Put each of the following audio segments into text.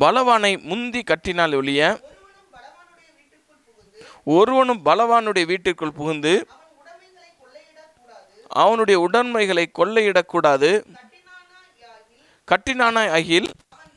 பலவானை முந்தி கட்டினால் ஒழிய ஒருவனும் பலவானுடைய வீட்டிற்குள் புகுந்து அவனுடைய உடைமைகளை கொள்ளையிடக்கூடாது கட்டினானாய் அகில்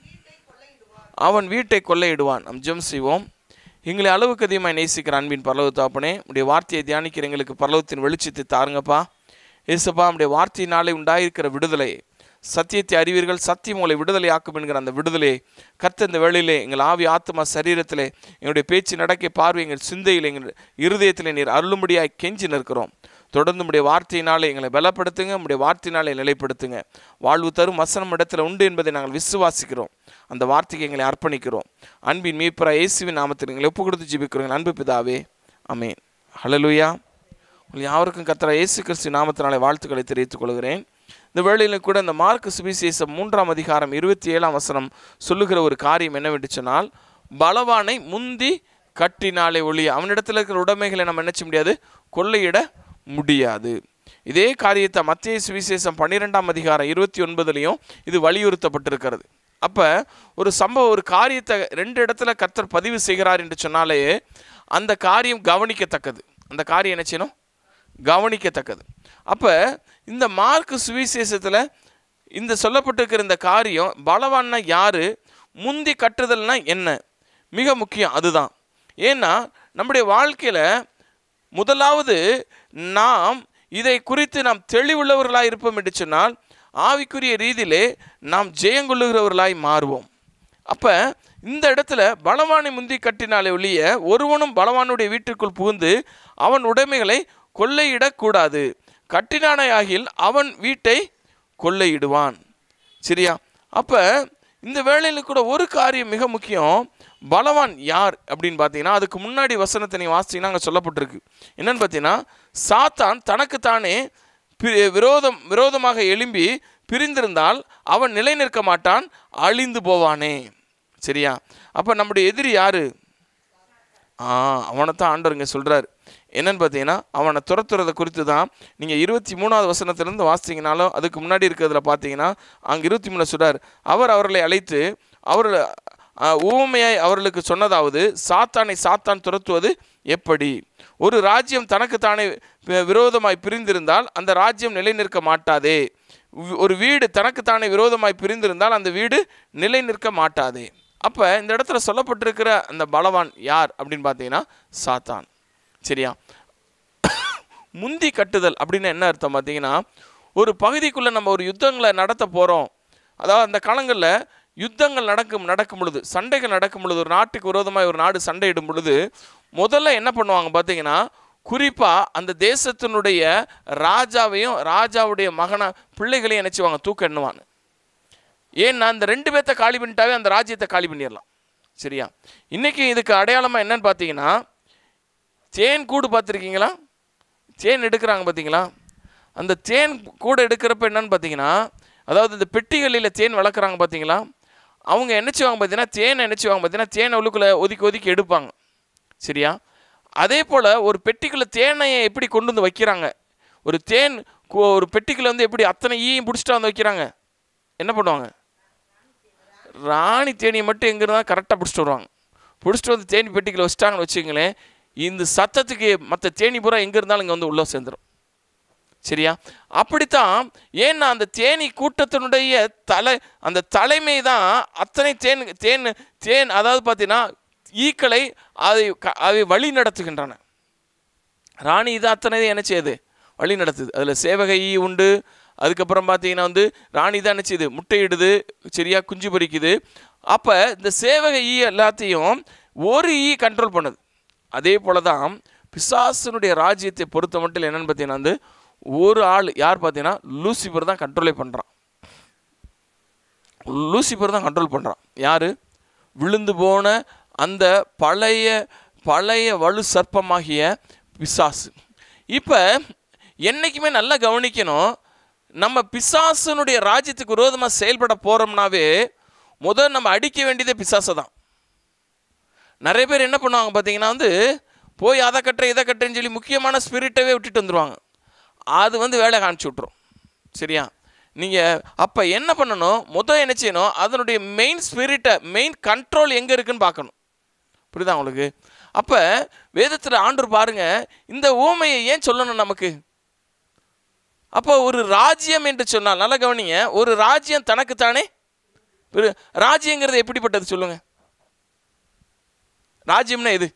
அவன் வீட்டை கொள்ளையிடுவான் நம் ஜெம் செய்வோம் எங்களை அளவுக்கு அதிகமாக நேசிக்கிற அன்பின் பரலவு தாப்பனே உடைய வார்த்தையை தியானிக்கிற எங்களுக்கு பரலவத்தின் வெளிச்சத்தை தாருங்கப்பா ஏசப்பா உடைய வார்த்தையினாலே உண்டாயிருக்கிற விடுதலை சத்தியத்தை அறிவீர்கள் சத்தியம் உங்களை விடுதலை ஆக்கும் என்கிற அந்த விடுதலை கர்த்த இந்த வேளையிலே எங்கள் ஆவி ஆத்மா சரீரத்திலே எங்களுடைய பேச்சு நடக்கை பார்வை எங்கள் சிந்தையில் எங்கள் இருதயத்திலே நீர் அருளும்படியாய் கெஞ்சி நிற்கிறோம் தொடர்ந்து உடைய வார்த்தையினாலே எங்களை பலப்படுத்துங்க உடைய வார்த்தையினாலே நிலைப்படுத்துங்க வாழ்வு தரும் வசனம் இடத்துல உண்டு என்பதை நாங்கள் விசுவாசிக்கிறோம் அந்த வார்த்தைக்கு எங்களை அர்ப்பணிக்கிறோம் அன்பின் மீட்பரா இயேசுவின் நாமத்தில் எங்களை ஒப்பு கொடுத்து ஜீவிக்கிறோம் எங்கள் அன்பு பிதாவே அமேன் ஹalleluya உங்கள் யாவருக்கும் கர்த்தரா இயேசு கிறிஸ்து நாமத்தினாலே வாழ்த்துக்களை தெரிவித்துக் கொள்கிறேன் இந்த வேளையிலும் கூட இந்த மார்க் சுவிசேஷம் மூன்றாம் அதிகாரம் இருபத்தி ஏழாம் வசனம் சொல்லுகிற ஒரு காரியம் என்னவென்று சொன்னால் பலவானை முந்தி கட்டினாலே ஒழிய அவனிடத்தில் இருக்கிற உடைமைகளை நம்ம என்ன செய்ய முடியாது கொள்ளையிட முடியாது இதே காரியத்தை மத்திய சுவிசேஷம் பன்னிரெண்டாம் அதிகாரம் இருபத்தி ஒன்பதுலையும் இது வலியுறுத்தப்பட்டிருக்கிறது அப்போ ஒரு சம்பவம் ஒரு காரியத்தை ரெண்டு இடத்துல கர்த்தர் பதிவு செய்கிறார் என்று சொன்னாலே அந்த காரியம் கவனிக்கத்தக்கது அந்த காரியம் என்ன செய்யணும் கவனிக்கத்தக்கது அப்போ இந்த மார்க் சுவிசேஷத்தில் இந்த சொல்லப்பட்டிருக்கிற இந்த காரியம் பலவான்னா யார் முந்தி கட்டுதல்னா என்ன மிக முக்கியம் அதுதான் ஏன்னா நம்முடைய வாழ்க்கையில் முதலாவது நாம் இதை குறித்து நாம் தெளிவுள்ளவர்களாய் இருப்போம் என்று சொன்னால் ஆவிக்குரிய ரீதியிலே நாம் ஜெயங்கொள்ளுகிறவர்களாய் மாறுவோம் அப்போ இந்த இடத்துல பலவானை முந்தி கட்டினாலே ஒழிய ஒருவனும் பலவானுடைய வீட்டிற்குள் புகுந்து அவன் உடைமைகளை கொள்ளையிடக்கூடாது கட்டினானை ஆகில் அவன் வீட்டை கொள்ளையிடுவான் சரியா அப்போ இந்த வேளையில் கூட ஒரு காரியம் மிக முக்கியம் பலவான் யார் அப்படின்னு பார்த்தீங்கன்னா அதுக்கு முன்னாடி வசனத்தை நீ வாசித்தீங்கன்னா அங்கே சொல்லப்பட்டிருக்கு என்னன்னு பார்த்தீங்கன்னா சாத்தான் தனக்குத்தானே பி- விரோதம் விரோதமாக எழும்பி பிரிந்திருந்தால் அவன் நிலை நிற்க மாட்டான் அழிந்து போவானே சரியா அப்போ நம்முடைய எதிரி யாரு ஆ அவனை தான் ஆண்டவர் இங்கே சொல்கிறார் என்னன்னு பார்த்தீங்கன்னா அவனை துரத்துறதை குறித்து தான் நீங்கள் இருபத்தி மூணாவது வசனத்திலேருந்து வாசித்தீங்கனாலும் அதுக்கு முன்னாடி இருக்கிறதுல பார்த்தீங்கன்னா அங்கே இருபத்தி மூணு சொல்றார் அவர் அவர்களை அழைத்து அவர் ஊமையாய் அவர்களுக்கு சொன்னதாவது சாத்தானை சாத்தான் துரத்துவது எப்படி ஒரு ராஜ்யம் தனக்குத்தானே வி- விரோதமாய் பிரிந்திருந்தால் அந்த ராஜ்யம் நிலை நிற்க மாட்டாதே வி- ஒரு வீடு தனக்குத்தானே விரோதமாய் பிரிந்திருந்தால் அந்த வீடு நிலை நிற்க மாட்டாதே அப்போ இந்த இடத்துல சொல்லப்பட்டிருக்கிற அந்த பலவான் யார் அப்படின்னு பார்த்தீங்கன்னா சாத்தான் சரியா முந்தி கட்டுதல் அப்படின்னு என்ன அர்த்தம் பார்த்தீங்கன்னா ஒரு பகுதிக்குள்ளே நம்ம ஒரு யுத்தங்களை நடத்த போகிறோம் அதாவது அந்த காலங்களில் யுத்தங்கள் நடக்கும் நடக்கும் பொழுது சண்டைகள் நடக்கும் பொழுது ஒரு நாட்டுக்கு விரோதமாக ஒரு நாடு சண்டையிடும் பொழுது முதல்ல என்ன பண்ணுவாங்க பார்த்தீங்கன்னா குறிப்பாக அந்த தேசத்தினுடைய ராஜாவையும் ராஜாவுடைய மகனை பிள்ளைகளையும் நினச்சிவாங்க தூக்க எண்ணுவாங்க ஏன்னா அந்த ரெண்டு பேர்த்த காலி பண்ணிட்டாவே அந்த ராஜ்யத்தை காலி பண்ணிடலாம் சரியா இன்னைக்கு இதுக்கு அடையாளமாக என்னன்னு பார்த்தீங்கன்னா தேன் கூடு பார்த்துருக்கீங்களா தேன் எடுக்கிறாங்க பார்த்தீங்களா அந்த தேன் கூடு எடுக்கிறப்ப என்னன்னு பார்த்தீங்கன்னா அதாவது இந்த பெட்டிகளில் தேன் வளர்க்குறாங்க பார்த்தீங்களா அவங்க என்ன செய்வாங்க பார்த்தீங்கன்னா தேனை என்ன செய்வாங்க பார்த்தீங்கன்னா தேனை உள்ளுக்குள்ளே ஒதுக்கி ஒதுக்கி எடுப்பாங்க சரியா அதே போல் ஒரு பெட்டிக்குள்ளே தேனையை எப்படி கொண்டு வந்து வைக்கிறாங்க ஒரு தேன் கு- ஒரு பெட்டிக்குள்ளே வந்து எப்படி அத்தனை ஈயும் பிடிச்சிட்டு வந்து வைக்கிறாங்க என்ன பண்ணுவாங்க ராணி தேனியை மட்டும் எங்கே இருந்தால் கரெக்டாக பிடிச்சிட்டு வருவாங்க பிடிச்சிட்டு வந்து தேனி பெட்டிக்குள்ள வச்சிட்டாங்கன்னு வச்சுங்களேன் இந்த சத்தத்துக்கு மற்ற தேனி பூரா எங்கே இருந்தாலும் இங்கே வந்து உள்ளே சேர்ந்துடும் சரியா அப்படித்தான் ஏன்னா அந்த தேனி கூட்டத்தினுடைய தலை அந்த தலைமை தான் அத்தனை தேன் தேன் தேன் அதாவது பார்த்தீங்கன்னா ஈக்களை அதை க- அதை வழி நடத்துகின்றன ராணி இது அத்தனை என்ன செய்யுது வழி நடத்துது அதில் சேவகை ஈ உண்டு அதுக்கப்புறம் பார்த்தீங்கன்னா வந்து ராணி தான் என்ன செய்யுது முட்டையிடுது சரியா குஞ்சு பொரிக்குது அப்போ இந்த சேவகை ஈ எல்லாத்தையும் ஒரு ஈ கண்ட்ரோல் பண்ணுது அதே போல தான் பிசாசனுடைய ராஜ்யத்தை பொறுத்த மட்டும் என்னன்னு பார்த்தீங்கன்னா வந்து ஒரு ஆள் யார் பார்த்தீங்கன்னா லூசிபர் தான் கண்ட்ரோலே பண்ணுறான் லூசிபர் தான் கண்ட்ரோல் பண்ணுறான் யார் விழுந்து போன அந்த பழைய பழைய வலு சர்ப்பமாகிய பிசாசு இப்போ என்றைக்குமே நல்லா கவனிக்கணும் நம்ம பிசாசனுடைய ராஜ்யத்துக்கு விரோதமாக செயல்பட போகிறோம்னாவே முதல் நம்ம அடிக்க வேண்டியதே பிசாசை தான் நிறைய பேர் என்ன பண்ணுவாங்க பார்த்தீங்கன்னா வந்து போய் அதை கட்டுற இதை கட்டுறேன்னு சொல்லி முக்கியமான ஸ்பிரிட்டவே விட்டுட்டு வந்துடுவாங்க அது வந்து வேலை காமிச்சு விட்ரும் சரியா நீங்கள் அப்போ என்ன பண்ணணும் முதல் என்ன செய்யணும் அதனுடைய மெயின் ஸ்பிரிட்டை மெயின் கண்ட்ரோல் எங்கே இருக்குன்னு பார்க்கணும் புரியுதா உங்களுக்கு அப்போ வேதத்தில் ஆண்டு பாருங்க இந்த ஊமையை ஏன் சொல்லணும் நமக்கு அப்போ ஒரு ராஜ்யம் என்று சொன்னால் நல்ல கவனிங்க ஒரு ராஜ்யம் தனக்குத்தானே ஒரு ராஜ்யங்கிறது எப்படிப்பட்டது சொல்லுங்க ராஜ்யம்னா எது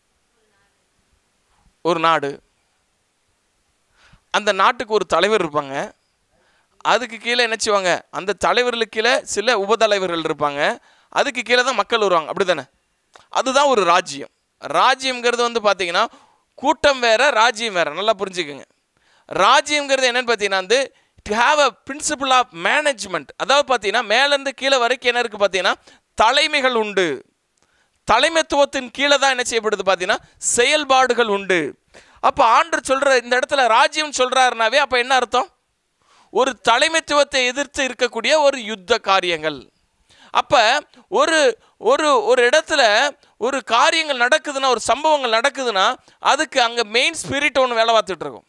ஒரு நாடு அந்த நாட்டுக்கு ஒரு தலைவர் இருப்பாங்க அதுக்கு கீழே என்ன செய்வாங்க அந்த தலைவர்களுக்கு கீழே சில உபதலைவர்கள் இருப்பாங்க அதுக்கு கீழே தான் மக்கள் வருவாங்க அப்படி தானே அதுதான் ஒரு ராஜ்யம் ராஜ்யம்ங்கிறது வந்து பார்த்தீங்கன்னா கூட்டம் வேற ராஜ்யம் வேற நல்லா புரிஞ்சுக்கோங்க ராஜ்யம்ங்கிறது என்னன்னு பார்த்தீங்கன்னா வந்து to have a principle of management அதாவது பார்த்தீங்கன்னா மேலேருந்து கீழே வரைக்கும் என்ன இருக்குது பார்த்தீங்கன்னா தலைமைகள் உண்டு தலைமைத்துவத்தின் கீழே தான் என்ன செய்யப்படுது பார்த்தீங்கன்னா செயல்பாடுகள் உண்டு அப்போ ஆண்டர் சொல்கிற இந்த இடத்துல ராஜ்யம் சொல்கிறாருனாவே அப்போ என்ன அர்த்தம் ஒரு தலைமைத்துவத்தை எதிர்த்து இருக்கக்கூடிய ஒரு யுத்த காரியங்கள் அப்போ ஒரு ஒரு ஒரு இடத்துல ஒரு காரியங்கள் நடக்குதுன்னா ஒரு சம்பவங்கள் நடக்குதுன்னா அதுக்கு அங்கே மெயின் ஸ்பிரிட் ஒன்று வேலை பார்த்துட்டு இருக்கும்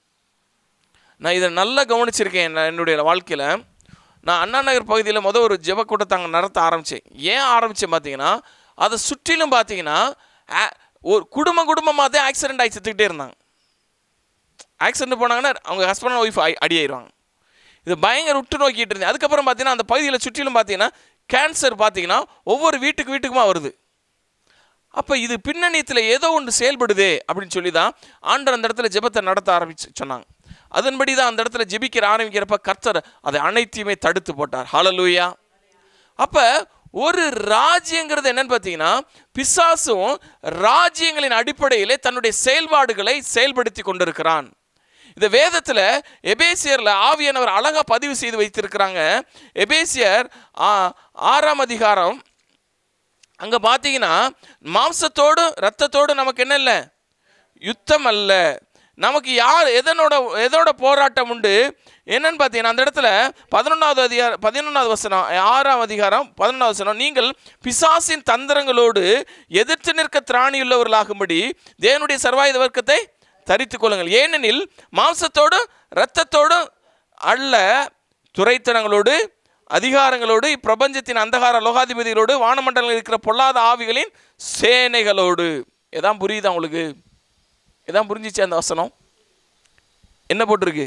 நான் இதை நல்லா கவனிச்சிருக்கேன் நான் என்னுடைய வாழ்க்கையில் நான் அண்ணா நகர் பகுதியில் முதல் ஒரு ஜெப கூட்டத்தை அங்கே நடத்த ஆரம்பித்தேன் ஏன் ஆரம்பித்தேன் பார்த்தீங்கன்னா அதை சுற்றிலும் பார்த்தீங்கன்னா ஆ- ஒரு குடும்ப குடும்பமாக தான் ஆக்சிடென்ட் ஆகி செத்துக்கிட்டே இருந்தாங்க ஆக்சிடென்ட் போனாங்கன்னா அவங்க ஹஸ்பண்ட் ஒய்ஃப் அடி ஆயிடுவாங்க இது பயங்கர உற்று நோக்கிட்டு இருந்தேன் அதுக்கப்புறம் பார்த்தீங்கன்னா அந்த பகுதியில் சுற்றிலும் பார்த்தீங்கன்னா கேன்சர் பார்த்தீங்கன்னா ஒவ்வொரு வீட்டுக்கு வீட்டுக்குமா வருது அப்போ இது பின்னணியத்தில் ஏதோ ஒன்று செயல்படுதே அப்படின்னு சொல்லி தான் ஆண்டர் அந்த இடத்துல ஜெபத்தை நடத்த ஆரம்பிச்சு சொன்னாங்க அதன்படி தான் அந்த இடத்துல ஜெபிக்கிற ஆரம்பிக்கிறப்ப கர்த்தர் அதை அனைத்தையுமே தடுத்து போட்டார் ஹalleluya அப்போ ஒரு ராஜ்யங்கிறது என்னன்னு பார்த்தீங்கன்னா பிசாசும் ராஜ்யங்களின் அடிப்படையிலே தன்னுடைய செயல்பாடுகளை செயல்படுத்தி கொண்டிருக்கிறான் இந்த வேதத்தில் எபேசியரில் ஆவியானவர் அழகாக பதிவு செய்து வைத்திருக்கிறாங்க எபேசியர் ஆ- ஆறாம் அதிகாரம் அங்கே பார்த்தீங்கன்னா மாம்சத்தோடு ரத்தத்தோடு நமக்கு என்ன இல்லை யுத்தம் அல்ல நமக்கு யார் எதனோட எதோட போராட்டம் உண்டு என்னன்னு பார்த்தீங்கன்னா அந்த இடத்துல பதினொன்றாவது அதிகாரம் பதினொன்றாவது வசனம் ஆறாம் அதிகாரம் பதினொன்றாவது வசனம் நீங்கள் பிசாசின் தந்திரங்களோடு எதிர்த்து நிற்க திராணியுள்ளவர்களாகும்படி தேவனுடைய சர்வாயுத வர்க்கத்தை தரித்துக் கொள்ளுங்கள் ஏனெனில் மாம்சத்தோடு இரத்தத்தோடு அல்ல துரைத்தனங்களோடு அதிகாரங்களோடு இப்பிரபஞ்சத்தின் அந்தகார லோகாதிபதிகளோடு வானமண்டலங்கள் இருக்கிற பொல்லாத ஆவிகளின் சேனைகளோடு எதான் புரியுதா உங்களுக்கு எதான் புரிஞ்சிச்சு அந்த வசனம் என்ன போட்டிருக்கு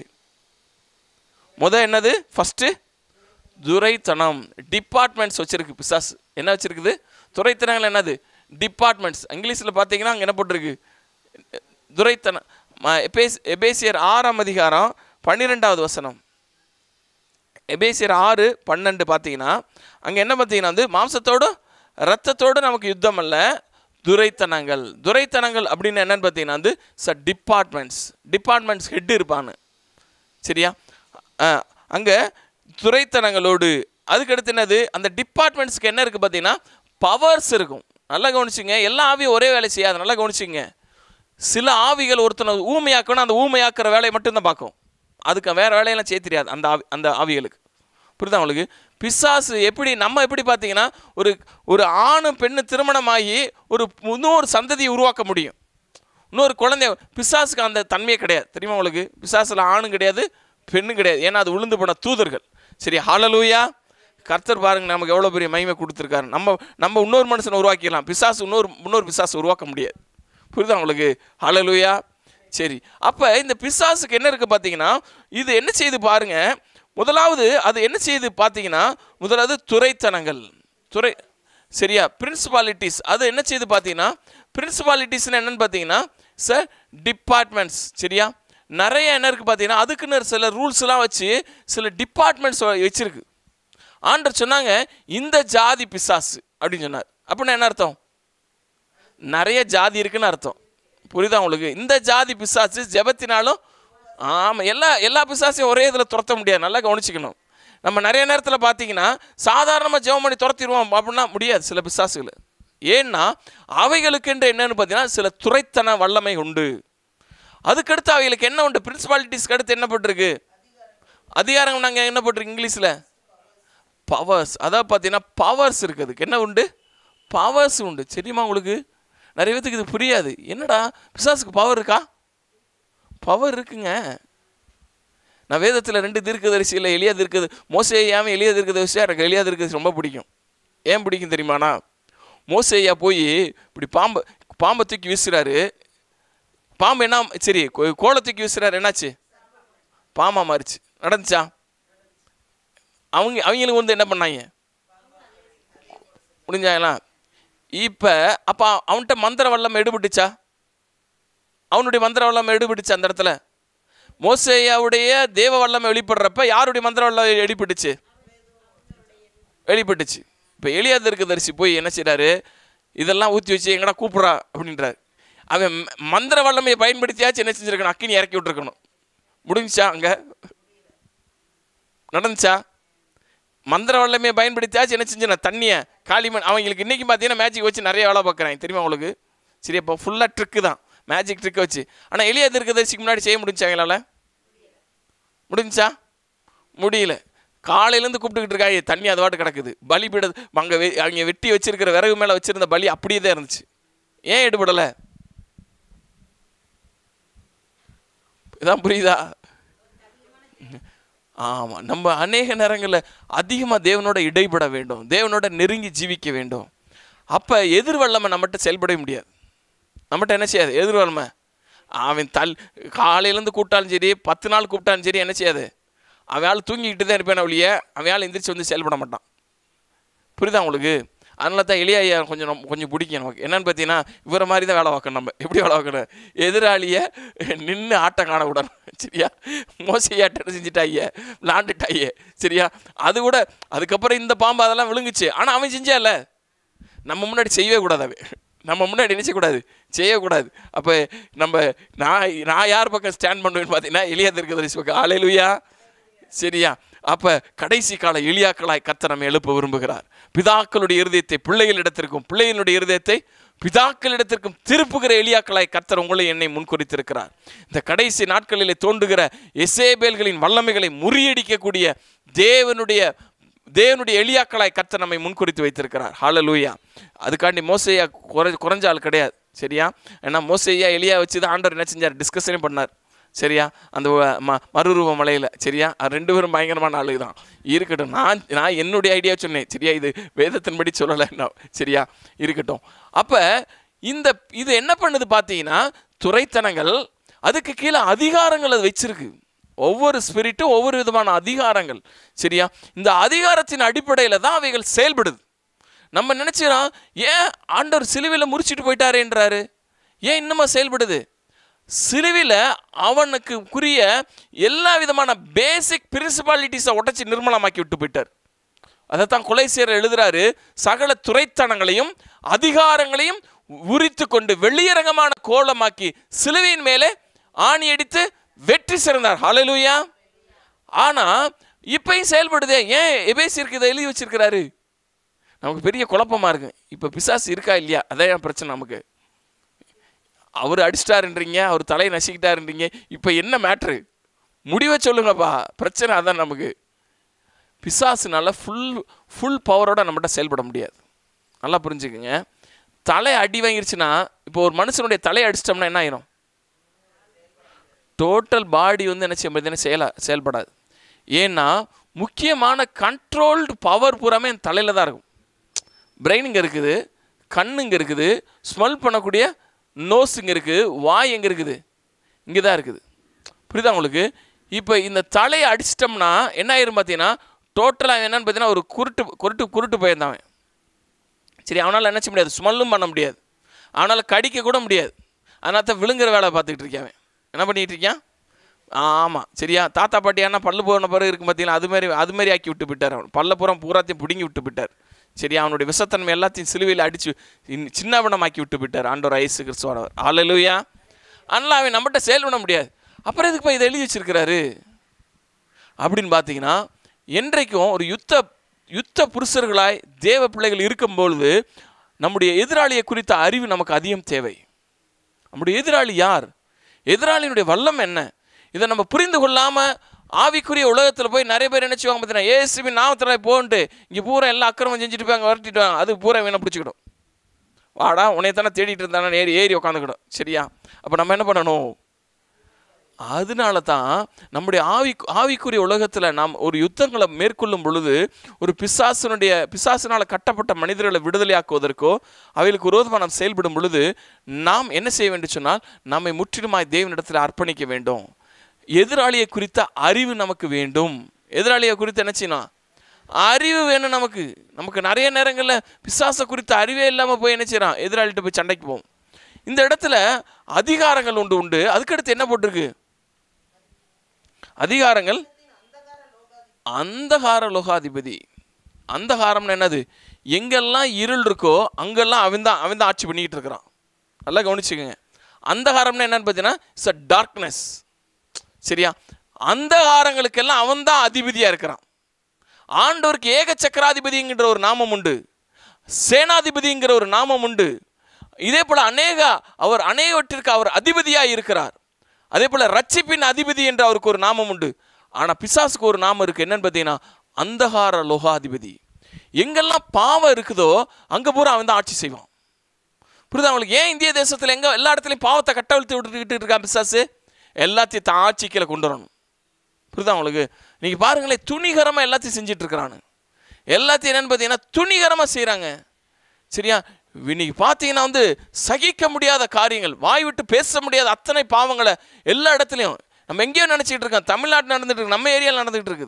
முத என்னது ஃபஸ்ட்டு துரைத்தனம் டிபார்ட்மெண்ட்ஸ் வச்சிருக்கு பிசாஸ் என்ன வச்சிருக்குது துரைத்தனங்கள் என்னது டிபார்ட்மெண்ட்ஸ் இங்கிலீஷில் பார்த்தீங்கன்னா அங்கே என்ன போட்டிருக்கு துரைத்தனம் ம- எபேஸ் எபேசியர் ஆறாம் அதிகாரம் பன்னிரெண்டாவது வசனம் எபேசியர் ஆறு பன்னெண்டு பார்த்தீங்கன்னா அங்கே என்ன பார்த்தீங்கன்னா வந்து மாம்சத்தோடு ரத்தத்தோடு நமக்கு யுத்தம் அல்ல துரைத்தனங்கள் துரைத்தனங்கள் அப்படின்னு என்னன்னு பார்த்தீங்கன்னா வந்து ச டிபார்ட்மெண்ட்ஸ் டிபார்ட்மெண்ட்ஸ் ஹெட் இருப்பான்னு சரியா அங்கே துரைத்தனங்களோடு அதுக்கடுத்து என்னது அந்த டிபார்ட்மெண்ட்ஸ்க்கு என்ன இருக்குது பார்த்தீங்கன்னா பவர்ஸ் இருக்கும் நல்லா கவனிச்சுங்க எல்லா ஆவியும் ஒரே வேலை செய்யாது நல்லா கவனிச்சுங்க சில ஆவிகள் ஒருத்தனை ஊமையாக்கணும் அந்த ஊமையாக்குற வேலையை மட்டும்தான் பார்க்கும் அதுக்கு வேறு வேலையெல்லாம் செய்ய தெரியாது அந்த ஆவி அந்த ஆவிகளுக்கு புரியுதா உங்களுக்கு பிசாசு எப்படி நம்ம எப்படி பார்த்தீங்கன்னா ஒரு ஒரு ஆணும் பெண்ணு திருமணமாகி ஒரு இன்னொரு சந்ததியை உருவாக்க முடியும் இன்னொரு குழந்தை பிசாசுக்கு அந்த தன்மையே கிடையாது தெரியுமா உங்களுக்கு பிசாசில் ஆணும் கிடையாது பெண்ணும் கிடையாது ஏன்னா அது உளுந்து போன தூதர்கள் சரி ஹalleluya கர்த்தர் பாருங்க நமக்கு எவ்வளோ பெரிய மகிமை கொடுத்துருக்காரு நம்ம நம்ம இன்னொரு மனுஷனை உருவாக்கிடலாம் பிசாசு இன்னொரு இன்னொரு பிசாசு உருவாக்க முடியாது புரியுதா உங்களுக்கு ஹalleluya சரி அப்போ இந்த பிசாசுக்கு என்ன இருக்குது பார்த்தீங்கன்னா இது என்ன செய்யுது பாருங்க முதலாவது அது என்ன செய்யுது பார்த்தீங்கன்னா முதலாவது துறைத்தனங்கள் துறை சரியா பிரின்சிபாலிட்டிஸ் அது என்ன செய்யுது பார்த்தீங்கன்னா பிரின்சிபாலிட்டிஸ்னு என்னன்னு பார்த்தீங்கன்னா சார் டிபார்ட்மெண்ட்ஸ் சரியா நிறைய என்ன இருக்குது பார்த்தீங்கன்னா அதுக்குன்னு சில ரூல்ஸ்லாம் வச்சு சில டிபார்ட்மெண்ட்ஸ் வச்சிருக்கு ஆண்டர் சொன்னாங்க இந்த ஜாதி பிசாசு அப்படின்னு சொன்னார் அப்படின்னா என்ன அர்த்தம் நிறைய ஜாதி இருக்குன்னு அர்த்தம் புரியுதா உங்களுக்கு இந்த ஜாதி பிசாசு ஜெபத்தினாலும் ஆமாம் எல்லா எல்லா பிசாசையும் ஒரே இதில் துரத்த முடியாது நல்லா கவனிச்சுக்கணும் நம்ம நிறைய நேரத்தில் பார்த்தீங்கன்னா சாதாரணமாக ஜெபம் பண்ணி துரத்திடுவோம் அப்படின்னா முடியாது சில பிசாசுகளை ஏன்னா அவைகளுக்கென்று என்னன்னு பார்த்தீங்கன்னா சில துரைத்தன வல்லமை உண்டு அதுக்கடுத்து அவைகளுக்கு என்ன உண்டு பிரின்சிபாலிட்டிஸ்க்கு அடுத்து என்ன போட்டிருக்கு அதிகாரம் நாங்கள் என்ன போட்டிருக்கு இங்கிலீஷில் பவர்ஸ் அதாவது பார்த்தீங்கன்னா பவர்ஸ் இருக்குது அதுக்கு என்ன உண்டு பவர்ஸ் உண்டு தெரியுமா உங்களுக்கு நிறைய பேத்துக்கு இது புரியாது என்னடா பிசாசுக்கு பவர் இருக்கா பவர் இருக்குங்க நான் வேதத்தில் ரெண்டு தீர்க்கதரிசியில் எளியா தீர்க்கது மோசேயாமல் எளிய தீர்க்கதரிசியாக எனக்கு எளியா தீர்க்கதரிசி ரொம்ப பிடிக்கும் ஏன் பிடிக்கும் தெரியுமாண்ணா மோசேயா போய் இப்படி பாம்பை பாம்பை தூக்கி வீசுறாரு பாம்பு என்ன சரி கோ- கோலை தூக்கி வீசுறாரு என்னாச்சு பாம்பா மாறிச்சு நடந்துச்சா அவங்க அவங்களுக்கு வந்து என்ன பண்ணாங்க முடிஞ்சாங்களா இப்போ அப்போ அவன்கிட்ட மந்திர வல்லம் எடுபட்டுச்சா அவனுடைய மந்திர வல்லம் எடுபட்டுச்சு அந்த இடத்துல மோசேயாவுடைய தேவ வல்லமை வெளிப்படுறப்ப யாருடைய மந்திர வல்லம் வெளிப்பட்டுச்சு வெளிப்பட்டுச்சு இப்போ எளியா தரிசி போய் என்ன செய்றாரு இதெல்லாம் ஊற்றி வச்சு எங்கடா கூப்பிட்றா அப்படின்றாரு அவன் ம- மந்திர வல்லமையை பயன்படுத்தியாச்சும் என்ன செஞ்சிருக்கணும் அக்கினி இறக்கி விட்டுருக்கணும் முடிஞ்சுச்சா அங்கே நடந்துச்சா மந்திர வல்லமையை பயன்படுத்தியாச்சும் என்ன செஞ்சேன் தண்ணியை காளிமண் அவங்களுக்கு இன்றைக்கி பார்த்தீங்கன்னா மேஜிக் வச்சு நிறைய வேலை பார்க்குறாங்க தெரியுமா உங்களுக்கு சரி இப்போ ஃபுல்லாக ட்ரிக்கு தான் மேஜிக் ட்ரிக்கை வச்சு ஆனால் எளிய தரிசிக்கு முன்னாடி செய்ய முடிஞ்சாங்களால முடிஞ்சா முடியல காலையிலேருந்து கூப்பிட்டுக்கிட்டு இருக்காங்க தண்ணி அது பாட்டு கிடக்குது பலி பீட அங்கே வெ அங்கே வெட்டி வச்சிருக்கிற விறகு மேலே வச்சிருந்த பலி அப்படியே தான் இருந்துச்சு ஏன் எடுபடலை இதான் புரியுதா ஆமாம் நம்ம அநேக நேரங்களில் அதிகமாக தேவனோட இடைப்பட வேண்டும் தேவனோட நெருங்கி ஜீவிக்க வேண்டும் அப்போ எதிர்வல்லமை நம்மகிட்ட செயல்படவே முடியாது நம்மகிட்ட என்ன செய்யாது எதிர்வல்லமை அவன் தல் காலையிலேருந்து கூப்பிட்டாலும் சரி பத்து நாள் கூப்பிட்டாலும் சரி என்ன செய்யாது அவன் ஆள் தூங்கிக்கிட்டு தான் இருப்பேன் ஒழிய அவன் ஆள் எந்திரிச்சு வந்து செயல்பட மாட்டான் புரியுதா உங்களுக்கு அதனால தான் எளிய ஐயா கொஞ்சம் நம்ம- கொஞ்சம் பிடிக்கும் நமக்கு என்னன்னு பார்த்தீங்கன்னா இவரை மாதிரி தான் வேலை பார்க்கணும் நம்ம எப்படி வேலை பார்க்கணும் எதிராளியை நின்று ஆட்டம் காண விடணும் சரியா மோசையாட்டம் செஞ்சுட்டாங்க விளாண்டுட்டாங்க சரியா அது கூட அதுக்கப்புறம் இந்த பாம்பு அதெல்லாம் விழுங்குச்சு ஆனால் அவன் செஞ்சால நம்ம முன்னாடி செய்யவே கூடாது அவன் நம்ம முன்னாடி என்ன செய்யக்கூடாது செய்யக்கூடாது அப்போ நம்ம நான் நான் யார் பக்கம் ஸ்டாண்ட் பண்ணுவேன்னு பார்த்தீங்கன்னா எளியா இருக்கிறது பக்கம் ஆலையிலுயா சரியா அப்ப கடைசி கால எளியாக்களாய் கர்த்தர் நம்மை எழுப்ப விரும்புகிறார் பிதாக்களுடைய இருதயத்தை பிள்ளைகளிடத்திற்கும் பிள்ளைகளுடைய இருதயத்தை பிதாக்களிடத்திற்கும் திருப்புகிற எளியாக்களாய் கர்த்தர் உங்களை என்னை முன்குறித்திருக்கிறார் இந்த கடைசி நாட்களிலே தோன்றுகிற எசேபேல்களின் வல்லமைகளை முறியடிக்கக்கூடிய தேவனுடைய தேவனுடைய எளியாக்களாய் கர்த்தர் நம்மை முன்குறித்து வைத்திருக்கிறார் ஹalleluya அதுக்காண்டி மோசையா குறை குறைஞ்ச ஆள் கிடையாது சரியா ஏன்னா மோசையா எளியா வச்சு தான் ஆண்டவர் என்ன செஞ்சார் டிஸ்கஷனே பண்ணார் சரியா அந்த வ- ம மறுரூப மலையில் சரியா அது ரெண்டு பேரும் பயங்கரமான ஆளு தான் இருக்கட்டும் நான் நான் என்னுடைய ஐடியா சொன்னேன் சரியா இது வேதத்தின்படி சொல்லலை நான் சரியா இருக்கட்டும் அப்போ இந்த இது என்ன பண்ணுது பார்த்தீங்கன்னா துறைத்தனங்கள் அதுக்கு கீழே அதிகாரங்கள் அது வச்சிருக்கு ஒவ்வொரு ஸ்பிரிட்டும் ஒவ்வொரு விதமான அதிகாரங்கள் சரியா இந்த அதிகாரத்தின் அடிப்படையில் தான் அவைகள் செயல்படுது நம்ம நினைச்சிடோம் ஏன் ஆண்டவர் சிலுவையில் முறிச்சிட்டு போயிட்டாரேன்றாரு ஏன் இன்னுமா செயல்படுது சிலுவையில் அவனுக்கு குறிய எல்லா விதமான பேசிக் பிரின்சிபாலிட்டிஸை உடைச்சி நிர்மலமாக்கி விட்டு போயிட்டார் அதைத்தான் கொலைசேர் எழுதுறாரு சகல துறைத்தனங்களையும் அதிகாரங்களையும் உரித்து கொண்டு வெளியரங்கமான கோலமாக்கி சிலுவையின் மேலே ஆணி அடித்து வெற்றி சிறந்தார் ஹalleluya ஆனா இப்பயும் செயல்படுதே ஏன் எபேசிற்கு இதை எழுதி வச்சிருக்கிறாரு நமக்கு பெரிய குழப்பமா இருக்கு இப்போ பிசாசு இருக்கா இல்லையா அதான் என் பிரச்சனை நமக்கு அவர் அடிச்சிட்டாருன்றீங்க அவர் தலையை நசிக்கிட்டாருன்றீங்க இப்போ என்ன மேட்ரு முடிவை சொல்லுங்கப்பா பிரச்சனை அதான் நமக்கு பிசாசுனால ஃபுல் ஃபுல் பவரோட நம்மகிட்ட செயல்பட முடியாது நல்லா புரிஞ்சுக்குங்க தலை அடி வாங்கிருச்சுன்னா இப்போ ஒரு மனுஷனுடைய தலையை அடிச்சிட்டோம்னா என்ன ஆயிரும் டோட்டல் பாடி வந்து என்ன செய்ய முடியுதுன்னு செயலா செயல்படாது ஏன்னா முக்கியமான கண்ட்ரோல்டு பவர் பூராமே என் தலையில் தான் இருக்கும் பிரெயின் இங்கே இருக்குது கண் இங்கே இருக்குது ஸ்மெல் பண்ணக்கூடிய நோஸ் இங்கே இருக்குது வாய் எங்கே இருக்குது இங்கே தான் இருக்குது புரியுதா உங்களுக்கு இப்போ இந்த தலையை அடிச்சிட்டோம்னா என்ன ஆயிரும் பார்த்தீங்கன்னா டோட்டலாக என்னன்னு பார்த்தீங்கன்னா ஒரு குருட்டு குருட்டு குருட்டு போயிருந்தான் அவன் சரி அவனால் என்ன செய்ய முடியாது ஸ்மெல்லும் பண்ண முடியாது அவனால் கடிக்க கூட முடியாது அதனால தான் விழுங்குற வேலை பார்த்துக்கிட்டு இருக்கான் அவன் என்ன பண்ணிகிட்டு இருக்கான் ஆமாம் சரியா தாத்தா பாட்டியானா பல்லு போன பிறகு இருக்கும் பார்த்தீங்கன்னா அது மாதிரி அது மாதிரி ஆக்கி விட்டு விட்டார் அவன் பல்ல பூரா பூராத்தையும் பிடுங்கி விட்டு விட்டார் சரியா அவனுடைய விஷத்தன்மை எல்லாத்தையும் சிலுவையில் அடித்து சின்னவனமாக்கி விட்டு விட்டார் ஆண்டவர் ஐசு கிறிஸ்துவானவர் ஆலலூயா அதனால் அவன் நம்மகிட்ட செயல்பட முடியாது அப்புறம் எதுக்கு போய் இதை எழுதி வச்சிருக்கிறாரு அப்படின்னு பார்த்தீங்கன்னா என்றைக்கும் ஒரு யுத்த யுத்த புருஷர்களாய் தேவ பிள்ளைகள் இருக்கும் பொழுது நம்முடைய எதிராளியை குறித்த அறிவு நமக்கு அதிகம் தேவை நம்முடைய எதிராளி யார் எதிராளியினுடைய வல்லம் என்ன இதை நம்ம புரிந்து கொள்ளாமல் ஆவிக்குரிய உலகத்தில் போய் நிறைய பேர் என்ன செய்வாங்க பார்த்தீங்கன்னா ஏசுவின் நாமத்தில் போன்ட்டு இங்கே பூரா எல்லாம் அக்கிரமம் செஞ்சுட்டு போய் அங்கே வரட்டிட்டு வாங்க அது பூரா வேணா பிடிச்சிக்கிடும் வாடா உன்னை தானே தேடிட்டு இருந்தானே ஏறி ஏறி உட்காந்துக்கிடும் சரியா அப்போ நம்ம என்ன பண்ணணும் அதனால தான் நம்முடைய ஆவி ஆவிக்குரிய உலகத்தில் நாம் ஒரு யுத்தங்களை மேற்கொள்ளும் பொழுது ஒரு பிசாசனுடைய பிசாசினால் கட்டப்பட்ட மனிதர்களை விடுதலையாக்குவதற்கோ அவைகளுக்கு விரோதமாக நாம் செயல்படும் பொழுது நாம் என்ன செய்ய வேண்டும் சொன்னால் நம்மை முற்றிலுமாய் தேவனிடத்தில் அர்ப்பணிக்க வேண்டும் எதிராளியை குறித்த அறிவு நமக்கு வேண்டும் எதிராளியை குறித்து என்ன செய்யணும் அறிவு வேணும் நமக்கு நமக்கு நிறைய நேரங்களில் பிசாசை குறித்த அறிவே இல்லாமல் போய் என்ன செய்யறான் எதிராளிகிட்ட போய் சண்டைக்கு போவோம் இந்த இடத்துல அதிகாரங்கள் உண்டு உண்டு அதுக்கடுத்து என்ன போட்டிருக்கு அதிகாரங்கள் அந்தகார லோகாதிபதி அந்தகாரம்னு என்னது எங்கெல்லாம் இருள் இருக்கோ அங்கெல்லாம் அவன் தான் அவன் தான் ஆட்சி பண்ணிக்கிட்டு இருக்கிறான் நல்லா கவனிச்சுக்கோங்க அந்தகாரம்னு என்னன்னு பார்த்தீங்கன்னா இட்ஸ் அ டார்க்னஸ் சரியா அந்தகாரங்களுக்கெல்லாம் அவன் தான் அதிபதியாக இருக்கிறான் ஆண்டவருக்கு ஏக சக்கராதிபதிங்கிற ஒரு நாமம் உண்டு சேனாதிபதிங்கிற ஒரு நாமம் உண்டு இதே போல அநேக அவர் அநேகவற்றிற்கு அவர் அதிபதியாக இருக்கிறார் அதே போல ரட்சிப்பின் அதிபதி என்று அவருக்கு ஒரு நாமம் உண்டு ஆனால் பிசாசுக்கு ஒரு நாமம் இருக்கு என்னன்னு பார்த்தீங்கன்னா அந்தகார லோகாதிபதி எங்கெல்லாம் பாவம் இருக்குதோ அங்கே பூரா அவன் தான் ஆட்சி செய்வான் புரியுதா அவங்களுக்கு ஏன் இந்திய தேசத்தில் எங்கே எல்லா இடத்துலையும் பாவத்தை கட்டவிழ்த்து விட்டுக்கிட்டு இருக்கான் பிசாசு எல்லாத்தையும் தான் ஆட்சிக்கில் கொண்டு வரணும் புரியுதா உங்களுக்கு நீங்கள் பாருங்களேன் துணிகரமாக எல்லாத்தையும் செஞ்சுட்டு இருக்கிறானு எல்லாத்தையும் என்னன்னு பார்த்தீங்கன்னா துணிகரமாக செய்கிறாங்க சரியா இன்னைக்கு பார்த்தீங்கன்னா வந்து சகிக்க முடியாத காரியங்கள் வாய் விட்டு பேச முடியாத அத்தனை பாவங்களை எல்லா இடத்துலையும் நம்ம எங்கேயோ நினச்சிக்கிட்டு இருக்கோம் தமிழ்நாட்டு நடந்துட்டு இருக்கு நம்ம ஏரியாவில் நடந்துகிட்டு இருக்குது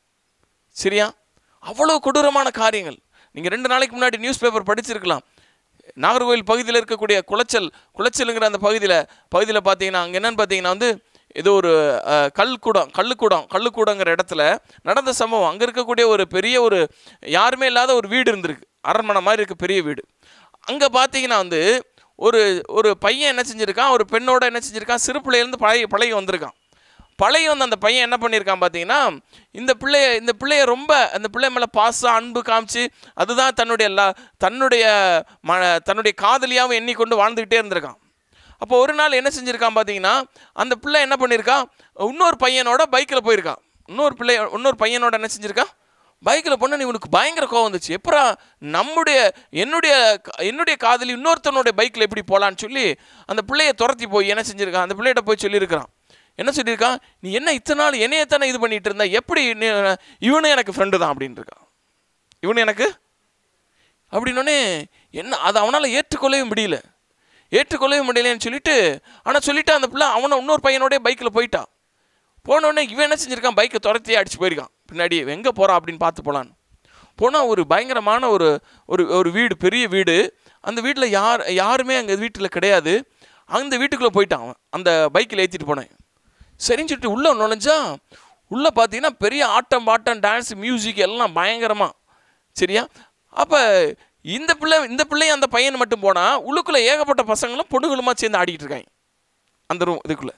சரியா அவ்வளோ கொடூரமான காரியங்கள் நீங்கள் ரெண்டு நாளைக்கு முன்னாடி நியூஸ் பேப்பர் படிச்சிருக்கலாம் நாகர்கோவில் பகுதியில் இருக்கக்கூடிய குளச்சல் குளச்சலுங்கிற அந்த பகுதியில் பகுதியில் பார்த்தீங்கன்னா அங்கே என்னன்னு பார்த்தீங்கன்னா வந்து ஏதோ ஒரு அஹ், கல்குடம் கல்லுக்கூடம் கல்லுக்கூடங்கிற இடத்துல நடந்த சம்பவம் அங்கே இருக்கக்கூடிய ஒரு பெரிய ஒரு யாருமே இல்லாத ஒரு வீடு இருந்திருக்கு அரண்மனை மாதிரி இருக்க பெரிய வீடு அங்கே பார்த்தீங்கன்னா வந்து ஒரு ஒரு பையன் என்ன செஞ்சுருக்கான் ஒரு பெண்ணோட என்ன செஞ்சுருக்கான் சிறு பிள்ளையிலேருந்து பழகி பழகி வந்திருக்கான் பழைய வந்து அந்த பையன் என்ன பண்ணியிருக்கான் பார்த்தீங்கன்னா இந்த பிள்ளைய இந்த பிள்ளைய ரொம்ப அந்த பிள்ளை மேலே பாசம் அன்பு காமிச்சு அதுதான் தன்னுடைய எல்லா தன்னுடைய ம தன்னுடைய காதலியாகவும் எண்ணிக்கொண்டு வாழ்ந்துக்கிட்டே இருந்திருக்கான் அப்போ ஒரு நாள் என்ன செஞ்சுருக்கான் பார்த்தீங்கன்னா அந்த பிள்ளை என்ன பண்ணியிருக்கான் இன்னொரு பையனோட பைக்கில் போயிருக்கான் இன்னொரு பிள்ளை இன்னொரு பையனோட என்ன செஞ்சுருக்கான் பைக்கில் பொண்ணு இவனுக்கு பயங்கர கோவம் வந்துச்சு எப்பரா நம்முடைய என்னுடைய க- என்னுடைய காதலி இன்னொருத்தனுடைய பைக்கில் எப்படி போகலான்னு சொல்லி அந்த பிள்ளைய துரத்தி போய் என்ன செஞ்சுருக்கான் அந்த பிள்ளைகிட்ட போய் சொல்லியிருக்கிறான் என்ன சொல்லியிருக்கான் நீ என்ன இத்தனை நாள் என்னைய தானே இது பண்ணிட்டு இருந்த எப்படி நீ இவனும் எனக்கு ஃப்ரெண்டு தான் அப்படின்னு இருக்கான் இவனு எனக்கு அப்படின்னோடனே என்ன அதை அவனால் ஏற்றுக்கொள்ளவே முடியல ஏற்றுக்கொள்ளவே முடியலன்னு சொல்லிட்டு ஆனால் சொல்லிட்டு அந்த பிள்ளை அவனை இன்னொரு பையனோடய பைக்கில் போயிட்டான் போனோடனே இவன் என்ன செஞ்சிருக்கான் பைக்கை துரத்தி அடிச்சு போயிருக்கான் பின்னாடி எங்கே போகிறான் அப்படின்னு பார்த்து போகலான்னு போனால் ஒரு பயங்கரமான ஒரு ஒரு ஒரு வீடு பெரிய வீடு அந்த வீட்டில் யார் யாருமே அங்கே வீட்டில் கிடையாது அந்த வீட்டுக்குள்ளே போயிட்டான் அவன் அந்த பைக்கில் ஏற்றிட்டு போனேன் சரின்னு சொல்லிட்டு உள்ளே நுழைஞ்சா உள்ளே பார்த்தீங்கன்னா பெரிய ஆட்டம் பாட்டம் டான்ஸ் மியூசிக் எல்லாம் பயங்கரமாக சரியா அப்போ இந்த பிள்ளை இந்த பிள்ளையும் அந்த பையன் மட்டும் போனால் உள்ளுக்குள்ளே ஏகப்பட்ட பசங்களும் பொண்ணுங்களுமா சேர்ந்து ஆடிக்கிட்டு இருக்காங்க அந்த ரூம் இதுக்குள்ளே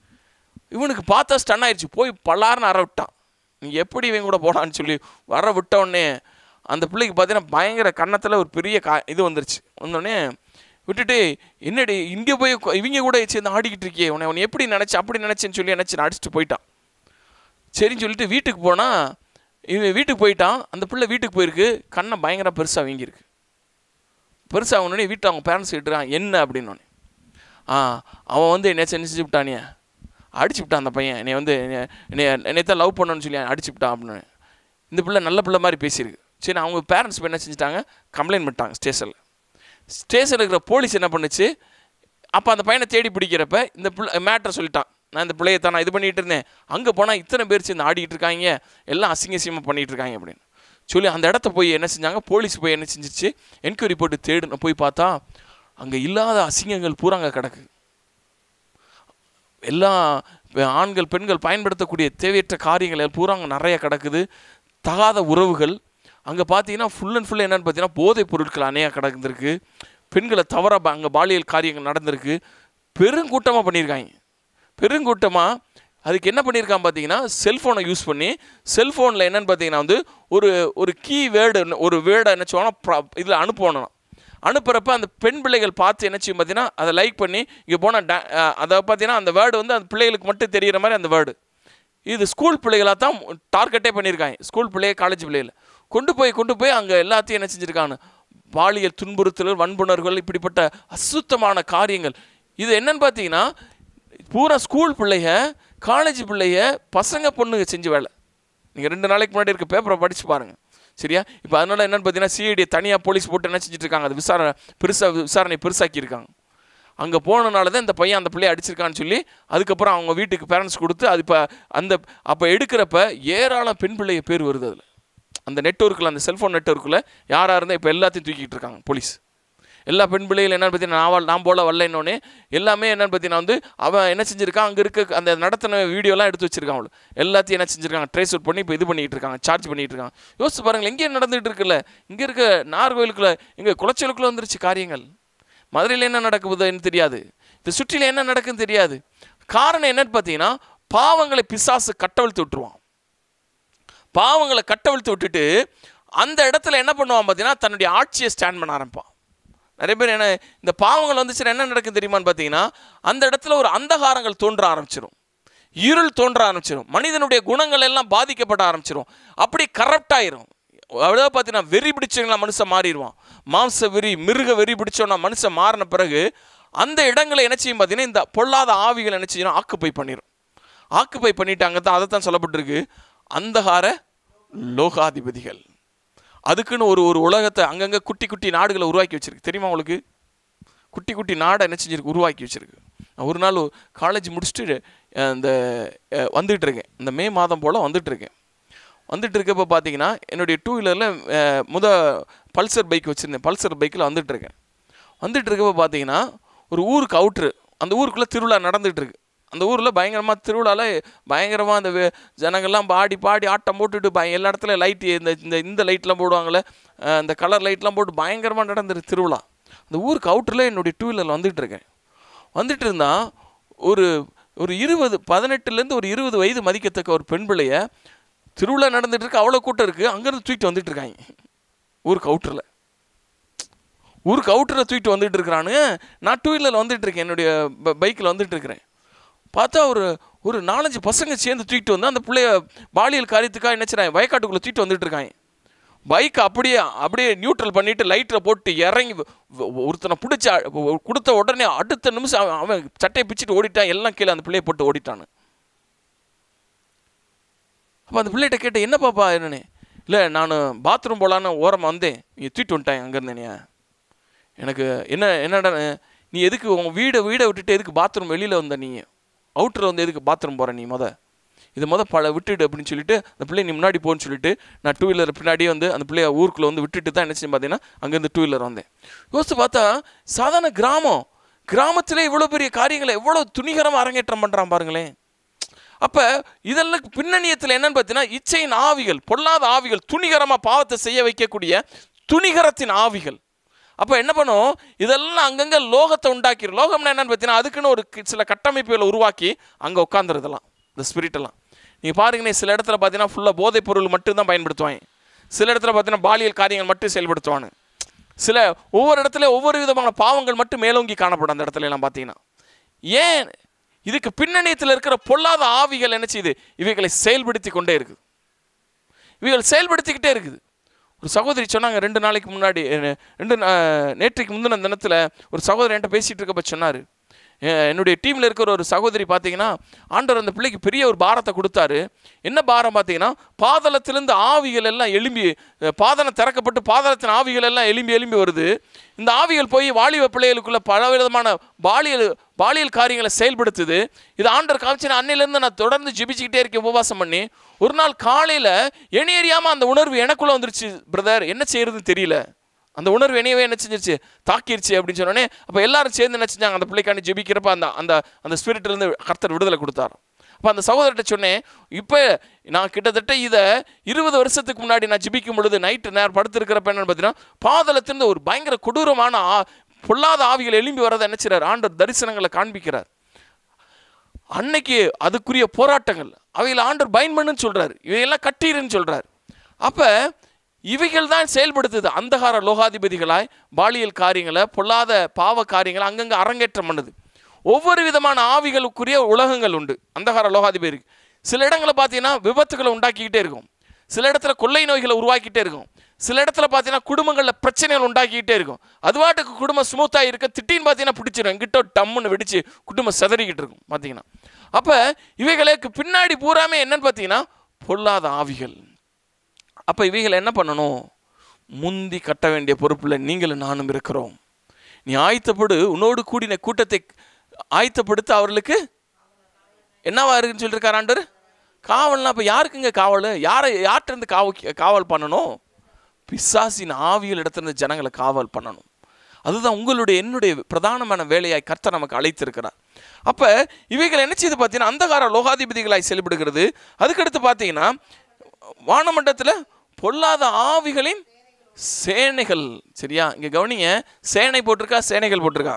இவனுக்கு பார்த்தா ஸ்டன் ஆயிடுச்சு போய் பல்லாருன்னு அற விட்டான் நீ எப்படி இவன் கூட போனான்னு சொல்லி வர விட்ட உடனே அந்த பிள்ளைக்கு பார்த்தீங்கன்னா பயங்கர கன்னத்தில் ஒரு பெரிய கா இது வந்துருச்சு வந்தோடனே விட்டுட்டு என்னடி இங்கே போய் உக்கா- இவங்க கூட சேர்ந்து ஆடிக்கிட்டு இருக்கியே உன்னை உன்னை எப்படி நினச்சி அப்படி நினச்சேன்னு சொல்லி நினச்சி அடிச்சுட்டு போயிட்டான் சரின்னு சொல்லிட்டு வீட்டுக்கு போனால் இவன் வீட்டுக்கு போயிட்டான் அந்த பிள்ளை வீட்டுக்கு போயிருக்கு கண்ணை பயங்கர பெருசாக வீங்கியிருக்கு பெருசாக உடனே வீட்டை அவங்க பேரண்ட்ஸ் கிட்டுறான் என்ன அப்படின்னு ஆ அவன் வந்து என்ன செஞ்சு விட்டானே அடிச்சு விட்டான் அந்த பையன் என்னை வந்து என்னை என்னைத்தான் லவ் பண்ணணும்னு சொல்லி அடிச்சு விட்டான் அப்படின்னு இந்த பிள்ளை நல்ல பிள்ளை மாதிரி பேசியிருக்கு சரி அவங்க பேரண்ட்ஸ் என்ன செஞ்சுட்டாங்க கம்ப்ளைண்ட் பண்ணிட்டாங்க ஸ்டேஷனில் ஸ்டேஷனில் இருக்கிற போலீஸ் என்ன பண்ணுச்சு அப்போ அந்த பையனை தேடி பிடிக்கிறப்ப இந்த பிள்ளை மேட்ரை சொல்லிட்டான் நான் இந்த பிள்ளையை தான் நான் இது பண்ணிட்டு இருந்தேன் அங்கே போனால் இத்தனை பேர் சேர்ந்து ஆடிட்டு இருக்காங்க எல்லாம் அசிங்க அசிங்கமாக பண்ணிட்டு இருக்காங்க அப்படின்னு சொல்லி அந்த இடத்த போய் என்ன செஞ்சாங்க போலீஸ் போய் என்ன செஞ்சிச்சு என்கொயரி போட்டு தேடு போய் பார்த்தா அங்கே இல்லாத அசிங்கங்கள் பூரா அங்கே கிடக்கு எல்லா பெ- ஆண்கள் பெண்கள் பயன்படுத்தக்கூடிய தேவையற்ற காரியங்கள் பூரா அங்கே நிறைய கிடக்குது தகாத உறவுகள் அங்கே பார்த்தீங்கன்னா ஃபுல் அண்ட் ஃபுல் என்னன்னு பார்த்தீங்கன்னா போதைப் பொருட்கள் அநேக கிடந்திருக்கு பெண்களை தவற அங்கே பாலியல் காரியங்கள் நடந்திருக்கு பெருங்கூட்டமாக பண்ணியிருக்காங்க பெருங்கூட்டமாக அதுக்கு என்ன பண்ணியிருக்கான் பார்த்தீங்கன்னா செல்ஃபோனை யூஸ் பண்ணி செல்ஃபோனில் என்னன்னு பார்த்தீங்கன்னா வந்து ஒரு ஒரு கீ வேர்டு ஒரு வேர்டை என்ன சொல்லுவாங்கன்னா இதில் அனுப்பணும் அனுப்புகிறப்ப அந்த பெண் பிள்ளைகள் பார்த்து என்ன செய்யும் பார்த்தீங்கன்னா அதை லைக் பண்ணி இங்கே போனால் டா அதை பார்த்தீங்கன்னா அந்த வேர்டு வந்து அந்த பிள்ளைகளுக்கு மட்டும் தெரிகிற மாதிரி அந்த வேர்டு இது ஸ்கூல் பிள்ளைகளாக தான் டார்கெட்டே பண்ணியிருக்காங்க ஸ்கூல் பிள்ளைய காலேஜ் பிள்ளைகள் கொண்டு போய் கொண்டு போய் அங்கே எல்லாத்தையும் என்ன செஞ்சுருக்காங்க பாலியல் துன்புறுத்தல் வன்புணர்கள் இப்படிப்பட்ட அசுத்தமான காரியங்கள் இது என்னன்னு பார்த்தீங்கன்னா பூரா ஸ்கூல் பிள்ளைக காலேஜ் பிள்ளைக பசங்க பொண்ணுங்க செஞ்ச வேலை நீங்கள் ரெண்டு நாளைக்கு முன்னாடி இருக்க பேப்பரை படித்து பாருங்கள் சரியா இப்போ அதனால என்னன்னு பார்த்தீங்கன்னா சிஐடி தனியாக போலீஸ் போட்டு என்ன செஞ்சுட்டு இருக்காங்க அது விசாரணை பெருசாக விசாரணை பெருசாக்கியிருக்காங்க அங்கே போனனால தான் இந்த பையன் அந்த பிள்ளைய அடிச்சிருக்கான்னு சொல்லி அதுக்கப்புறம் அவங்க வீட்டுக்கு பேரண்ட்ஸ் கொடுத்து அது இப்போ அந்த அப்போ எடுக்கிறப்ப ஏராளம் பெண் பிள்ளைய பேர் வருது அதில் அந்த நெட்ஒர்க்கில் அந்த செல்ஃபோன் நெட்ஒர்க்கில் யாராக இருந்தால் இப்போ எல்லாத்தையும் தூக்கிட்டு இருக்காங்க போலீஸ் எல்லா பெண் பிள்ளைகள் என்னன்னு பார்த்தீங்கன்னா நான் நான் போல வரலன்னொன்னே எல்லாமே என்னன்னு பார்த்தீங்கன்னா வந்து அவன் என்ன செஞ்சிருக்கான் அங்கே இருக்க அந்த நடத்தின வீடியோலாம் எடுத்து வச்சிருக்கான் அவளு எல்லாத்தையும் என்ன செஞ்சிருக்காங்க ட்ரேஸ் அவுட் பண்ணி இப்போ இது பண்ணிட்டு இருக்காங்க சார்ஜ் பண்ணிட்டு இருக்காங்க யோசிச்சு பாருங்களேன் இங்கே நடந்துட்டு இருக்குல்ல இங்கே இருக்க நார்கோயிலுக்குள்ள இங்கே குளச்சலுக்குள்ள வந்துருச்சு காரியங்கள் மதுரையில் என்ன நடக்குதுன்னு தெரியாது இந்த சுற்றில என்ன நடக்குதுன்னு தெரியாது காரணம் என்னன்னு பார்த்தீங்கன்னா பாவங்களை பிசாசு கட்டவிழ்த்து விட்டுருவான் பாவங்களை கட்டவிழ்த்து விட்டுட்டு அந்த இடத்துல என்ன பண்ணுவான் பார்த்தீங்கன்னா தன்னுடைய ஆட்சியை ஸ்டாண்ட் பண்ண ஆரம்பிப்பான் நிறைய பேர் என்ன இந்த பாவங்கள் வந்துச்சுன்னா என்ன நடக்கும் தெரியுமான்னு பார்த்தீங்கன்னா அந்த இடத்துல ஒரு அந்தகாரங்கள் தோன்ற ஆரம்பிச்சிடும் இருள் தோன்ற ஆரம்பிச்சிடும் மனிதனுடைய குணங்கள் எல்லாம் பாதிக்கப்பட ஆரம்பிச்சிடும் அப்படி கரப்ட் ஆயிரும் அவ்வளோ பார்த்தீங்கன்னா வெறி பிடிச்சவங்களா மனுஷன் மாறிடுவான் மாம்ச வெறி மிருக வெறி பிடிச்சவனா மனுஷன் மாறின பிறகு அந்த இடங்களை என்ன செய்யும் பார்த்தீங்கன்னா இந்த பொல்லாத ஆவிகள் என்ன செய்யணும் ஆக்குப்பை பண்ணிடும் ஆக்குப்பை பண்ணிட்டாங்க தான் அதை தான் சொல்லப்பட்டிருக்கு அந்தகார லோகாதிபதிகள் அதுக்குன்னு ஒரு ஒரு உலகத்தை அங்கங்கே குட்டி குட்டி நாடுகளை உருவாக்கி வச்சிருக்கு தெரியுமா உங்களுக்கு குட்டி குட்டி நாடை என்ன செஞ்சிருக்கு உருவாக்கி வச்சிருக்கு நான் ஒரு நாள் காலேஜ் முடிச்சுட்டு அஹ், இந்த அஹ், வந்துட்டு இருக்கேன் இந்த மே மாதம் போல் வந்துட்டு இருக்கேன் வந்துட்டு இருக்கப்போ பார்த்தீங்கன்னா என்னுடைய டூ வீலரில் முத பல்சர் பைக் வச்சுருந்தேன் பல்சர் பைக்கில் வந்துட்டு இருக்கேன் வந்துட்டு இருக்கப்போ பார்த்தீங்கன்னா ஒரு ஊருக்கு அவுட்ரு அந்த ஊருக்குள்ளே திருவிழா நடந்துட்டு இருக்கு அந்த ஊரில் பயங்கரமாக திருவிழாவில் பயங்கரமாக அந்த வே- ஜனங்கள்லாம் பாடி பாடி ஆட்டம் போட்டுட்டு பய எல்லா இடத்துல லைட் இந்த இந்த இந்த லைட்லாம் போடுவாங்கள்ல அஹ் இந்த கலர் லைட்லாம் போட்டு பயங்கரமாக நடந்துருக்கு திருவிழா அந்த ஊருக்கு அவுட்டரில் என்னுடைய டூ வீலரில் வந்துட்டு இருக்கேன் வந்துட்டு இருந்தா ஒரு ஒரு இருபது பதினெட்டுலேருந்து ஒரு இருபது வயது மதிக்கத்தக்க ஒரு பெண் பிள்ளைய திருவிழா நடந்துட்டு இருக்கு அவ்வளோ கூட்டம் இருக்குது அங்கேருந்து தூக்கிட்டு வந்துட்டு இருக்காங்க ஊருக்கு அவுட்டரில் ஊருக்கு அவுட்டரில் தூக்கிட்டு வந்துட்டு இருக்கிறானுங்க நான் டூ வீலரில் வந்துட்டு இருக்கேன் என்னுடைய பைக்கில் வந்துட்டு இருக்கிறேன் பார்த்தா ஒரு ஒரு நாலஞ்சு பசங்க சேர்ந்து தூக்கிட்டு வந்து அந்த பிள்ளைய பாலியல் காரியத்துக்காக என்ன செய்றாங்க வயக்காட்டுக்குள்ளே தூக்கிட்டு வந்துட்டு இருக்காங்க பைக் அப்படியே அப்படியே நியூட்ரல் பண்ணிட்டு லைட்டில் போட்டு இறங்கி வ- வ- ஒருத்தனை பிடிச்சி கொடுத்த உடனே அடுத்த நிமிஷம் அவன் அவன் சட்டையை பிச்சுட்டு ஓடிட்டான் எல்லாம் கீழே அந்த பிள்ளையை போட்டு ஓடிட்டானு அப்போ அந்த பிள்ளைகிட்ட கேட்டேன் என்ன பாப்பா என்னன்னு இல்லை நான் பாத்ரூம் போகலான்னு ஓரமாக வந்தேன் நீ தூக்கிட்டு வந்துட்டேன் அங்கேருந்தேனியா எனக்கு என்ன என்னடா நீ எதுக்கு உன் வீடை வீடை விட்டுட்டு எதுக்கு பாத்ரூம் வெளியில் வந்த நீ அவுட்டர் வந்து எதுக்கு பாத்ரூம் போகிற நீ முத இது முத பல விட்டுடு அப்படின்னு சொல்லிட்டு அந்த பிள்ளை நீ முன்னாடி போன்னு சொல்லிட்டு நான் டூ வீலர் பின்னாடியே வந்து அந்த பிள்ளைய ஊருக்குள்ளே வந்து விட்டுட்டு தான் என்ன செய்யும் பார்த்தீங்கன்னா அங்கேருந்து டூ வீலர் வந்தேன் யோசிச்சு பார்த்தா சாதாரண கிராமம் கிராமத்தில் இவ்வளோ பெரிய காரியங்களை எவ்வளோ துணிகரமாக அரங்கேற்றம் பண்ணுறான் பாருங்களேன் அப்போ இதெல்லாம் பின்னணியத்தில் என்னன்னு பார்த்தீங்கன்னா இச்சையின் ஆவிகள் பொல்லாத ஆவிகள் துணிகரமாக பாவத்தை செய்ய வைக்கக்கூடிய துணிகரத்தின் ஆவிகள் அப்போ என்ன பண்ணும் இதெல்லாம் அங்கங்கே லோகத்தை உண்டாக்கிடும் லோகம்னா என்னன்னு பார்த்தீங்கன்னா அதுக்குன்னு ஒரு கி- சில கட்டமைப்புகளை உருவாக்கி அங்கே உட்காந்துருதெல்லாம் இந்த ஸ்பிரிட்டெல்லாம் நீங்கள் பாருங்கண்ணே சில இடத்துல பார்த்தீங்கன்னா ஃபுல்லாக போதைப் பொருள் மட்டும்தான் பயன்படுத்துவாங்க சில இடத்துல பார்த்தீங்கன்னா பாலியல் காரியங்கள் மட்டும் செயல்படுத்துவாங்க சில ஒவ்வொரு இடத்துல ஒவ்வொரு விதமான பாவங்கள் மட்டும் மேலோங்கி காணப்படும் அந்த இடத்துல எல்லாம் பார்த்தீங்கன்னா ஏன் இதுக்கு பின்னணியத்தில் இருக்கிற பொல்லாத ஆவிகள் என்ன செய்யுது இவைகளை செயல்படுத்தி கொண்டே இருக்குது இவைகள் செயல்படுத்திக்கிட்டே இருக்குது ஒரு சகோதரி சொன்னாங்க ரெண்டு நாளைக்கு முன்னாடி அஹ், ரெண்டு நா- நேற்றைக்கு முந்தின தினத்தில் ஒரு சகோதரி என்கிட்ட பேசிகிட்டு இருக்கப்ப சொன்னார் என்னுடைய டீமில் இருக்கிற ஒரு சகோதரி பார்த்தீங்கன்னா ஆண்டவர் அந்த பிள்ளைக்கு பெரிய ஒரு பாரத்தை கொடுத்தாரு என்ன பாரம் பார்த்தீங்கன்னா பாதளத்திலிருந்து ஆவிகள் எல்லாம் எழும்பி அஹ், பாதளம் திறக்கப்பட்டு பாதளத்தின் ஆவிகள் எல்லாம் எழும்பி எழும்பி வருது இந்த ஆவிகள் போய் வாலிப பிள்ளைகளுக்குள்ள பல விதமான பாலியல் பாலியல் காரியங்களை செயல்படுத்துது இது ஆண்டவர் காமிச்சு அன்னையிலேருந்து நான் தொடர்ந்து ஜெபிச்சுக்கிட்டே இருக்கேன் உபவாசம் பண்ணி ஒரு நாள் காலையில் என்னை அறியாமல் அந்த உணர்வு எனக்குள்ளே வந்துருச்சு பிரதர் என்ன செய்யறதுன்னு தெரியல அந்த உணர்வு என்னையவே என்ன செஞ்சிருச்சு தாக்கிருச்சு அப்படின்னு சொன்னோடனே அப்போ எல்லாரும் சேர்ந்து என்ன செஞ்சாங்க அந்த பிள்ளைக்காண்டி ஜெபிக்கிறப்ப அந்த அந்த அந்த ஸ்பிரிட்லேருந்து கர்த்தர் விடுதலை கொடுத்தார் அப்போ அந்த சகோதரர்கிட்ட சொன்னேன் இப்போ நான் கிட்டத்தட்ட இதை இருபது வருஷத்துக்கு முன்னாடி நான் ஜெபிக்கும் பொழுது நைட்டு நேரம் படுத்திருக்கிறப்ப என்னன்னு பார்த்தீங்கன்னா பாதளத்திலிருந்து ஒரு பயங்கர கொடூரமான ஆ- பொல்லாத ஆவிகள் எழும்பி வரதை என்ன செய்றார் ஆண்டவர் தரிசனங்களை காண்பிக்கிறார் அன்னைக்கு அதுக்குரிய போராட்டங்கள் அவையில் ஆண்டவர் பயன் பண்ணுன்னு சொல்றாரு இவையெல்லாம் கட்டீருன்னு சொல்றாரு அப்ப இவைகள் தான் செயல்படுத்துது அந்தகார லோகாதிபதிகளாய் பாலியல் காரியங்களை பொல்லாத பாவ காரியங்களை அங்கங்கே அரங்கேற்றம் பண்ணுது ஒவ்வொரு விதமான ஆவிகளுக்குரிய உலகங்கள் உண்டு அந்தகார லோகாதிபதி சில இடங்களை பார்த்தீங்கன்னா விபத்துகளை உண்டாக்கிக்கிட்டே இருக்கும் சில இடத்துல கொள்ளை நோய்களை உருவாக்கிட்டே இருக்கும் சில இடத்துல பார்த்தீங்கன்னா குடும்பங்களில் பிரச்சனைகள் உண்டாக்கிக்கிட்டே இருக்கும் அதுவாட்டுக்கு குடும்பம் ஸ்மூத்தாக இருக்க திட்டின்னு பார்த்தீங்கன்னா பிடிச்சிரும் எங்கிட்ட டம்முன்னு வெடிச்சு குடும்பம் செதறிக்கிட்டு இருக்கும் பார்த்தீங்கன்னா அப்போ இவைகளுக்கு பின்னாடி பூராமே என்னன்னு பார்த்தீங்கன்னா பொல்லாத ஆவிகள் அப்போ இவைகளை என்ன பண்ணணும் முந்தி கட்ட வேண்டிய பொறுப்பில் நீங்களும் நானும் இருக்கிறோம் நீ ஆயத்தப்படு உன்னோடு கூடின கூட்டத்தை ஆயத்தப்படுத்த அவர்களுக்கு என்னவா இருக்குன்னு சொல்லியிருக்கார் ஆண்டவர் காவல்னா அப்போ யாருக்குங்க காவல் யாரை யார்கிட்ட இருந்து காவல் காவல் பண்ணணும் பிசாசின் ஆவியல் இடத்துல ஜனங்களை காவல் பண்ணணும் அதுதான் உங்களுடைய என்னுடைய பிரதானமான வேலையாய் கர்த்தர் நமக்கு அழைத்திருக்கிறார் அப்போ இவைகள் என்ன செய்து பார்த்தீங்கன்னா அந்தகார லோகாதிபதிகளாய் செயல்படுகிறது அதுக்கடுத்து பார்த்தீங்கன்னா வானமண்டலத்தில் பொல்லாத ஆவிகளின் சேனைகள் சரியா இங்கே கவனிங்க சேனை போட்டிருக்கா சேனைகள் போட்டிருக்கா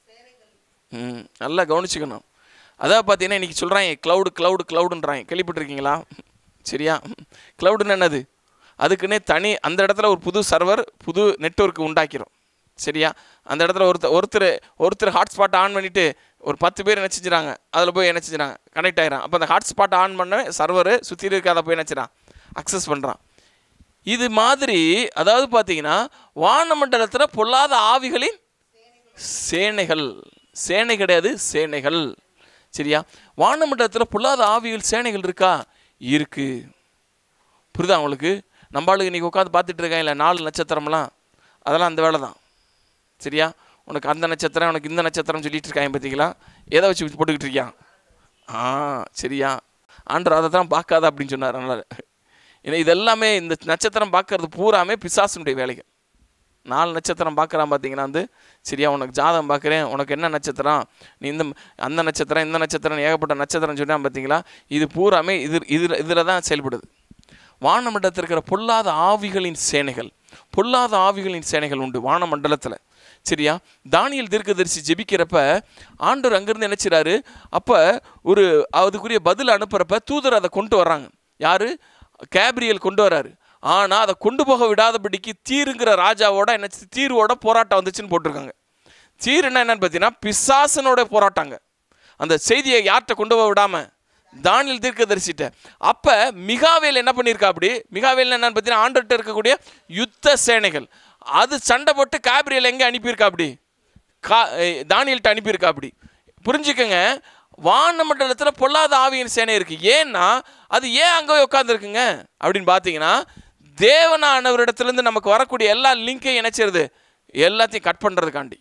ம் நல்லா கவனிச்சுக்கணும் அதான் பார்த்தீங்கன்னா இன்றைக்கி சொல்கிறாங்க க்ளவுடு க்ளவுடு க்ளவுடுன்றாங்க கேள்விப்பட்டிருக்கீங்களா சரியா க்ளவுடுன்னு என்னது அதுக்குன்னே தனி அந்த இடத்துல ஒரு புது சர்வர் புது நெட்வொர்க் உண்டாக்கிறோம் சரியா அந்த இடத்துல ஒருத்தர் ஒருத்தர் ஒருத்தர் ஹாட்ஸ்பாட் ஆன் பண்ணிவிட்டு ஒரு பத்து பேர் என்ன செஞ்சுறாங்க அதில் போய் என்ன செஞ்சுறாங்க கனெக்ட் ஆகிறான் அப்போ அந்த ஹாட்ஸ்பாட் ஆன் பண்ண சர்வர் சுற்றி இருக்க அதை போய் என்ன செய்றான் அக்சஸ் பண்ணுறான் இது மாதிரி அதாவது பார்த்தீங்கன்னா வானமண்டலத்தில் பொல்லாத ஆவிகளின் சேனைகள் சேனை கிடையாது சேனைகள் சரியா வானமண்டலத்தில் பொல்லாத ஆவிகள் சேனைகள் இருக்கா இருக்கு புரியுதா உங்களுக்கு நம்மளுக்கு இன்றைக்கி உட்காந்து பார்த்துட்டு இருக்கேன் இல்லை நாலு நட்சத்திரம்லாம் அதெல்லாம் அந்த வேலை தான் சரியா உனக்கு அந்த நட்சத்திரம் உனக்கு இந்த நட்சத்திரம் சொல்லிட்டு இருக்காங்க பார்த்தீங்களா எதை வச்சு போட்டுக்கிட்டு இருக்கியான் ஆ சரியா ஆண்டர் அதை தான் பார்க்காத அப்படின்னு சொன்னார் அதனால் ஏன்னா இதெல்லாமே இந்த நட்சத்திரம் பார்க்கறது பூராமே பிசாசுனுடைய வேலைகள் நாலு நட்சத்திரம் பார்க்குறான் பார்த்தீங்கன்னா வந்து சரியா உனக்கு ஜாதகம் பார்க்குறேன் உனக்கு என்ன நட்சத்திரம் நீ இந்த அந்த நட்சத்திரம் இந்த நட்சத்திரம் ஏகப்பட்ட நட்சத்திரம் சொன்னான் பார்த்தீங்களா இது பூராமே இது இதில் இதில் தான் செயல்படுது வானமண்டலத்தில் இருக்கிற பொல்லாத ஆவிகளின் சேனைகள் பொல்லாத ஆவிகளின் சேனைகள் உண்டு வானமண்டலத்தில் சரியா தானியல் தீர்க்கதரிசி ஜெபிக்கிறப்ப ஆண்டவர் அங்கேருந்து நினைச்சிறாரு அப்போ ஒரு அதுக்குரிய பதில் அனுப்புகிறப்ப தூதர் அதை கொண்டு வர்றாங்க யாரு கேப்ரியல் கொண்டு வராரு ஆனால் அதை கொண்டு போக விடாதபடிக்கு தீருங்கிற ராஜாவோட என்ன தீர்வோட போராட்டம் வந்துச்சுன்னு போட்டிருக்காங்க தீருன்னா என்னன்னு பார்த்தீங்கன்னா பிசாசனோட போராட்டாங்க அந்த செய்தியை யார்கிட்ட கொண்டு போக விடாம தானியல் தீர்க்கதரிசிட்ட அப்போ மிகாவேல் என்ன பண்ணியிருக்கா அப்படி மிகாவேல் என்னன்னு பார்த்தீங்கன்னா ஆண்டர்கிட்ட இருக்கக்கூடிய யுத்த சேனைகள் அது சண்டை போட்டு காபிரியல் எங்கே அனுப்பியிருக்கா அப்படி கா ஏய், தானியல்கிட்ட அனுப்பியிருக்கா அப்படி புரிஞ்சுக்கங்க வானமண்டலத்தில் பொல்லாத ஆவியின் சேனை இருக்குது ஏன்னா அது ஏன் அங்கே உட்காந்துருக்குங்க அப்படின்னு பார்த்தீங்கன்னா தேவனானவரிடத்துலேருந்து நமக்கு வரக்கூடிய எல்லா லிங்கையும் இணைச்சிருது எல்லாத்தையும் கட் பண்ணுறதுக்காண்டி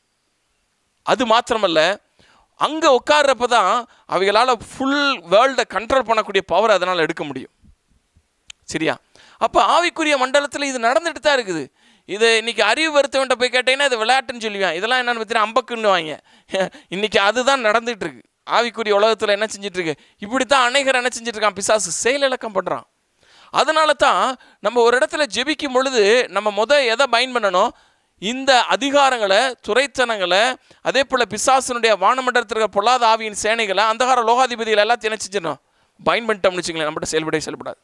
அது மாத்திரமல்ல அங்கே உட்கார்றப்ப தான் அவைகளால் ஃபுல் வேர்ல்டை கண்ட்ரோல் பண்ணக்கூடிய பவர் அதனால் எடுக்க முடியும் சரியா அப்போ ஆவிக்குரிய மண்டலத்தில் இது நடந்துட்டு தான் இருக்குது இது இன்னைக்கு அறிவு வருத்தவன்ட்ட போய் கேட்டீங்கன்னா இது விளையாட்டுன்னு சொல்லுவான் இதெல்லாம் என்னன்னு பார்த்தீங்கன்னா அம்பக்குன்னு வாங்க இன்னைக்கு அதுதான் நடந்துட்டு இருக்கு ஆவிக்குரிய உலகத்தில் என்ன செஞ்சுட்டு இருக்கு இப்படி தான் அநேகர் என்ன செஞ்சுட்டு இருக்கான் பிசாசு செயலிழக்கம் பண்ணுறான் அதனால தான் நம்ம ஒரு இடத்துல ஜெபிக்கும் பொழுது நம்ம முத எதை பயன் பண்ணணும் இந்த அதிகாரங்களை துறைத்தனங்களை அதே போல் பிசாசனுடைய வானமண்டலத்தில் இருக்கிற பொல்லாத ஆவியின் சேனைகளை அந்தகார லோகாதிபதிகள் எல்லாத்தையும் என்ன செஞ்சிடணும் பயன் பண்ணிட்டோம்னு வச்சுங்களேன் நம்மகிட்ட செயல்படவே செயல்படாது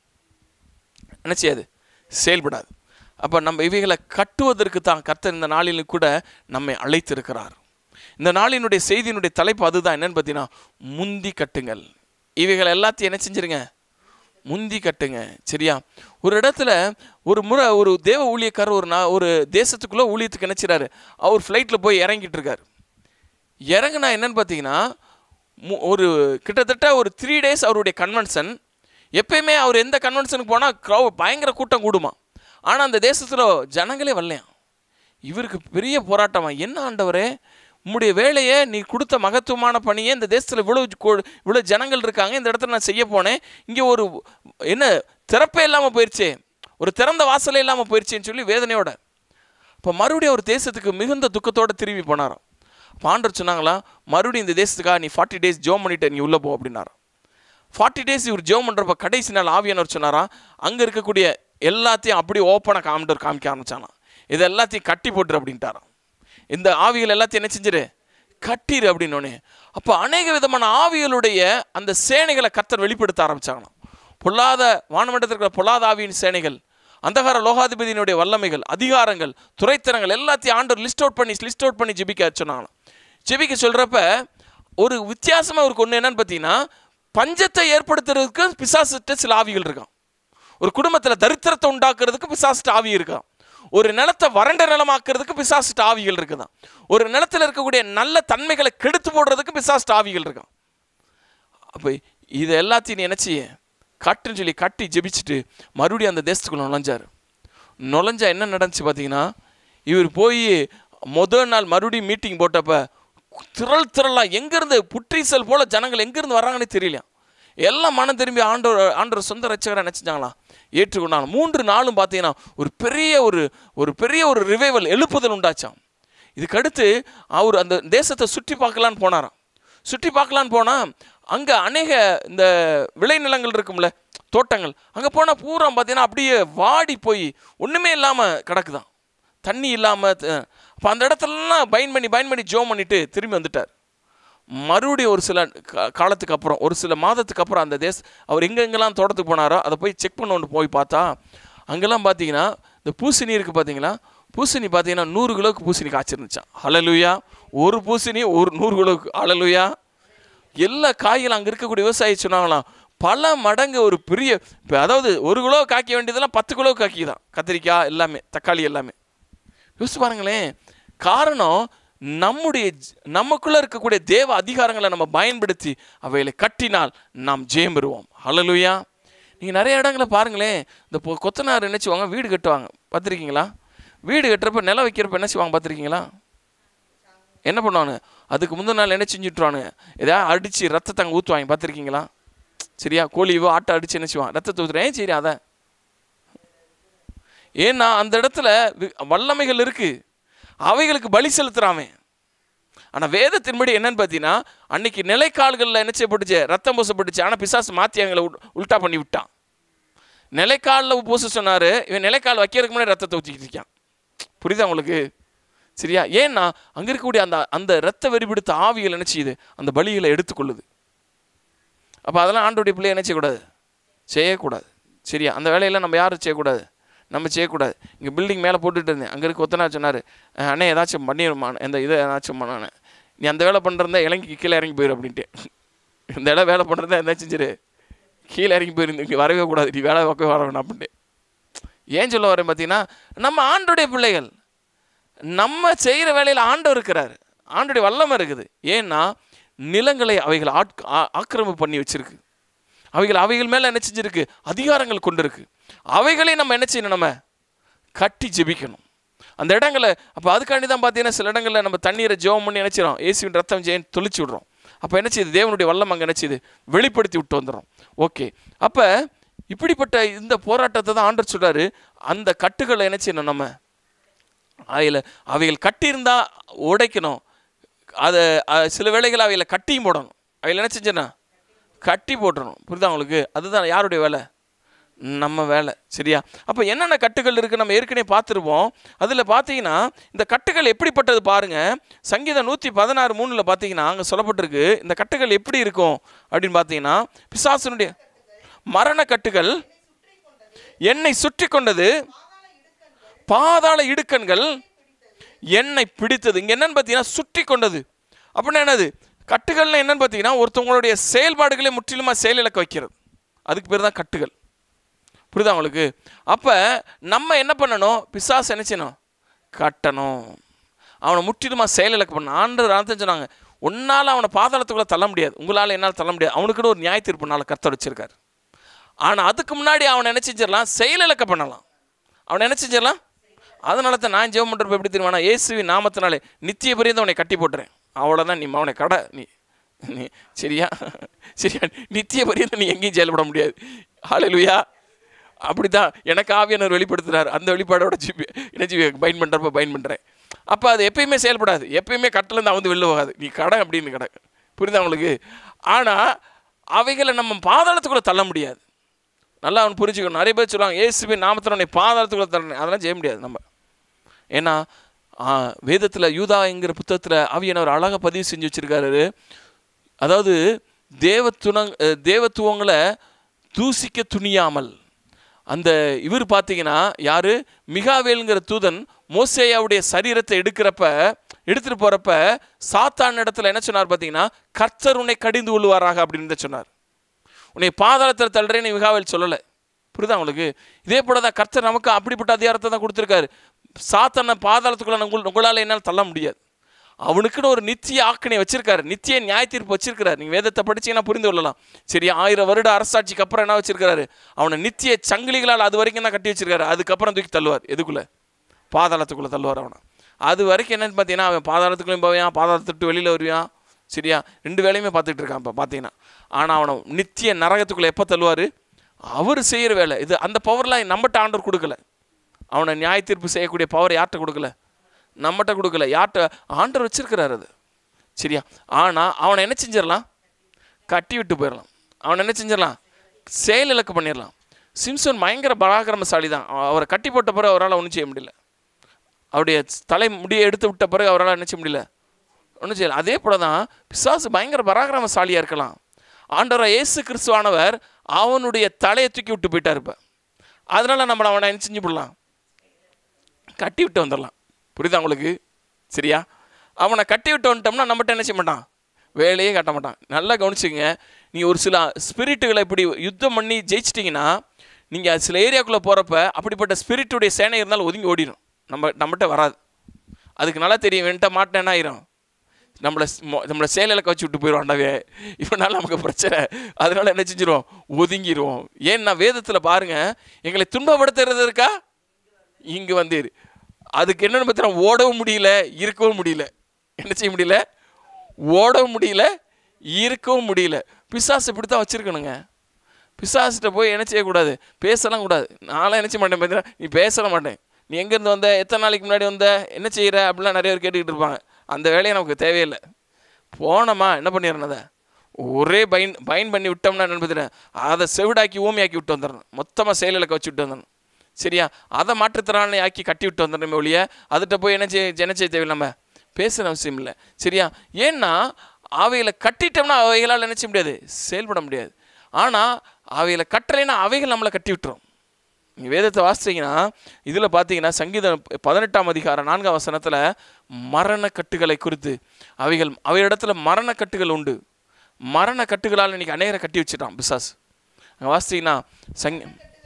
என்ன செய்யாது செயல்படாது அப்போ நம்ம இவைகளை கட்டுவதற்கு தான் கர்த்தர் இந்த நாளிலும் கூட நம்மை அழைத்திருக்கிறார் இந்த நாளினுடைய செய்தியினுடைய தலைப்பு அதுதான் என்னன்னு பார்த்தீங்கன்னா முந்தி கட்டுங்கள் இவைகள் எல்லாத்தையும் என்ன செஞ்சிருங்க முந்தி கட்டுங்க சரியா ஒரு இடத்துல ஒரு முறை ஒரு தேவ ஊழியக்காரர் ஒரு நா ஒரு தேசத்துக்குள்ளே ஊழியத்துக்கு நினச்சிறாரு அவர் ஃப்ளைட்டில் போய் இறங்கிட்டு இருக்காரு இறங்குனா என்னன்னு பார்த்தீங்கன்னா மு- ஒரு கிட்டத்தட்ட ஒரு த்ரீ டேஸ் அவருடைய கன்வென்ஷன் எப்பயுமே அவர் எந்த கன்வென்ஷனுக்கு போனால் க்ரௌ பயங்கர கூட்டம் கூடுமா ஆனால் அந்த தேசத்தில் ஜனங்களே வரலையாம் இவருக்கு பெரிய போராட்டமா என்ன ஆண்டவரே உம்முடைய வேலையை நீ கொடுத்த மகத்துவமான பணியை இந்த தேசத்தில் இவ்வளோ கு- இவ்வளோ ஜனங்கள் இருக்காங்க இந்த இடத்துல நான் செய்ய போனேன் இங்கே ஒரு என்ன திறப்பே இல்லாமல் போயிடுச்சே ஒரு திறந்த வாசலே இல்லாமல் போயிடுச்சேன்னு சொல்லி வேதனையோட இப்போ மறுபடியும் ஒரு தேசத்துக்கு மிகுந்த துக்கத்தோட திரும்பி போனாராம் அப்ப ஆண்டவர் சொன்னாங்களா மறுபடியும் இந்த தேசத்துக்காக நீ ஃபார்ட்டி டேஸ் ஜோம் பண்ணிட்டு நீ உள்ளே போ அப்படின்னாராம் ஃபார்ட்டி டேஸ் இவர் ஜெபம் பண்ணுறப்ப கடைசி நாள் ஆவியானவர் சொன்னாராம் அங்கே இருக்கக்கூடிய எல்லாத்தையும் அப்படியே ஓப்பனாக காமிட்டர் காமிக்க ஆரம்பிச்சானாம் இது எல்லாத்தையும் கட்டி போட்டுரு அப்படின்ட்டாராம் இந்த ஆவிகள் எல்லாத்தையும் என்ன செஞ்சிரு கட்டிரு அப்படின்னோடனே அப்போ அநேக விதமான ஆவிகளுடைய அந்த சேனைகளை கர்த்தர் வெளிப்படுத்த ஆரம்பிச்சாங்களாம் பொல்லாத வானமண்டலத்தில் இருக்கிற பொல்லாத ஆவியின் சேனைகள் அந்தகார லோகாதிபதியினுடைய வல்லமைகள் அதிகாரங்கள் துறைத்தனங்கள் எல்லாத்தையும் ஆண்டவர் லிஸ்ட் அவுட் பண்ணி லிஸ்ட் அவுட் பண்ணி ஜெபிக்க சொன்னாங்களாம் ஜெபிக்க சொல்கிறப்ப ஒரு வித்தியாசமாக அவருக்கு ஒன்று என்னன்னு பார்த்தீங்கன்னா பஞ்சத்தை ஏற்படுத்துறதுக்கு பிசாசுட்ட சில ஆவிகள் இருக்கான் ஒரு குடும்பத்தில் தரித்திரத்தை உண்டாக்குறதுக்கு பிசாசிட்ட ஆவி இருக்கான் ஒரு நிலத்தை வறண்ட நிலமாக்குறதுக்கு பிசாசிட்ட ஆவிகள் இருக்குதான் ஒரு நிலத்தில் இருக்கக்கூடிய நல்ல தன்மைகளை கெடுத்து போடுறதுக்கு பிசாசிட்ட ஆவிகள் இருக்கான் அப்போ இது எல்லாத்தையும் நீ நினச்சி கட்டுன்னு சொல்லி கட்டி ஜெபிச்சுட்டு மறுபடியும் அந்த தேசத்துக்குள்ள நுழைஞ்சார் நுழைஞ்சா என்ன நடந்துச்சு பார்த்தீங்கன்னா இவர் போய் முதல் நாள் மறுபடியும் மீட்டிங் போட்டப்ப திரள் திரளாக எங்கேருந்து புற்றீசல் போல ஜனங்கள் எங்கேருந்து வர்றாங்கன்னு தெரியல எல்லாம் மனம் திரும்பி ஆண்டவர் ஆண்டவர் சொந்த ரட்சகரை நினச்சிட்டாங்களாம் ஏற்றுக்கொண்டாங்க மூன்று நாளும் பார்த்தீங்கன்னா ஒரு பெரிய ஒரு ஒரு பெரிய ஒரு ரிவைவல் எழுப்புதல் உண்டாச்சாம் இதுக்கடுத்து அவர் அந்த தேசத்தை சுற்றி பார்க்கலான்னு போனாராம் சுற்றி பார்க்கலான்னு போனால் அங்கே அநேக இந்த விளைநிலங்கள் இருக்கும்ல தோட்டங்கள் அங்கே போனால் பூரா பார்த்தீங்கன்னா அப்படியே வாடி போய் ஒன்றுமே இல்லாமல் கிடக்குதான் தண்ணி இல்லாமல் அப்போ அந்த இடத்துலலாம் பயன் பண்ணி பயன் பண்ணி ஜோம் பண்ணிட்டு திரும்பி வந்துட்டார் மறுபடியும் ஒரு சில கா- காலத்துக்கு அப்புறம் ஒரு சில மாதத்துக்கு அப்புறம் அந்த தேச அவர் எங்கெங்கெல்லாம் தோட்டத்துக்கு போனாரோ அதை போய் செக் பண்ண போய் பார்த்தா அங்கெல்லாம் பார்த்தீங்கன்னா இந்த பூசணி இருக்குது பார்த்தீங்களா பூசணி பார்த்தீங்கன்னா நூறு கிலோவுக்கு பூசணி காய்ச்சிருந்துச்சான் ஹலலுயா ஒரு பூசணி ஒரு நூறு கிலோவுக்கு ஹலலுயா எல்லா காய்களும் அங்கே இருக்கக்கூடிய விவசாயி சொன்னாங்களாம் பல மடங்கு ஒரு பெரிய இப்போ அதாவது ஒரு கிலோ காய்க்க வேண்டியதெல்லாம் பத்து கிலோ காய்க்கி தான் கத்திரிக்காய் எல்லாமே தக்காளி எல்லாமே யோசிச்சு பாருங்களேன் காரணம் நம்முடைய ஜ- நமக்குள்ள இருக்கக்கூடிய தேவ அதிகாரங்களை நம்ம பயன்படுத்தி அவைகளை கட்டினால் நாம் ஜெயம் பெறுவோம் ஹalleluya நீங்கள் நிறைய இடங்களை பாருங்களேன் இந்த பொ- கொத்தனார் என்ன செய்வாங்க வீடு கட்டுவாங்க பார்த்துருக்கீங்களா வீடு கட்டுறப்ப நிலம் வைக்கிறப்ப என்ன செய்வாங்க பார்த்துருக்கீங்களா என்ன பண்ணுவாங்க அதுக்கு முந்தின நாள் என்ன செஞ்சுட்ருவானுங்க ஏதாவது அடித்து ரத்தத்தை அங்கே ஊற்றுவாங்க பார்த்துருக்கீங்களா சரியா கோழியோ ஆட்டை அடித்து என்ன செய்வான் ரத்தத்தை ஊற்றுறேன் ஏன் சரி அதை ஏன்னா அந்த இடத்துல வி- வல்லமைகள் இருக்கு அவைகளுக்கு பலி செலுத்துறாமே ஆனால் வேதத்தின்படி என்னன்னு பார்த்தீங்கன்னா அன்னைக்கு நிலைக்கால்களில் என்ன செய்யப்பட்டுச்சு ரத்தம் பூசப்பட்டுச்சு ஆனால் பிசாசு மாற்றி அவங்கள உல்- உல்டா பண்ணி விட்டான் நிலைக்காலில் பூச சொன்னார் இவன் நிலைக்கால் வைக்கிறதுக்கு முன்னாடி ரத்தத்தை ஊற்றிக்கிட்டு இருக்கான் புரியுதா உங்களுக்கு சரியா ஏன்னா அங்கே இருக்கக்கூடிய அந்த அந்த ரத்த வெறிபிடித்த ஆவிகள் என்ன செய்யுது அந்த பலிகளை எடுத்துக்கொள்ளுது அப்போ அதெல்லாம் ஆண்டோடைய பிள்ளை என்ன செய்யக்கூடாது செய்யக்கூடாது சரியா அந்த வேலையெல்லாம் நம்ம யாரும் செய்யக்கூடாது நம்ம செய்யக்கூடாது இங்கே பில்டிங் மேலே போட்டுட்டு இருந்தேன் அங்கே இருக்க ஒத்தனா சொன்னார் அண்ணே ஏதாச்சும் பண்ணிடுமா இந்த இதை ஏதாச்சும் பண்ணானே நீ அந்த வேலை பண்ணுறதா இலங்கைக்கு கீழே இறங்கி போயிரு அப்படின்ட்டு இந்த இடம் வேலை பண்ணுறதா என்ன செஞ்சிரு கீழே இறங்கி போயிருந்து இங்கே வரவே கூடாது நீ வேலை பார்க்க வர வேணாம் அப்படின்ட்டு ஏன் சொல்ல வரேன் பார்த்தீங்கன்னா நம்ம ஆண்டுடைய பிள்ளைகள் நம்ம செய்கிற வேலையில் ஆண்டவர் இருக்கிறார் ஆண்டுடைய வல்லமை இருக்குது ஏன்னா நிலங்களை அவைகள் ஆட் ஆ- ஆக்கிரமிப்பு பண்ணி வச்சிருக்கு அவைகள் அவைகள் மேலே என்ன செஞ்சிருக்கு அதிகாரங்கள் கொண்டு இருக்கு அவைகளை நம்ம என்ன செய்யணும் நம்ம கட்டி ஜெபிக்கணும் அந்த இடங்களை அப்போ அதுக்காண்டி தான் பார்த்தீங்கன்னா சில இடங்களில் நம்ம தண்ணீரை ஜெபம் பண்ணி நினச்சிடும் இயேசுவின் ரத்தம் ஜெயம் தொளிச்சு விடுறோம் அப்போ என்ன செய்யுது தேவனுடைய வல்லம் அங்கே என்ன செய்யுது வெளிப்படுத்தி விட்டு வந்துடும் ஓகே அப்போ இப்படிப்பட்ட இந்த போராட்டத்தை தான் ஆண்டர் சொல்றாரு அந்த கட்டுகளை என்ன செய்யணும் நம்ம அதில் அவைகள் கட்டியிருந்தா உடைக்கணும் அதை அஹ், சில வேளைகள் அவைகளை கட்டியும் போடணும் அவைகள் என்ன செஞ்சேன்னா கட்டி போட்டுறணும் புரியுதா உங்களுக்கு அதுதான் யாருடைய வேலை நம்ம வேலை சரியா அப்போ என்னென்ன கட்டுகள் இருக்குது நம்ம ஏற்கனவே பார்த்துருப்போம் அதில் பார்த்தீங்கன்னா இந்த கட்டுகள் எப்படிப்பட்டது பாருங்க சங்கீதம் நூற்றி பதினாறு மூணில் பார்த்தீங்கன்னா அங்கே சொல்லப்பட்டிருக்கு இந்த கட்டுகள் எப்படி இருக்கும் அப்படின்னு பார்த்தீங்கன்னா பிசாசனுடைய மரண கட்டுகள் என்னை சுற்றி கொண்டது பாதாள இடுக்கண்கள் என்னை பிடித்தது இங்கே என்னன்னு பார்த்தீங்கன்னா சுற்றி கொண்டது அப்படின்னா என்னது கட்டுகள்னு என்னன்னு பார்த்தீங்கன்னா ஒருத்தவங்களுடைய செயல்பாடுகளை முற்றிலுமாக செயலிழக்க வைக்கிறது அதுக்கு பேர் தான் கட்டுகள் புரியுதா உங்களுக்கு அப்போ நம்ம என்ன பண்ணணும் பிசாசு என்ன செய்யணும் கட்டணும் அவனை முற்றிலுமா செயலிழக்க பண்ணணும் ஆண்டு அர்த்தம் சொன்னாங்க உன்னால் அவனை பாதாளத்துக்குள்ளே தள்ள முடியாது உங்களால் என்னால் தள்ள முடியாது அவனுக்குன்னு ஒரு நியாய தீர்ப்பு நாள் கர்த்தர் வச்சிருக்காரு ஆனால் அதுக்கு முன்னாடி அவனை என்ன செஞ்சிடலாம் செயலிழக்க பண்ணலாம் அவனை என்ன செஞ்சிடலாம் அதனால தான் நான் ஜெபம் பண்ணுறப்ப எப்படி தெரியுமா இயேசுவின் நாமத்தினாலே நித்திய பரியந்தம் அவனை கட்டி போட்டுறேன் அவ்வளோதான் நீ அவனை கடை நீ நீ சரியா சரியா நித்திய பரியந்தம் நீ எங்கேயும் செயல்பட முடியாது ஹalleluya அப்படிதான் எனக்கு ஆவியானவர் வெளிப்படுத்துறாரு அந்த வெளிப்பாடோட ஜிபி என்ன ஜிபி பயன் பண்ணுறப்ப பயன் பண்ணுறேன் அப்போ அது எப்பயுமே செயல்படாது எப்பயுமே கட்டிலேருந்து அவந்து வெளில போகாது நீ கடை அப்படின்னு கடை புரியுதா உங்களுக்கு ஆனால் அவைகளை நம்ம பாதாளத்துக்குள்ளே தள்ள முடியாது நல்லா அவன் புரிஞ்சுக்கணும் நிறைய பேர் சொல்லுவாங்க இயேசுவின் நாமத்தில் உன்னை பாதாளத்துக்குள்ளே தள்ளணும் அதெல்லாம் செய்ய முடியாது நம்ம ஏன்னா வேதத்தில் யூதாங்கிற புத்தகத்தில் ஆவியானவர் அழகாக பதிவு செஞ்சு வச்சிருக்காரு அதாவது தேவத்துணங் அஹ் தேவத்துவங்களை தூசிக்க துணியாமல் அந்த இவர் பார்த்தீங்கன்னா யாரு மிகாவேலுங்கிற தூதன் மோசேயாவுடைய சரீரத்தை எடுக்கிறப்ப எடுத்துட்டு போறப்ப சாத்தான் இடத்துல என்ன சொன்னார் பார்த்தீங்கன்னா கர்த்தர் உன்னை கடிந்து கொள்வாராக அப்படின்னு தான் சொன்னார் உன்னை பாதாளத்தில் தள்ளுறேன்னு மிகாவேல் சொல்லலை புரியுதா உங்களுக்கு இதே போல தான் கர்த்தர் நமக்கு அப்படிப்பட்ட அதிகாரத்தை தான் கொடுத்துருக்காரு சாத்தான பாதாளத்துக்குள்ள உங்கள் உங்களால் என்னால் தள்ள முடியாது அவனுக்குன்னு ஒரு நித்திய ஆக்கணை வச்சிருக்காரு நித்திய நியாய தீர்ப்பு வச்சிருக்காரு நீங்கள் வேதத்தை படிச்சீங்கன்னா புரிந்து கொள்ளலாம் சரி ஆயிரம் வருட அரசாட்சிக்கு அப்புறம் என்ன வச்சிருக்காரு அவனை நித்திய சங்கிலிகளால் அது வரைக்கும் தான் கட்டி வச்சிருக்காரு அதுக்கப்புறம் தூக்கி தள்ளுவார் எதுக்குள்ள பாதாளத்துக்குள்ளே தள்ளுவார் அவனை அது வரைக்கும் என்னன்னு பார்த்தீங்கன்னா அவன் பாதாளத்துக்குள்ளேயும் போவான் பாதாளத்தை விட்டு வெளியில் வருவான் சரியா ரெண்டு வேலையுமே பார்த்துட்டு இருக்கான் இப்போ பார்த்தீங்கன்னா ஆனால் அவனை நித்திய நரகத்துக்குள்ளே எப்போ தள்ளுவார் அவர் செய்கிற வேலை இது அந்த பவர்லாம் நம்மகிட்ட ஆண்டவர் கொடுக்கல அவனை நியாய தீர்ப்பு செய்யக்கூடிய பவர் யார்கிட்ட கொடுக்கல நம்மகிட்ட கொடுக்கல யார்கிட்ட ஆண்டவர் வச்சிருக்கிறாரு அது சரியா ஆனால் அவனை என்ன செஞ்சிடலாம் கட்டி விட்டு போயிடலாம் அவனை என்ன செஞ்சிடலாம் செயல் இலக்கு பண்ணிடலாம் சிம்சன் பயங்கர பராக்கிரமசாலி தான் அவ- அவரை கட்டி போட்ட பிறகு அவரால் ஒன்றும் செய்ய முடியல அவருடைய தலை முடியை எடுத்து விட்ட பிறகு அவரால் என்ன செய்ய முடியல ஒன்றும் செய்யல அதே போல தான் பிசாசு பயங்கர பராக்கிரமசாலியாக இருக்கலாம் ஆண்டவராக இயேசு கிறிஸ்துவானவர் அவனுடைய தலையை தூக்கி விட்டு போயிட்டார் இப்போ அதனால் நம்மளை அவனை என்ன செஞ்சு விடலாம் கட்டி விட்டு வந்துடலாம் புரியுதா உங்களுக்கு சரியா அவனை கட்டி விட்டு வந்துட்டோம்னா நம்மகிட்ட என்ன செய்ய மாட்டான் வேலையே கட்ட மாட்டான் நல்லா கவனிச்சுங்க நீங்கள் ஒரு சில ஸ்பிரிட்டுகளை இப்படி யுத்தம் பண்ணி ஜெயிச்சிட்டிங்கன்னா நீங்கள் சில ஏரியாக்குள்ளே போகிறப்ப அப்படிப்பட்ட ஸ்பிரிட்டுடைய சேனை இருந்தாலும் ஒதுங்கி ஓடிடும் நம்ம நம்மகிட்ட வராது அதுக்கு நல்லா தெரியும் வென்ட்ட மாட்டேன் என்ன ஆயிரும் நம்மளை ஸ்- மொ- நம்மளை சேலையில் கவச்சு விட்டு போயிடுவாண்டாவே இவனால நமக்கு பிரச்சனை அதனால என்ன செஞ்சிருவோம் ஒதுங்கிடுவோம் ஏன்னா வேதத்தில் பாருங்க எங்களை துன்பப்படுத்துறது இருக்கா இங்கே வந்தீர் அதுக்கு என்னென்னு பார்த்தீங்கன்னா ஓடவும் முடியல இருக்கவும் முடியல என்ன செய்ய முடியல ஓடவும் முடியல இருக்கவும் முடியல பிசாசு இப்படி தான் வச்சுருக்கணுங்க பிசாசிட்ட போய் என்ன செய்யக்கூடாது பேசலாம் கூடாது நான்லாம் என்ன செய்ய மாட்டேன் பார்த்தீங்கன்னா நீ பேசல மாட்டேன் நீ எங்கேருந்து வந்த எத்தனை நாளைக்கு முன்னாடி வந்த என்ன செய்கிற அப்படிலாம் நிறைய பேர் கேட்டுக்கிட்டு இருப்பாங்க அந்த வேலையை நமக்கு தேவையில்லை போனோமா என்ன பண்ணிடணும் அதை ஒரே பைன் பைன் பண்ணி விட்டோம்னா என்ன பார்த்தீங்கன்னா அதை செவிடாக்கி ஊமையாக்கி விட்டு வந்துடணும் மொத்தமாக செயலில் வச்சு விட்டு வந்துடணும் சரியா அதை மாற்றுத்திறனாளி ஆக்கி கட்டி விட்டு வந்துடணுமே ஒழிய அதுகிட்ட போய் என்ன செய்ய என்ன செய்ய தேவையில்லை நம்ம பேசுகிற அவசியம் இல்லை சரியா ஏன்னா அவைகளை கட்டிட்டோம்னா அவைகளால் என்ன செய்ய முடியாது செயல்பட முடியாது ஆனால் அவைகளை கட்டலைன்னா அவைகள் நம்மளை கட்டி விட்டுரும் நீங்கள் வேதத்தை வாசிச்சீங்கன்னா இதில் பார்த்தீங்கன்னா சங்கீதம் பதினெட்டாம் அதிகாரம் நான்காம் வசனத்தில் மரண கட்டுகளை குறித்து அவைகள் அவையிடத்துல மரண கட்டுகள் உண்டு மரண கட்டுகளால் இன்னைக்கு அநேகரை கட்டி வச்சுட்டான் பிசாஸ் அங்கே வாசித்தீங்கன்னா சங்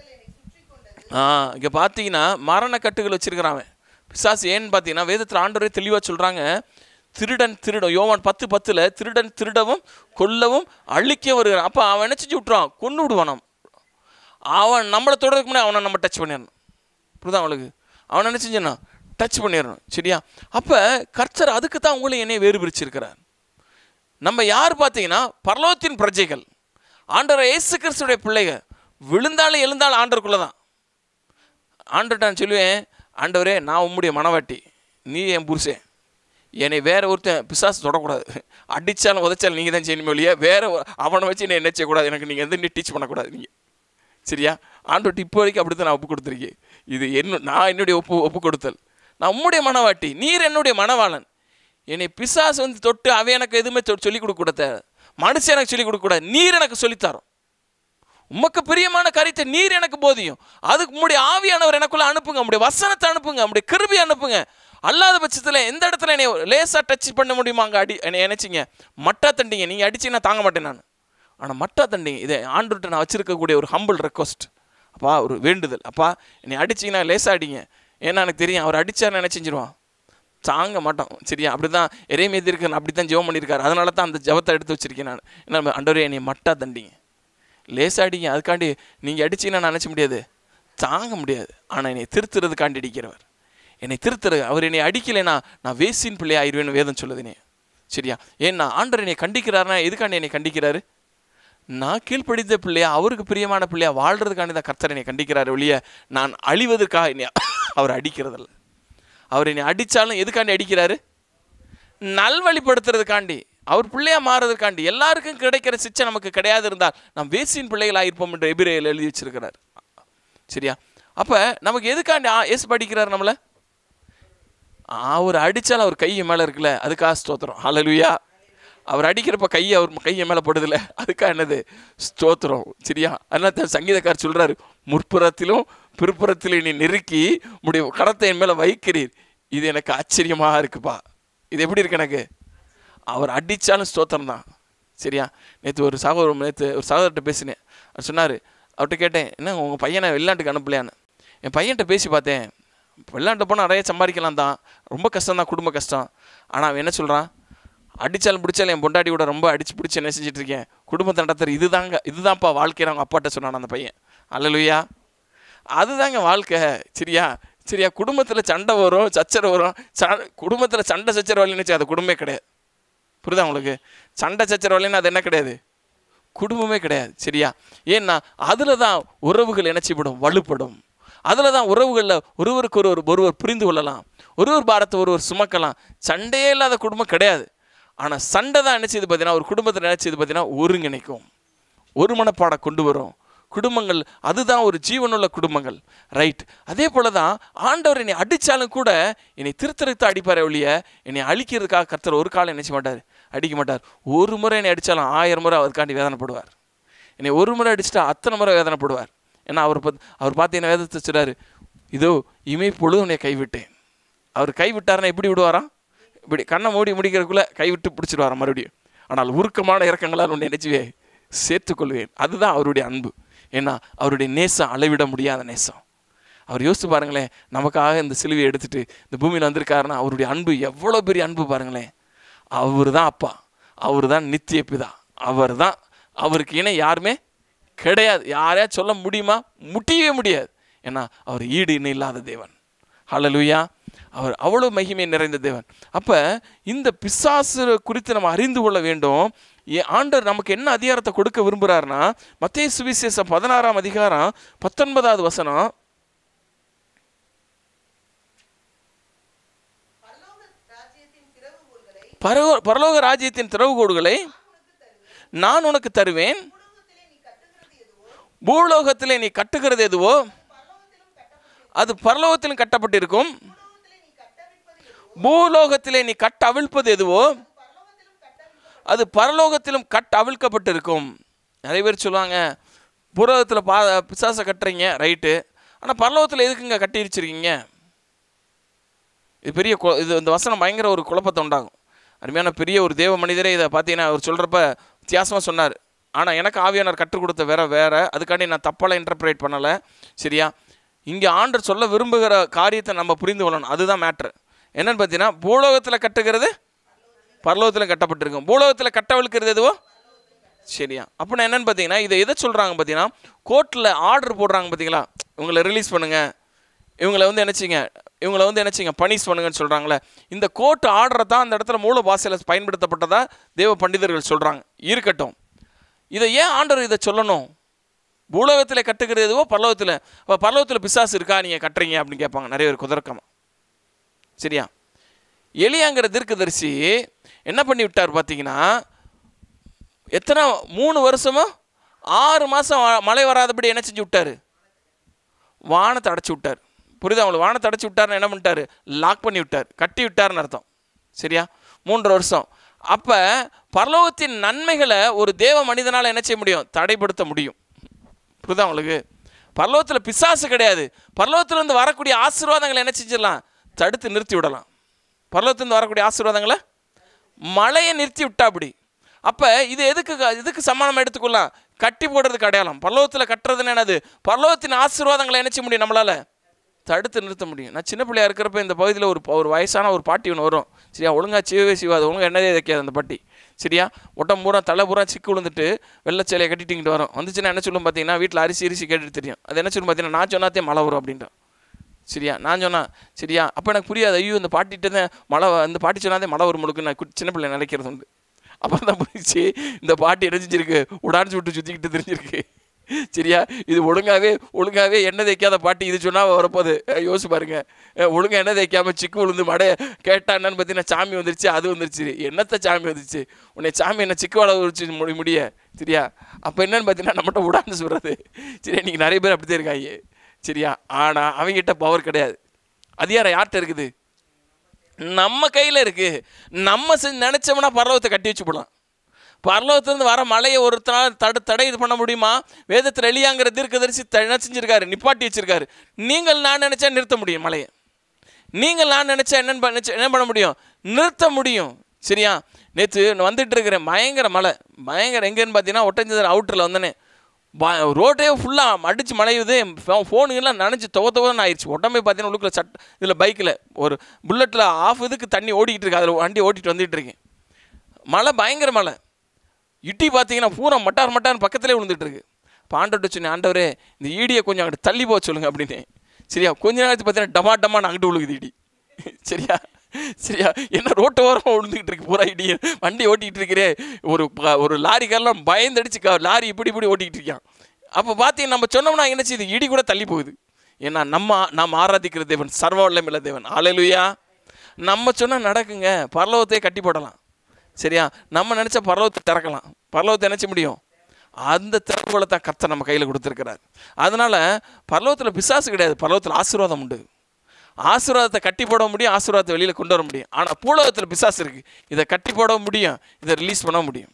ஆ இங்கே பார்த்தீங்கன்னா மரண கட்டுகள் வச்சிருக்கிறான் அவன் பிசாசு ஏன்னு பார்த்தீங்கன்னா வேதத்தில் ஆண்டவரே தெளிவாக சொல்கிறாங்க திருடன் திருடம் யோவான் பத்து பத்தில் திருடன் திருடவும் கொல்லவும் அழிக்க வருகிறான் அப்போ அவன் என்ன செஞ்சு விட்ருவான் கொன்று விடுவானாம் அவன் நம்மளை தொடர்றதுக்கு முன்னாடி அவனை நம்ம டச் பண்ணிடணும் புரியுதா அவளுக்கு அவனை என்ன செஞ்சான் டச் பண்ணிடணும் சரியா அப்போ கர்த்தர் அதுக்கு தான் உங்களை என்னைய வேறு பிரிச்சிருக்கிறார் நம்ம யார் பார்த்தீங்கன்னா பரலோகத்தின் பிரஜைகள் ஆண்டவர் இயேசு கிறிஸ்துடைய பிள்ளைகள் விழுந்தாலும் எழுந்தாலும் ஆண்டருக்குள்ளே தான் ஆண்டர்கிட்ட நான் சொல்லுவேன் ஆண்டவரே நான் உம்முடைய மனவாட்டி நீ என் புருஷன் என்னை வேற ஒருத்தன் பிசாசு தொடக்கூடாது அடித்தாலும் உதைச்சாலும் நீங்கள் தான் செய்யணுமே ஒழிய வேற ஒரு- அவனை வச்சு என்ன என்ன செய்யக்கூடாது எனக்கு நீங்கள் எந்த டீச் பண்ணக்கூடாது நீங்கள் சரியா ஆண்டவர்கிட்ட இப்போ வரைக்கும் அப்படி தான் நான் ஒப்பு கொடுத்துருக்கேன் இது என்ன நான் என்னுடைய ஒப்பு ஒப்பு கொடுத்தல் நான் உம்முடைய மனவாட்டி நீர் என்னுடைய மனவாளன் என்னை பிசாசு வந்து தொட்டு அவன் எனக்கு எதுவுமே தொ- சொல்லிக் கொடுக்க கூடாது மனுஷன் எனக்கு சொல்லிக் கொடுக்க கூடாது நீர் எனக்கு சொல்லித்தரோம் உமக்கு பிரியமான காரியத்தை நீர் எனக்கு போதியும் அதுக்கு உம்முடைய ஆவியானவர் எனக்குள்ள அனுப்புங்க உம்முடைய வசனத்தை அனுப்புங்க உம்முடைய கிருபி அனுப்புங்க அல்லாத பட்சத்தில் எந்த இடத்துல என்னை லேசாக டச் பண்ண முடியுமா அங்கே அடி என்னை நினைச்சிங்க மட்டா தண்டிங்க நீங்கள் அடிச்சீங்கன்னா தாங்க மாட்டேன் நான் ஆனால் மட்டா தண்டிங்க இதை ஆண்டுகிட்ட நான் வச்சிருக்கக்கூடிய ஒரு ஹம்பிள் ரெக்வஸ்ட் அப்பா ஒரு வேண்டுதல் அப்பா என்னை அடிச்சிங்கன்னா லேசாக அடிங்க ஏன்னா எனக்கு தெரியும் அவர் அடிச்சா என்ன செஞ்சிருவான் தாங்க மாட்டோம் சரியா அப்படி தான் இறைமேதி இருக்கு அப்படி தான் ஜெபம் பண்ணியிருக்காரு அதனால தான் அந்த ஜெபத்தை எடுத்து வச்சிருக்கேன் நான் என்ன அண்டவரே என்னை மட்டா தண்டிங்க லேசாடிங்க அதுக்காண்டி நீங்கள் அடிச்சீங்கன்னா நான் நினச்ச முடியாது தாங்க முடியாது ஆனால் என்னை திருத்துறதுக்காண்டி அடிக்கிறவர் என்னை திருத்துறது அவர் என்னை அடிக்கலைன்னா நான் வேசின் பிள்ளை ஆயிடுவேன்னு வேதம் சொல்லுதுனே சரியா ஏன்னா ஆண்டவர் என்னை கண்டிக்கிறாருன்னா எதுக்காண்டி என்னை கண்டிக்கிறாரு நான் கீழ்ப்படித்த பிள்ளையா அவருக்கு பிரியமான பிள்ளையா வாழ்றதுக்காண்டி தான் கர்த்தர் என்னை கண்டிக்கிறாரு ஒழிய நான் அழிவதற்காக என்னை அவர் அடிக்கிறதில்ல அவர் என்னை அடித்தாலும் எதுக்காண்டி அடிக்கிறாரு நல்வழிப்படுத்துறதுக்காண்டி அவர் பிள்ளையா மாறுறதுக்காண்டி எல்லாருக்கும் கிடைக்கிற சிச்சை நமக்கு கிடையாது இருந்தால் நாம் வேசியின் பிள்ளைகளாக இருப்போம் என்று எபிரேயில் எழுதி வச்சிருக்கிறார் சரியா அப்போ நமக்கு எதுக்காண்டி ஆ- இயேசு படிக்கிறார் நம்மளை அவர் அடித்தால் அவர் கை மேலே இருக்குல்ல அதுக்காக ஸ்தோத்திரம் ஹalleluya அவர் அடிக்கிறப்ப கை அவர் கையை மேலே படுதில்ல அதுக்காக என்னது ஸ்தோத்திரம் சரியா அதனால தான் சங்கீதக்காரர் சொல்றாரு முற்புறத்திலும் பிற்புறத்திலும் நீ நெருக்கி உடைய கரத்தை என் மேலே வைக்கிறீர் இது எனக்கு ஆச்சரியமாக இருக்குப்பா இது எப்படி இருக்கு எனக்கு அவர் அடித்தாலும் ஸ்தோத்திரம் தான் சரியா நேற்று ஒரு சகோதரர் நேற்று ஒரு சகோதரர்கிட்ட பேசினேன் அவர் சொன்னார் அவர்கிட்ட கேட்டேன் என்ன உங்கள் பையனை வெளிநாட்டுக்கு அனுப்பலையான்னு என் பையன்கிட்ட பேசி பார்த்தேன் வெளிநாட்டு போனால் நிறைய சம்பாதிக்கலாம் தான் ரொம்ப கஷ்டம் தான் குடும்ப கஷ்டம் ஆனால் அவன் என்ன சொல்கிறான் அடித்தாலும் பிடிச்சாலும் என் பொண்டாட்டி கூட ரொம்ப அடிச்சு பிடிச்சி என்ன செஞ்சுட்டு இருக்கேன் குடும்பத்தை நடத்துற இதுதாங்க இதுதான்ப்பா வாழ்க்கையை அவங்க அப்பாட்ட சொன்னான் அந்த பையன் அல்லலுயா அதுதாங்க வாழ்க்கை சரியா சரியா குடும்பத்தில் சண்டை வரும் சச்சரவு வரும் ச குடும்பத்தில் சண்டை சச்சரவு இல்லைன்னு அது குடும்பமே கிடையாது புரியுதா உங்களுக்கு சண்டை சச்சரவு இல்லைன்னு அது என்ன கிடையாது குடும்பமே கிடையாது சரியா ஏன்னா அதில் தான் உறவுகள் இணைச்சிவிடும் வலுப்படும் அதில் தான் உறவுகளில் ஒருவருக்கு ஒருவர் ஒருவர் புரிந்து கொள்ளலாம் ஒருவர் பாரத்தை ஒருவர் சுமக்கலாம் சண்டையே இல்லாத குடும்பம் கிடையாது ஆனால் சண்டை தான் என்ன செய்யுது பார்த்தீங்கன்னா ஒரு குடும்பத்தில் என்ன செய்யுது பார்த்தீங்கன்னா ஒருங்கிணைக்கும் ஒரு மனப்பாடம் கொண்டு வரும் குடும்பங்கள் அதுதான் ஒரு ஜீவனுள்ள குடும்பங்கள் ரைட் அதே போல தான் ஆண்டவர் என்னை அடித்தாலும் கூட என்னை திருத்தருத்து அடிப்பாரே ஒழிய என்னை அழிக்கிறதுக்காக கர்த்தர் ஒரு காலம் நினைச்ச மாட்டார் அடிக்க மாட்டார் ஒரு முறை என்னை அடித்தாலும் ஆயிரம் முறை அதுக்காண்டி வேதனைப்படுவார் என்னை ஒரு முறை அடிச்சிட்டா அத்தனை முறை வேதனைப்படுவார் ஏன்னா அவர் பத் அவர் பார்த்தீங்கன்னா வேதத்தை சொல்றாரு இதோ இமை பொழுது உன்னை கைவிட்டேன் அவர் கைவிட்டாருன்னா எப்படி விடுவாராம் இப்படி கண்ணை மூடி முடிக்கிறதுக்குள்ளே கைவிட்டு பிடிச்சிடுவாராம் மறுபடியும் ஆனால் உருக்கமான இறக்கங்களால் உன்னை நினைச்சுவே சேர்த்துக்கொள்வேன் அதுதான் அவருடைய அன்பு ஏன்னா அவருடைய நேசம் அளவிட முடியாத நேசம் அவர் யோசித்து பாருங்களேன் நமக்காக இந்த சிலுவையை எடுத்துட்டு இந்த பூமியில் வந்திருக்காருன்னா அவருடைய அன்பு எவ்வளோ பெரிய அன்பு பாருங்களேன் அவர் தான் அப்பா அவர் தான் நித்திய பிதா அவர் தான் அவருக்கு இணை யாருமே கிடையாது யாரையா சொல்ல முடியுமா முடியவே முடியாது ஏன்னா அவர் ஈடு இணை இல்லாத தேவன் ஹalleluya அவர் அவ்வளோ மகிமை நிறைந்த தேவன் அப்போ இந்த பிசாசு குறித்து நம்ம அறிந்து கொள்ள வேண்டும் ஏ- ஆண்டவர் நமக்கு என்ன அதிகாரத்தை கொடுக்க விரும்புகிறாருன்னா மத்திய சுவிசேஷம் பதினாறாம் அதிகாரம் பத்தொன்பதாவது வசனம் பரலோக ராஜ்யத்தின் திறவுகோல்களை பரலோ பரலோக ராஜ்யத்தின் திறவுகோடுகளை நான் உனக்கு தருவேன் பூலோகத்திலே நீ கட்டுகிறது எதுவோ பூலோகத்திலே நீ கட்டுகிறது எதுவோ பரலோகத்திலும் கட்டப்பட்டிருக்கும் அது பரலோகத்திலும் கட்டப்பட்டிருக்கும் பூலோகத்திலே நீ கட்டவிழ்ப்பது எதுவோ பூலோகத்திலே நீ கட்ட அவிழ்ப்பது எதுவோ பரலோகத்திலும் கட்டவிழ்ப்பது அது பரலோகத்திலும் கட் அவிழ்க்கப்பட்டிருக்கும் நிறைய பேர் சொல்லுவாங்க பூலோகத்தில் பா பிசாசை கட்டுறீங்க ரைட்டு ஆனால் பரலோகத்தில் எதுக்குங்க கட்டி வச்சிருக்கீங்க இது பெரிய கு- இது இந்த வசனம் பயங்கர ஒரு குழப்பத்தை உண்டாகும் அருமையான பெரிய ஒரு தேவ மனிதரே இதை பார்த்தீங்கன்னா அவர் சொல்கிறப்ப வித்தியாசமாக சொன்னார் ஆனால் எனக்கு ஆவியானவர் கற்றுக் கொடுத்த வேற வேற அதுக்காண்டி நான் தப்பால இன்டர்பிரேட் பண்ணலை சரியா இங்கே ஆண்டர் சொல்ல விரும்புகிற காரியத்தை நம்ம புரிந்து கொள்ளணும் அதுதான் மேட்ரு என்னன்னு பார்த்தீங்கன்னா பூலோகத்தில் கட்டுகிறது பரலோகத்தில் கட்டப்பட்டிருக்கும் பூலோகத்தில் கட்டவிழ்க்கிறது எதுவோ சரியா அப்படின்னா என்னன்னு பார்த்தீங்கன்னா இதை எதை சொல்கிறாங்க பார்த்தீங்கன்னா கோர்ட்டில் ஆர்டர் போடுறாங்க பார்த்தீங்களா இவங்களை ரிலீஸ் பண்ணுங்க இவங்களை வந்து என்னச்சிங்க இவங்களை வந்து என்னச்சிங்க பனிஷ் பண்ணுங்கன்னு சொல்கிறாங்களே இந்த கோர்ட் ஆர்டரை தான் அந்த இடத்துல மூல பாஷையில் பயன்படுத்தப்பட்டதா தேவ பண்டிதர்கள் சொல்கிறாங்க இருக்கட்டும் இதை ஏன் ஆண்டவர் இதை சொல்லணும் பூலோகத்தில் கட்டுகிறது எதுவோ பரலோகத்தில் இப்போ பரலோகத்தில் பிசாசு இருக்கா நீங்கள் கட்டுறீங்க அப்படின்னு கேட்பாங்க நிறைய பேர் குதர்க்கமா சரியா எலியாங்கிற தீர்க்கதரிசி என்ன பண்ணி விட்டார் பார்த்தீங்கன்னா எத்தனை மூணு வருஷமா ஆறு மாதம் மழை வராதபடி என்ன செஞ்சு விட்டாரு வானத்தை அடைச்சி விட்டார் புரியுதா அவங்களை வானத்தை அடைச்சி விட்டாருன்னு என்ன பண்ணிட்டாரு லாக் பண்ணி விட்டார் கட்டி விட்டாருன்னு அர்த்தம் சரியா மூன்று வருஷம் அப்போ பரலோகத்தின் நன்மைகளை ஒரு தேவ மனிதனால் என்ன செய்ய முடியும் தடைப்படுத்த முடியும் புரியுதா உங்களுக்கு பரலோகத்தில் பிசாசு கிடையாது பரலோகத்திலிருந்து வரக்கூடிய ஆசீர்வாதங்களை என்ன செஞ்சிடலாம் தடுத்து நிறுத்தி விடலாம் பரலோகத்திலிருந்து வரக்கூடிய ஆசீர்வாதங்களை மழையை நிறுத்தி விட்டா அப்படி அப்போ இது எதுக்கு எதுக்கு சமானம் எடுத்துக்கொள்ளலாம் கட்டி போடுறதுக்கு அடையாளம் பரலோகத்தில் கட்டுறதுன்னு என்னது பரலோகத்தின் ஆசீர்வாதங்களை என்ன செய்ய முடியும் நம்மளால் தடுத்து நிறுத்த முடியும் நான் சின்ன பிள்ளையா இருக்கிறப்ப இந்த பகுதியில் ஒரு ஒரு வயசான ஒரு பாட்டி ஒன்று வரும் சரியா ஒழுங்கா சிவவே சிவாது ஒழுங்கா என்னதே வைக்காது அந்த பாட்டி சரியா ஒட்டம் பூரா தலை பூரா சிக்கு விழுந்துட்டு வெள்ளை சேலையை கட்டிட்டு வரும் வந்துச்சுன்னா என்ன சொல்லும் பார்த்தீங்கன்னா வீட்டில் அரிசி அரிசி கேட்டுட்டு தெரியும் அது என்ன சொல்லும் பார்த்தீங்கன்னா நான் சொன்னாத்தே மழை வரும் அப்படின்ட்டு சரியா நான் சொன்னா சரியா அப்போ எனக்கு புரியாது ஐயோ இந்த பாட்டிகிட்ட தான் மழை வ- இந்த பாட்டி சொன்னாதே மழை வரும் முழுக்கு நான் கு- சின்ன பிள்ளை நினைக்கிறது உண்டு அப்போ தான் புரிச்சு இந்த பாட்டி இணைஞ்சிருக்கு உடான்ச்சு விட்டு சுற்றிக்கிட்டு தெரிஞ்சிருக்கு சரியா இது ஒழுங்காவே ஒழுங்காவே எண்ணெய் தேய்க்காத பாட்டி இது சொன்னால் வரப்போகுது அஹ் யோசிச்சு பாருங்க அஹ் ஒழுங்கா எண்ணெய் தேய்க்காம சிக்கு விழுந்து மடை கேட்டா என்னன்னு பார்த்தீங்கன்னா சாமி வந்துருச்சு அது வந்துருச்சு என்னத்த சாமி வந்துருச்சு உன்னை சாமி என்ன சிக்கு வள வச்சு முடி முடிய சரியா அப்போ என்னன்னு பார்த்தீங்கன்னா நம்மகிட்ட உடான்னு சொல்கிறது சரியா நீங்கள் நிறைய பேர் அப்படி தான் இருக்காங்க சரியா ஆனால் அவங்ககிட்ட பவர் கிடையாது அதிகாரம் யார்கிட்ட இருக்குது நம்ம கையில் இருக்கு நம்ம செஞ்சு நினச்சோம்னா பரலோகத்தை கட்டி வச்சு போடலாம் பரலோகத்திலிருந்து வர மழையை ஒருத்தரால் தடு தடை இது பண்ண முடியுமா வேதத்தில் எளியாங்கிற தீர்க்கதரிசி த- என்ன செஞ்சிருக்காரு நிப்பாட்டி வச்சிருக்காரு நீங்கள் நான் நினச்சா நிறுத்த முடியும் மழையை நீங்கள் நான் நினச்சா என்னன்னு பண்ண என்ன பண்ண முடியும் நிறுத்த முடியும் சரியா நேற்று வந்துட்டு இருக்கிறேன் பயங்கர மழை பயங்கர எங்கேன்னு பார்த்தீங்கன்னா ஒட்டஞ்சதர் அவுட்டரில் வந்தனே ப ரோட்டே ஃபுல்லாக அடித்து மழையுது ஃபோனுங்கெல்லாம் நனைஞ்சு துவ துவன்னு ஆயிடுச்சு உடம்பே பார்த்தீங்கன்னா உள்ளுக்குள்ள சட் இதில் பைக்கில் ஒரு புல்லட்டில் ஆஃப் இதுக்கு தண்ணி ஓடிக்கிட்டு இருக்கு அதில் வண்டி ஓட்டிகிட்டு வந்துட்டு இருக்கேன் மழை பயங்கர மழை இட்டி பார்த்தீங்கன்னா பூரா மட்டார் மட்டார் பக்கத்துலேயே விழுந்துட்டு இருக்கு இப்போ ஆண்டவர்கிட்ட சொன்னேன் ஆண்டவரே இந்த ஈடியை கொஞ்சம் அங்கிட்டு தள்ளி போக சொல்லுங்க அப்படின்னு சரியா கொஞ்ச நேரத்துக்கு பார்த்தீங்கன்னா டமா டமான்னு அங்கிட்டு விழுகுது இடி சரியா சரியா என்ன ரோட்டு ஓரமாக விழுந்துக்கிட்டு இருக்கு பூரா இடி வண்டி ஓட்டிகிட்டு இருக்கிறே ஒரு ப- ஒரு லாரிக்காரெல்லாம் பயந்தடிச்சு க- லாரி இப்படி இப்படி ஓட்டிக்கிட்டு இருக்கான் அப்போ பார்த்தீங்கன்னா நம்ம சொன்னோம்னா என்ன செய்யுது இடி கூட தள்ளி போகுது ஏன்னா நம்ம நாம் ஆராதிக்கிற தேவன் சர்வ வல்லமையுள்ள தேவன் ஆலையிலுயா நம்ம சொன்னால் நடக்குங்க பரலோகத்தையே கட்டி போடலாம் சரியா நம்ம நினச்சா பரலோகத்தை திறக்கலாம் பரலோகத்தை நினச்ச முடியும் அந்த திறப்புகளை தான் கர்த்தர் நம்ம கையில் கொடுத்துருக்கிறார் அதனால் பரலோகத்தில் பிசாசு கிடையாது பரலோகத்தில் ஆசீர்வாதம் உண்டு ஆசீர்வாதத்தை கட்டி போட முடியும் ஆசீர்வாதத்தை வெளியில் கொண்டு வர முடியும் ஆனால் பூலோகத்தில் பிசாசு இருக்குது இதை கட்டி போட முடியும் இதை ரிலீஸ் பண்ண முடியும்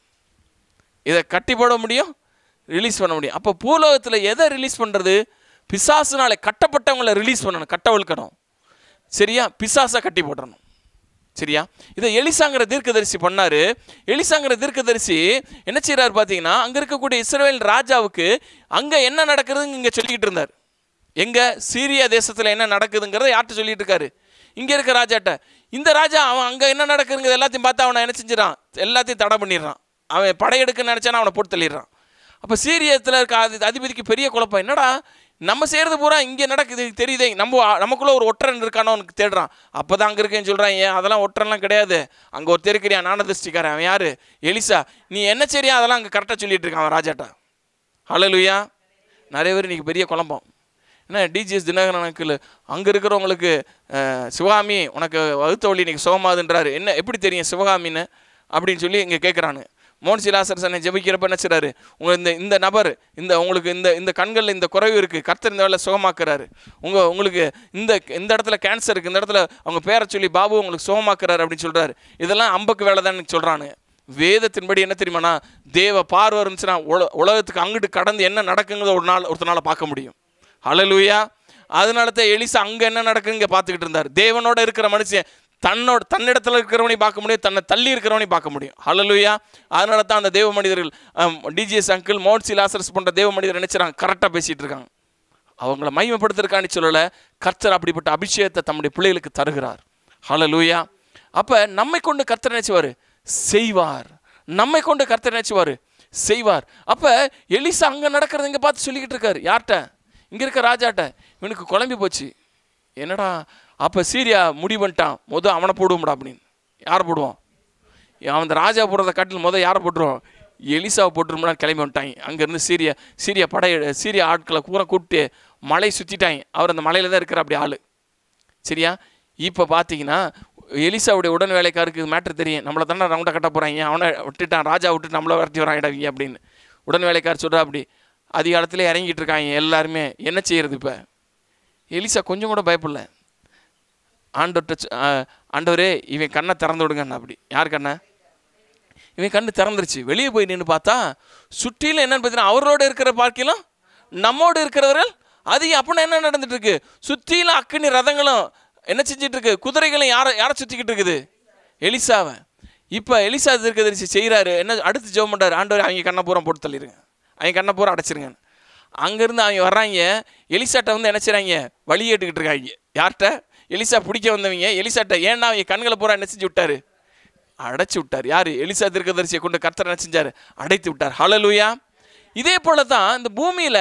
இதை கட்டி போட முடியும் ரிலீஸ் பண்ண முடியும் அப்போ பூலோகத்தில் எதை ரிலீஸ் பண்ணுறது பிசாசுனாலே கட்டப்பட்டவங்களை ரிலீஸ் பண்ணணும் கட்டவழ்க்கணும் சரியா பிசாசை கட்டி போடணும் சரியா இதை எலிசாங்கிற தீர்க்கதரிசி பண்ணாரு எலிசாங்கிற தீர்க்கதரிசி என்ன செய்றாரு பார்த்தீங்கன்னா அங்கே இருக்கக்கூடிய இஸ்ரவேல் ராஜாவுக்கு அங்கே என்ன நடக்குதுன்னு இங்கே சொல்லிக்கிட்டு இருந்தார் எங்க சீரியா தேசத்தில் என்ன நடக்குதுங்கிறத யார்கிட்ட சொல்லிட்டு இருக்காரு இங்கே இருக்க ராஜாட்ட இந்த ராஜா அவன் அங்கே என்ன நடக்குதுங்கிறது எல்லாத்தையும் பார்த்து அவனை என்ன செஞ்சிடறான் எல்லாத்தையும் தடை பண்ணிடுறான் அவன் படையெடுக்க நினச்சானா அவனை போட்டு தள்ளிடுறான் அப்போ சீரியத்தில் இருக்க அதி- அதிபதிக்கு பெரிய குழப்பம் என்னடா நம்ம செய்கிறது பூரா இங்கே நடக்குது தெரியுதே நம்ம நமக்குள்ள ஒரு ஒற்றன் இருக்கானோன்னு தேடுறான் அப்போ தான் அங்கே இருக்கேன்னு சொல்கிறான் ஏன் அதெல்லாம் ஒற்றன்லாம் கிடையாது அங்கே ஒரு தெரிக்கிறியா நானதிஷ்டிக்காரன் அவன் யார் எலிசா நீ என்ன சரியா அதெல்லாம் அங்கே கரெக்டாக சொல்லிட்டு இருக்கான் அவன் ராஜாட்டா ஹalleluya நிறைய பேர் இன்றைக்கி பெரிய குழப்பம் என்ன டிஜிஎஸ் தினகரன் அங்கிள் அங்கே இருக்கிறவங்களுக்கு அஹ், சிவகாமி உனக்கு வகுத்த வழி இன்னைக்கு சுகமாதுன்றாரு என்ன எப்படி தெரியும் சிவகாமின்னு அப்படின்னு சொல்லி இங்கே கேட்குறானு மோன்சி லாசரசனை ஜெபிக்கிறப்ப என்ன செய்றாரு உங்கள் இந்த இந்த நபர் இந்த உங்களுக்கு இந்த இந்த கண்களில் இந்த குறைவு இருக்குது கர்த்தர் இந்த வேலை சுகமாக்குறாரு உங்கள் உங்களுக்கு இந்த இந்த இடத்துல கேன்சர் இருக்குது இந்த இடத்துல அவங்க பேரை சொல்லி பாபு உங்களுக்கு சுகமாக்குறாரு அப்படின்னு சொல்கிறாரு இதெல்லாம் அம்பக்கு வேலை தான் சொல்கிறானு வேதத்தின்படி என்ன தெரியுமாண்ணா தேவ பார்வை இருந்துச்சுன்னா உல உலகத்துக்கு அங்கிட்டு கடந்து என்ன நடக்குங்கிறத ஒரு நாள் ஒருத்தனால பார்க்க முடியும் ஹalleluya அதனால தான் எலிசா அங்கே என்ன நடக்குன்னு இங்கே பார்த்துக்கிட்டு இருந்தார் தேவனோட இருக்கிற மனுஷன் தன்னோட தன்னிடத்தில் இருக்கிறவனையும் பார்க்க முடியும் தன்னை தள்ளி இருக்கிறவனையும் பார்க்க முடியும் ஹalleluya அதனால தான் அந்த தேவ மனிதர்கள் டிஜிஎஸ் அங்கிள் மோட்சி லாசரஸ் போன்ற தேவ மனிதர் நினைச்சாங்க கரெக்டாக பேசிகிட்டு இருக்காங்க அவங்கள மையப்படுத்துறதுக்காண்டி சொல்லலை கர்த்தர் அப்படிப்பட்ட அபிஷேகத்தை தம்முடைய பிள்ளைகளுக்கு தருகிறார் ஹalleluya அப்போ நம்மை கொண்டு கர்த்தர் நினைச்சுவார் செய்வார் நம்மை கொண்டு கர்த்தர் நினைச்சுவார் செய்வார் அப்போ எலிசா அங்கே நடக்கிறத இங்கே பார்த்து சொல்லிக்கிட்டு இருக்காரு யார்கிட்ட இங்கே இருக்க ராஜாட்ட இவனுக்கு குழம்பி போச்சு என்னடா அப்போ சீரியா முடிவு பண்ணிட்டான் முத அவனை போடுவோம்டா அப்படின்னு யாரை போடுவோம் அவன் அந்த ராஜா போடுறத காட்டில் முத யாரை போட்டுருவோம் எலிசாவை போட்டுருமுடா கிளம்பி வந்துட்டாங்க அங்கேருந்து சீரியா சீரியா படை சீரியா ஆட்களை பூரா கூப்பிட்டு மலை சுற்றிட்டாங்க அவர் அந்த மலையில் தான் இருக்கிற அப்படி ஆள் சரியா இப்போ பார்த்தீங்கன்னா எலிசாவுடைய உடன் வேலைக்காருக்கு மேட்ரு தெரியும் நம்மளை தானே ரவுண்டை கட்ட போகிறாங்க அவனை விட்டுட்டான் ராஜா விட்டு நம்மளை விரட்டி வராங்க அப்படின்னு உடன் வேலைக்கார் சொல்கிறா அப்படி அதிகாலத்தில் இறங்கிட்டு இருக்காங்க எல்லாருமே என்ன செய்யறது இப்போ எலிசா கொஞ்சம் கூட பயப்படல ஆண்டவர்கிட்ட சொ- ஆ, ஆண்டவரே இவன் கண்ணை திறந்து விடுங்கண்ணா அப்படி யார் கண்ணை இவன் கண்ணு திறந்துருச்சு வெளியே போய் நின்று பார்த்தா சுற்றிலும் என்னன்னு பார்த்தீங்கன்னா அவரோட இருக்கிற பார்க்கலாம் நம்மோடு இருக்கிறவர்கள் அது அப்படின்னா என்ன நடந்துட்டு இருக்கு சுற்றிலும் அக்கினி ரதங்களும் என்ன செஞ்சிட்டு இருக்கு குதிரைகளும் யாரை யாரை சுற்றிக்கிட்டு இருக்குது எலிசாவை இப்போ எலிசா தீர்க்கதரிசி செய்கிறாரு என்ன அடுத்து ஜெபம் பண்ணுறாரு ஆண்டவர் அவங்க கண்ணை பூரா போட்டு தள்ளிடுங்க அவங்க கண்ணை பூரா அடைச்சிருங்க அங்கேருந்து அவங்க வர்றாங்க எலிசாட்ட வந்து என்ன செய்கிறாங்க வழி ஏட்டுக்கிட்டு இருக்காங்க யார்கிட்ட எலிசா பிடிக்க வந்தவங்க எலிசாட்ட ஏன்னா அவங்க கண்களை பூரா என்ன செஞ்சு விட்டாரு அடைச்சு விட்டார் யார் எலிசா தீர்க்கதரிசியை கொண்டு கர்த்தர் என்ன செஞ்சார் அடைத்து விட்டார் ஹalleluya இதே போல தான் இந்த பூமியில்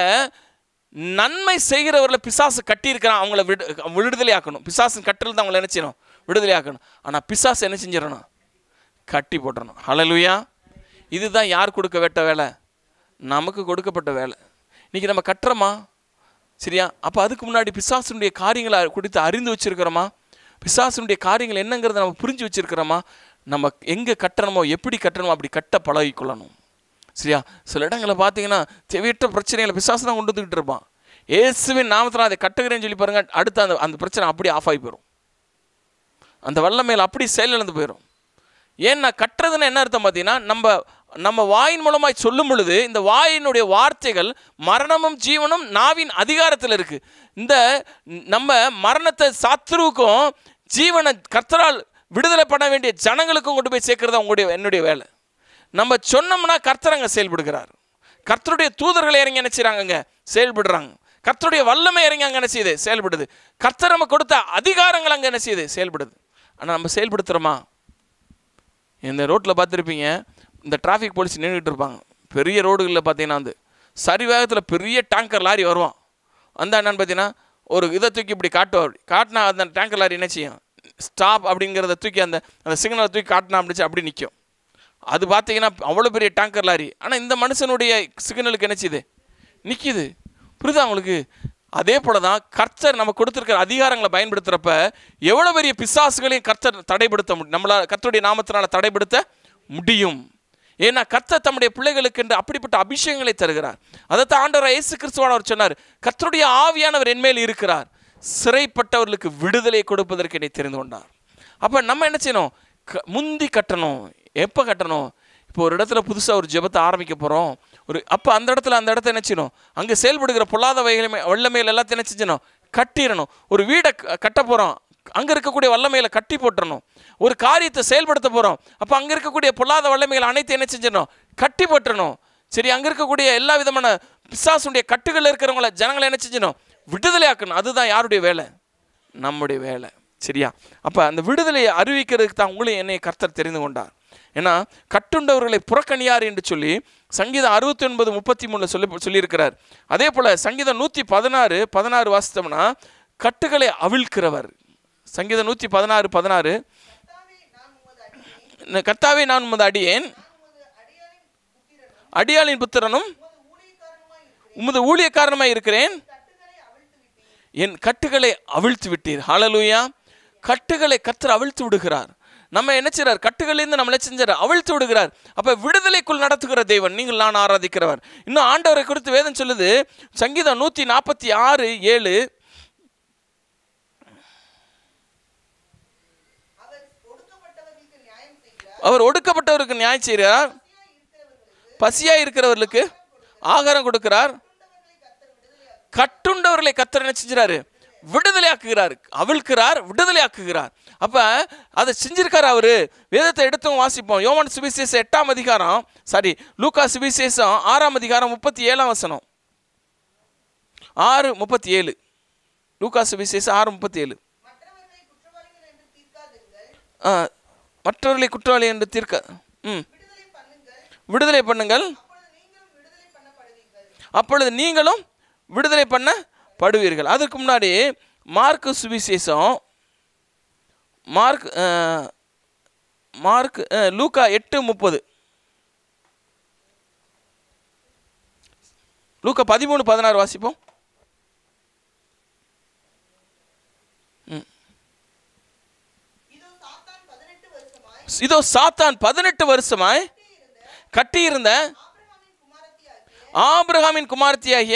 நன்மை செய்கிறவர்களை பிசாசு கட்டியிருக்கிறான் அவங்கள விடு விடுதலை ஆக்கணும் பிசாசு கட்டில் தான் அவங்கள என்ன செய்யணும் விடுதலை ஆக்கணும் ஆனால் பிசாசு என்ன செஞ்சிடணும் கட்டி போட்டுறணும் ஹalleluya இதுதான் யார் கொடுக்க வேட்ட வேலை நமக்கு கொடுக்கப்பட்ட வேலை இன்னைக்கு நம்ம கட்டுறோமா சரியா அப்போ அதுக்கு முன்னாடி பிசாசுனுடைய காரியங்களை குறித்து அறிந்து வச்சிருக்கிறோமா பிசாசுனுடைய காரியங்கள் என்னங்கிறத நம்ம புரிஞ்சு வச்சிருக்கிறோமா நம்ம எங்கே கட்டணுமோ எப்படி கட்டணுமோ அப்படி கட்ட பழகிக்கொள்ளணும் சரியா சில இடங்களில் பார்த்தீங்கன்னா தேவையற்ற பிரச்சனைகளை பிசாசு தான் கொண்டு வந்துக்கிட்டு இருப்பான் இயேசுவின் நாமத்தில் அதை கட்டுகிறேன்னு சொல்லி பாருங்க அடுத்து அந்த அந்த பிரச்சனை அப்படியே ஆஃப் ஆகி போயிடும் அந்த வல்லமையில் அப்படி செயலிழந்து போயிடும் ஏன்னா கட்டுறதுன்னு என்ன அர்த்தம் பார்த்தீங்கன்னா நம்ம நம்ம வாயின் மூலமாய் சொல்லும் பொழுது இந்த வாயினுடைய வார்த்தைகள் மரணமும் ஜீவனும் நாவின் அதிகாரத்தில் இருக்கு இந்த நம்ம மரணத்தை சத்ருவுக்கும் ஜீவனை கர்த்தரால் விடுதலை பண்ண வேண்டிய ஜனங்களுக்கும் கொண்டு போய் சேர்க்கறது உங்களுடைய என்னுடைய வேலை நம்ம சொன்னோம்னா கர்த்தர் அங்கே செயல்படுகிறார் கர்த்தருடைய தூதர்களை இறங்கி என்ன செய்றாங்கங்க செயல்படுறாங்க கர்த்தருடைய வல்லமை இறங்கி அங்கே என்ன செய்யுது செயல்படுது கர்த்தர் நமக்கு கொடுத்த அதிகாரங்கள் அங்கே என்ன செய்யுது செயல்படுது ஆனால் நம்ம செயல்படுத்துகிறோமா இந்த ரோட்டில் பார்த்துருப்பீங்க இந்த டிராஃபிக் போலீஸ் நின்றுட்டு இருப்பாங்க பெரிய ரோடுகளில் பார்த்தீங்கன்னா வந்து சரி வேகத்தில் பெரிய டேங்கர் லாரி வருவான் அந்த என்னன்னு பார்த்தீங்கன்னா ஒரு இதை தூக்கி இப்படி காட்டுவார் காட்டினா அந்த டேங்கர் லாரி என்ன செய்யும் ஸ்டாப் அப்படிங்கிறத தூக்கி அந்த அந்த சிக்னலை தூக்கி காட்டினா அப்படிச்சு அப்படி நிற்கும் அது பார்த்தீங்கன்னா அவ்வளோ பெரிய டேங்கர் லாரி ஆனால் இந்த மனுஷனுடைய சிக்னலுக்கு என்ன செய்யுது நிற்கிது புரியுதா உங்களுக்கு அதே போல தான் கர்த்தர் நம்ம கொடுத்துருக்கிற அதிகாரங்களை பயன்படுத்துகிறப்ப எவ்வளோ பெரிய பிசாசுகளையும் கர்த்தர் தடைப்படுத்த முடியும் நம்மளால் கர்த்தருடைய நாமத்தினால தடைப்படுத்த முடியும் ஏன்னா கர்த்தர் தம்முடைய பிள்ளைகளுக்கு என்று அப்படிப்பட்ட அபிஷேகங்களை தருகிறார் அதைத்தான் ஆண்டவர் இயேசு கிறிஸ்துவானவர் சொன்னார் கர்த்தருடைய ஆவியானவர் என்மேல் இருக்கிறார் சிறைப்பட்டவர்களுக்கு விடுதலை கொடுப்பதற்கு என்னை தெரிந்து கொண்டார் அப்போ நம்ம என்ன செய்யணும் க- முந்தி கட்டணும் எப்போ கட்டணும் இப்போ ஒரு இடத்துல புதுசாக ஒரு ஜெபத்தை ஆரம்பிக்க போகிறோம் ஒரு அப்போ அந்த இடத்துல அந்த இடத்த என்ன செய்யணும் அங்கே செயல்படுகிற பொல்லாத வகையிலுமே வல்லமையில் எல்லாத்தையும் என்ன செஞ்சணும் கட்டிடணும் ஒரு வீடை க- கட்ட போகிறோம் அங்கே இருக்கக்கூடிய வல்லமையில கட்டி போட்டுறணும் ஒரு காரியத்தை செயல்படுத்த போகிறோம் அப்போ அங்கே இருக்கக்கூடிய பொல்லாத வல்லமைகள் அனைத்தையும் என்ன செஞ்சிடணும் கட்டி போட்டுறணும் சரி அங்கே இருக்கக்கூடிய எல்லா விதமான பிசாசுடைய கட்டுகள் இருக்கிறவங்கள ஜனங்களை என்ன செஞ்சணும் விடுதலையாக்கணும் அதுதான் யாருடைய வேலை நம்முடைய வேலை சரியா அப்போ அந்த விடுதலையை அறிவிக்கிறதுக்கு தான் உங்களையும் என்னை கர்த்தர் தெரிந்து கொண்டார் ஏன்னா கட்டுண்டவர்களை புறக்கணியார் என்று சொல்லி சங்கீதம் அறுபத்தி ஒன்பது முப்பத்தி மூணில் சொல்லி சொல்லியிருக்கிறார் அதே போல் சங்கீதம் நூற்றி பதினாறு பதினாறு வாசித்தோம்னா கட்டுகளை அவிழ்க்கிறவர் சங்கீதம் நூற்றி பதினாறு பதினாறு கர்த்தாவே நான் உமது அடியேன் கர்த்தாவே நான் உமது அடியேன் நான் உமது அடியானின் புத்திரனும் அடியாளின் புத்திரனும் உமது ஊழியக்காரனுமாய் இருக்கிறேன் உமது ஊழியக்காரனுமாய் இருக்கிறேன் கட்டுகளை அவிழ்த்து விட்டீர் என் கட்டுகளை அவிழ்த்து விட்டீர் ஹalleluya கட்டுகளை கத்தர் அவிழ்த்து விடுகிறார் நம்ம என்ன செய்றார் கட்டுகளிலிருந்து நம்மளை செஞ்சார் அவிழ்த்து விடுகிறார் அப்ப விடுதலைக்குள் நடத்துகிற தேவன் நீங்கள் நான் ஆராதிக்கிறவர் இன்னும் ஆண்டவரை குறித்து வேதம் சொல்லுது சங்கீதம் நூற்றி நாற்பத்தி ஆறு ஏழு அவர் ஒடுக்கப்பட்டவர்களுக்கு நியாயம் செய்கிறார் அவர் ஒடுக்கப்பட்டவருக்கு நியாயம் செய்கிறார் பசியா இருக்கிறவர்களுக்கு ஆகாரம் கொடுக்கிறார் கட்டுண்டவர்களை கத்தர் என்ன செஞ்சுறாரு விடுதலையாக்குகிறார் அவிழ்க்கிறார் விடுதலையாக்குகிறார் அப்ப அதை செஞ்சிருக்காரு அவரு வேதத்தை எடுத்தும் வாசிப்போம் யோவான் சுவிசேஷம் எட்டாம் அதிகாரம் சாரி லூக்கா சுவிசேஷம் ஆறாம் அதிகாரம் முப்பத்தி ஏழாம் வசனம் ஆறு முப்பத்தி ஏழு லூக்கா சுவிசேஷம் ஆறு முப்பத்தி ஏழு மற்றவர்களை குற்றவாளிகள் என்று தீர்க்காதீர்கள் ஆ, மற்றவர்களை குற்றவாளி என்று தீர்க்க ம் விடுதலை பண்ணுங்கள் விடுதலை பண்ணுங்கள் அப்பொழுது நீங்களும் விடுதலை பண்ணப்படுவீர்கள் அப்பொழுது நீங்களும் விடுதலை பண்ண படுவீர்கள் அதற்கு முன்னாடி மார்க்கு சுவிசேஷம் மார்க் அஹ், மார்க் அஹ், லூக்கா எட்டு முப்பது லூக்கா பதிமூணு பதினாறு வாசிப்போம் இதோ சாத்தான் பதினெட்டு வருஷமாய் இதோ சாத்தான் பதினெட்டு வருஷமாய் கட்டியிருந்த ஆபிரகாமின் குமாரத்தியாகிய ஆபிரகாமின் குமாரத்தியாகிய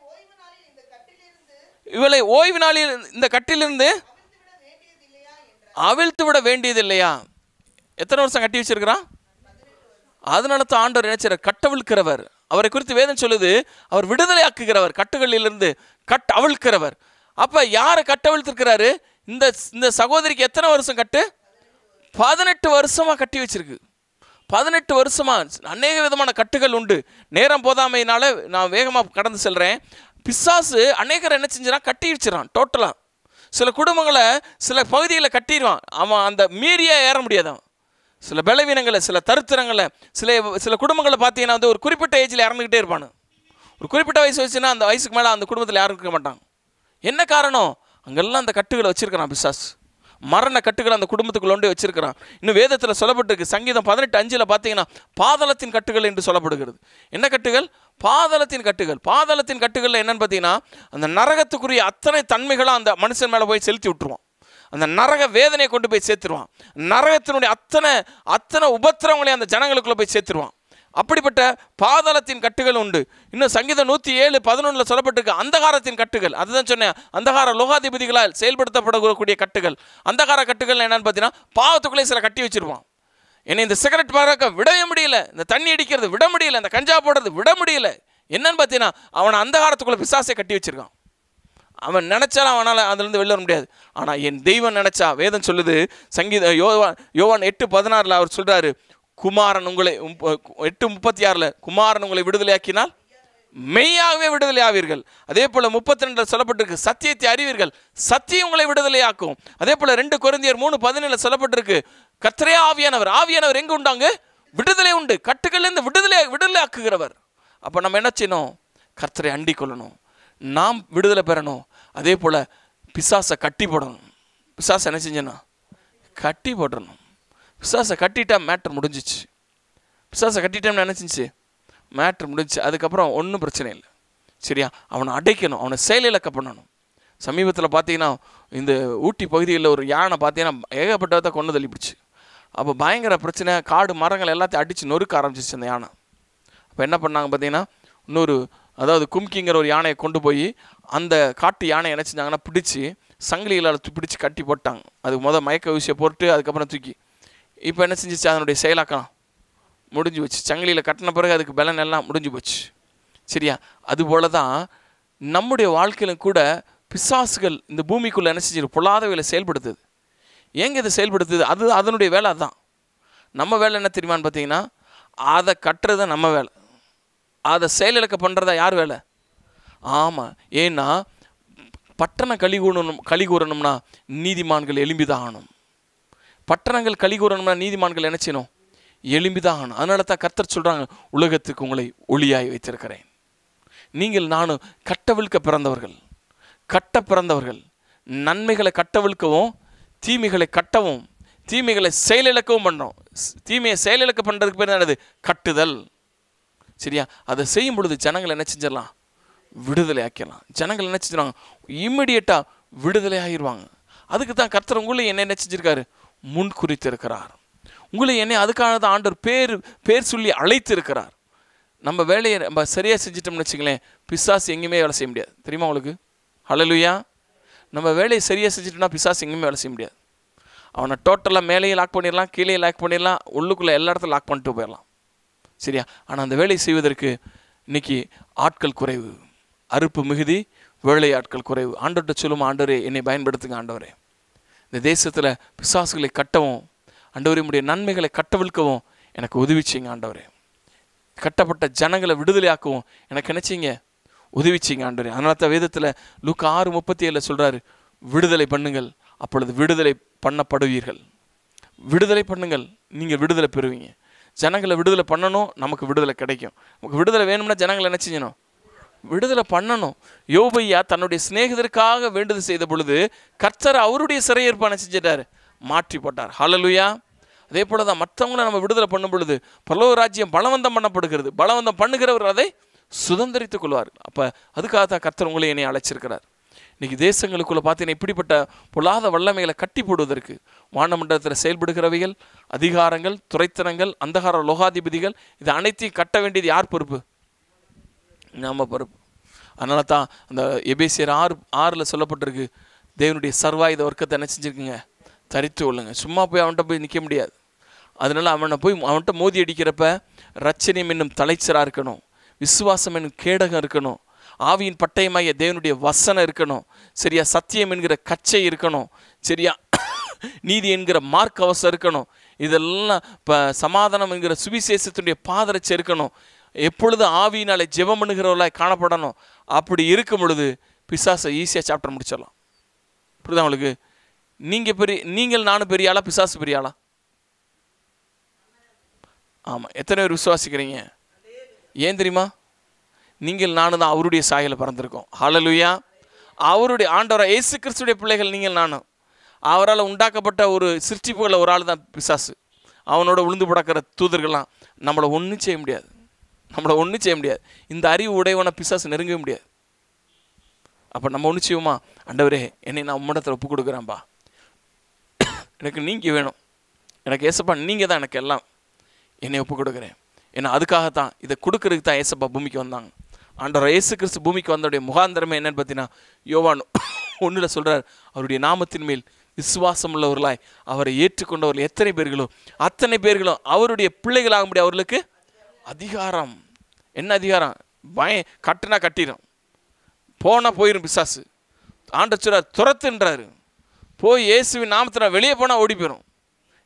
இவளை ஓய்வு நாளில் இந்த கட்டிலிருந்து இவளை ஓய்வு நாளில் இந்த கட்டிலிருந்து அவிழ்த்து விட வேண்டியதில்லையா என்றார் அவிழ்த்து விட வேண்டியதில்லையா எத்தனை வருஷம் கட்டி வச்சிருக்கிறான் அதனால தான் ஆண்டவர் நினைச்சார் கட்டவிழ்க்கிறவர் அவரை குறித்து வேதம் சொல்லுது அவர் விடுதலை ஆக்குகிறவர் கட்டுகளிலிருந்து கட் அவிழ்க்கிறவர் அப்ப யாரை கட்டவிழ்த்திருக்கிறாரு இந்த இந்த சகோதரிக்கு எத்தனை வருஷம் கட்டு பதினெட்டு வருஷமா கட்டி வச்சிருக்கு பதினெட்டு வருஷமா அநேக விதமான கட்டுகள் உண்டு நேரம் போதாமையினால நான் வேகமாக கடந்து செல்றேன் பிசாசு அநேகர் என்ன செஞ்சிடான் கட்டி வச்சிடறான் டோட்டலாக சில குடும்பங்களை சில பகுதிகளை கட்டிடுவான் அவன் அந்த மீறியே ஏற முடியாது அவன் சில பலவீனங்களை சில தருத்திரங்களை சில சில குடும்பங்களை பார்த்தீங்கன்னா வந்து ஒரு குறிப்பிட்ட ஏஜில் இறந்துக்கிட்டே இருப்பானு ஒரு குறிப்பிட்ட வயசு வச்சுன்னா அந்த வயசுக்கு மேலே அந்த குடும்பத்தில் யாரும் இருக்க மாட்டாங்க என்ன காரணம் அங்கெல்லாம் அந்த கட்டுகளை வச்சிருக்கிறான் பிசாஸ் மரண கட்டுகளை அந்த குடும்பத்துக்குள்ள கொண்டு வச்சிருக்கிறான் இன்னும் வேதத்தில் சொல்லப்பட்டிருக்கு சங்கீதம் பதினெட்டு அஞ்சில் பார்த்தீங்கன்னா பாதாளத்தின் கட்டுகள் என்று சொல்லப்படுகிறது என்ன கட்டுகள் பாதாளத்தின் கட்டுகள் பாதாளத்தின் கட்டுகள் என்னன்னு பார்த்தீங்கன்னா அந்த நரகத்துக்குரிய அத்தனை தன்மைகளும் அந்த மனுஷன் மேலே போய் செலுத்தி விட்டுருவான் அந்த நரக வேதனையை கொண்டு போய் சேர்த்துருவான் நரகத்தினுடைய அத்தனை அத்தனை உபத்திரவங்களையும் அந்த ஜனங்களுக்குள்ள போய் சேர்த்துருவான் அப்படிப்பட்ட பாதாளத்தின் கட்டுகள் உண்டு இன்னும் சங்கீதம் நூற்றி ஏழு பதினொன்றில் சொல்லப்பட்டிருக்கு அந்தகாரத்தின் கட்டுகள் அதுதான் சொன்னேன் அந்தகார லோகாதிபதிகளால் செயல்படுத்தப்படக்கூடிய கட்டுகள் அந்தகார கட்டுகள் என்னன்னு பார்த்தீங்கன்னா பாவத்துக்குள்ளே சில கட்டி வச்சிருப்பான் என்னை இந்த சிகரெட் பறக்க விடவே முடியல இந்த தண்ணி அடிக்கிறது விட முடியல இந்த கஞ்சா போடுறது விட முடியல என்னன்னு பார்த்தீங்கன்னா அவனை அந்தகாரத்துக்குள்ள பிசாசை கட்டி வச்சிருக்கான் அவன் நினைச்சாலும் அவனால் அதுலேருந்து வெளில வர முடியாது ஆனால் என் தெய்வம் நினைச்சா வேதம் சொல்லுது சங்கீத யோவான் யோவான் எட்டு பதினாறில் அவர் சொல்றாரு குமாரன் உங்களை முப்ப- எட்டு முப்பத்தி ஆறில் குமாரன் உங்களை விடுதலையாக்கினால் மெய்யாகவே விடுதலை ஆவீர்கள் அதே போல முப்பத்தி ரெண்டில் சொல்லப்பட்டிருக்கு சத்தியத்தை அறிவீர்கள் சத்தியம் உங்களை விடுதலையாக்கும் அதே போல ரெண்டு கொரிந்தியர் மூணு பதினேழுல சொல்லப்பட்டிருக்கு கர்த்தரே ஆவியானவர் ஆவியானவர் எங்க உண்டாங்க விடுதலை உண்டு கட்டுக்கள்லேருந்து விடுதலை விடுதலை ஆக்குகிறவர் அப்போ நம்ம என்ன செய்யணும் கர்த்தரை அண்டிக் கொள்ளணும் நாம் விடுதலை பெறணும் அதே போல பிசாசை கட்டி போடணும் பிசாசை என்ன செஞ்சேன்னா கட்டி போட்டுறணும் பிசாசை கட்டிட்டா மேட்ரு முடிஞ்சிச்சு பிசாசை கட்டிட்டோம்னு நினச்சிச்சு மேட்ரு முடிஞ்சுச்சு அதுக்கப்புறம் ஒன்றும் பிரச்சனை இல்லை சரியா அவனை அடைக்கணும் அவனை செயலிழக்க பண்ணணும் சமீபத்தில் பார்த்தீங்கன்னா இந்த ஊட்டி பகுதியில் ஒரு யானை பார்த்தீங்கன்னா ஏகப்பட்டதை கொண்டு தள்ளிப்பிடிச்சு அப்போ பயங்கர பிரச்சனை காடு மரங்கள் எல்லாத்தையும் அடித்து நொறுக்க ஆரம்பிச்சிச்சு அந்த யானை அப்போ என்ன பண்ணாங்க பார்த்தீங்கன்னா இன்னொரு அதாவது கும்கிங்கிற ஒரு யானையை கொண்டு போய் அந்த காட்டு யானை என்ன செஞ்சாங்கன்னா பிடிச்சி சங்கிலிகளால் து- பிடிச்சு கட்டி போட்டாங்க அதுக்கு முத மயக்க ஊசியை போட்டு அதுக்கப்புறம் தூக்கி இப்போ என்ன செஞ்சிச்சு அதனுடைய செயலாக்கம் முடிஞ்சு போச்சு சங்கிலியில் கட்டின பிறகு அதுக்கு பலன் எல்லாம் முடிஞ்சு போச்சு சரியா அதுபோல தான் நம்முடைய வாழ்க்கையிலும் கூட பிசாசுகள் இந்த பூமிக்குள்ளே என்ன செஞ்சிரு பொல்லாதவைகளை செயல்படுத்துது ஏங்க இதை செயல்படுத்துது அது அதனுடைய வேலை அதுதான் நம்ம வேலை என்ன தெரியுமான்னு பார்த்தீங்கன்னா அதை கட்டுறது தான் நம்ம வேலை அதை செயலிழக்க பண்ணுறதா யார் வேலை ஆமாம் ஏன்னா பட்டணம் கலி கூறணும் கலி கூறணும்னா நீதிமான்கள் எலும்பிதான் ஆகணும் பட்டணங்கள் கலி கூறணும்னா நீதிமான்கள் என்ன செய்யணும் எலும்பிதான் ஆகணும் அதனால தான் கர்த்தர் சொல்கிறாங்க உலகத்துக்கு உங்களை ஒளியாய் வைத்திருக்கிறேன் நீங்கள் நானும் கட்டவிழ்க்க பிறந்தவர்கள் கட்ட பிறந்தவர்கள் நன்மைகளை கட்டவிழ்க்கவும் தீமைகளை கட்டவும் தீமைகளை செயலிழக்கவும் பண்ணோம் ஸ்- தீமையை செயலிழக்க பண்ணுறதுக்கு பேர் என்னது கட்டுதல் சரியா அதை செய்யும் பொழுது ஜனங்கள் என்ன செஞ்சிடலாம் விடுதலை ஆக்கிடலாம் ஜனங்கள் என்ன செஞ்சிருவாங்க இம்மிடியட்டாக விடுதலை ஆகிடுவாங்க அதுக்கு தான் கர்த்தர் உங்களை என்ன என்ன செஞ்சிருக்காரு முன் குறித்திருக்கிறார் உங்களை என்னை அதுக்காக தான் ஆண்டவர் பேர் பேர் சொல்லி அழைத்து இருக்கிறார் நம்ம வேலையை நம்ம சரியாக செஞ்சிட்டோம்னு வச்சுங்களேன் பிசாசு எங்கேயுமே வேலை செய்ய முடியாது தெரியுமா உங்களுக்கு ஹalleluya நம்ம வேலையை சரியாக செஞ்சுட்டோம்னா பிசாசு எங்கேயுமே வேலை செய்ய முடியாது அவனை டோட்டலாக மேலேயும் லாக் பண்ணிடலாம் கீழே லாக் பண்ணிடலாம் உள்ளுக்குள்ளே எல்லா இடத்துல லாக் பண்ணிட்டு போயிடலாம் சரியா ஆனால் அந்த வேலையை செய்வதற்கு இன்னைக்கு ஆட்கள் குறைவு அறுப்பு மிகுதி வேலை ஆட்கள் குறைவு ஆண்டவர்கிட்ட சொல்லும் ஆண்டவரே என்னை பயன்படுத்துங்க ஆண்டவரே இந்த தேசத்தில் பிசாசுகளை கட்டவும் ஆண்டவரே உம்முடைய நன்மைகளை கட்டவிழ்க்கவும் எனக்கு உதவி செய்யுங்க ஆண்டவரே கட்டப்பட்ட ஜனங்களை விடுதலையாக்கவும் எனக்கு என்ன செய்யுங்க உதவி செய்யுங்க ஆண்டவரே அதனால தான் வேதத்தில் லூக்கா ஆறு முப்பத்தி ஏழில் சொல்கிறாரு விடுதலை பண்ணுங்கள் அப்பொழுது விடுதலை பண்ணப்படுவீர்கள் விடுதலை பண்ணுங்கள் நீங்கள் விடுதலை பெறுவீங்க ஜனங்களை விடுதலை பண்ணணும் நமக்கு விடுதலை கிடைக்கும் நமக்கு விடுதலை வேணும்னா ஜனங்களை என்ன செய்யணும் விடுதலை பண்ணணும் யோபையா தன்னுடைய சிநேகிதருக்காக வேண்டுதல் செய்த பொழுது கர்த்தர் அவருடைய சிறையேற்பான செஞ்சிட்டாரு மாற்றி போட்டார் ஹalleluya அதே போல தான் மற்றவங்கள நம்ம விடுதலை பண்ணும் பொழுது பரலோக ராஜ்யம் பலவந்தம் பண்ணப்படுகிறது பலவந்தம் பண்ணுகிறவர் அதை சுதந்திரித்துக் கொள்வார் அப்போ அதுக்காக தான் கர்த்தர் உங்களை என்னை அழைச்சிருக்கிறார் இன்னைக்கு தேசங்களுக்குள்ள பார்த்தீங்கன்னா இப்படிப்பட்ட பொல்லாத வல்லமைகளை கட்டி போடுவதற்கு வானமண்டலத்தில் செயல்படுகிறவைகள் அதிகாரங்கள் துறைத்தனங்கள் அந்தகார லோகாதிபதிகள் இது அனைத்தையும் கட்ட வேண்டியது யார் பொறுப்பு நம்ம பொறுப்பு அதனால தான் அந்த எபேசியர் ஆறு ஆறில் சொல்லப்பட்டிருக்கு தேவனுடைய சர்வாயுத வர்க்கத்தை என்ன செஞ்சுருக்குங்க தரித்து கொள்ளுங்க சும்மா போய் அவன்கிட்ட போய் நிற்க முடியாது அதனால அவனை போய் அவன்கிட்ட மோதி அடிக்கிறப்ப ரச்சனியம் என்னும் தலைச்சராக இருக்கணும் விசுவாசம் என்னும் கேடகம் இருக்கணும் ஆவியின் பட்டயமாகிய தேவனுடைய வசனம் இருக்கணும் சரியா சத்தியம் என்கிற கச்சை இருக்கணும் சரியா நீதி என்கிற மார்க் அவசம் இருக்கணும் இதெல்லாம் இப்போ சமாதானம் என்கிற சுவிசேஷத்துடைய பாதரட்சி இருக்கணும் எப்பொழுது ஆவியினாலே ஜெபம் பண்ணுகிறவர்களாய் காணப்படணும் அப்படி இருக்கும் பொழுது பிசாசை ஈஸியாக சாப்டர் முடிச்சிடலாம் புரியுதா உங்களுக்கு நீங்கள் பெரிய நீங்கள் நானும் பெரிய ஆளா பிசாசு பெரிய ஆளா ஆமாம் எத்தனை பேர் விசுவாசிக்கிறீங்க ஏன் தெரியுமா நீங்கள் நானும் தான் அவருடைய சாயல பிறந்திருக்கோம் ஹalleluya அவருடைய ஆண்டவராக இயேசு கிறிஸ்துடைய பிள்ளைகள் நீங்கள் நானும் அவரால் உண்டாக்கப்பட்ட ஒரு சிருஷ்டிப்புகளில் ஒரு ஆள் தான் பிசாசு அவனோட உளுந்து படக்கிற தூதர்கள்லாம் நம்மளை ஒன்றும் செய்ய முடியாது நம்மளை ஒன்றும் செய்ய முடியாது இந்த அறிவு உடையவனை பிசாசு நெருங்கவே முடியாது அப்போ நம்ம ஒன்று செய்வோமா ஆண்டவரே என்னை நான் உம்மிடத்தில் ஒப்பு கொடுக்குறேன்ப்பா எனக்கு நீங்கள் வேணும் எனக்கு ஏசப்பா நீங்கள் தான் எனக்கு எல்லாம் என்னை ஒப்பு கொடுக்குறேன் ஏன்னா அதுக்காகத்தான் இதை கொடுக்கறதுக்கு தான் ஏசப்பா பூமிக்கு வந்தாங்க ஆண்டவர் இயேசு கிறிஸ்து பூமிக்கு வந்தவுடைய முகாந்திரமே என்னன்னு பார்த்தீங்கன்னா யோவான் ஒன்றில் சொல்கிறார் அவருடைய நாமத்தின் மேல் விசுவாசம் உள்ளவர்களாய் அவரை ஏற்றுக்கொண்டவர்கள் எத்தனை பேர்களோ அத்தனை பேர்களும் அவருடைய பிள்ளைகளாகும்படி அவர்களுக்கு அதிகாரம் என்ன அதிகாரம் பய கட்டுனா கட்டிடும் போனால் போயிடும் பிசாசு ஆண்ட சொல்றார் துரத்துன்றாரு போய் இயேசுவின் நாமத்தில் வெளியே போனால் ஓடி போயிடும்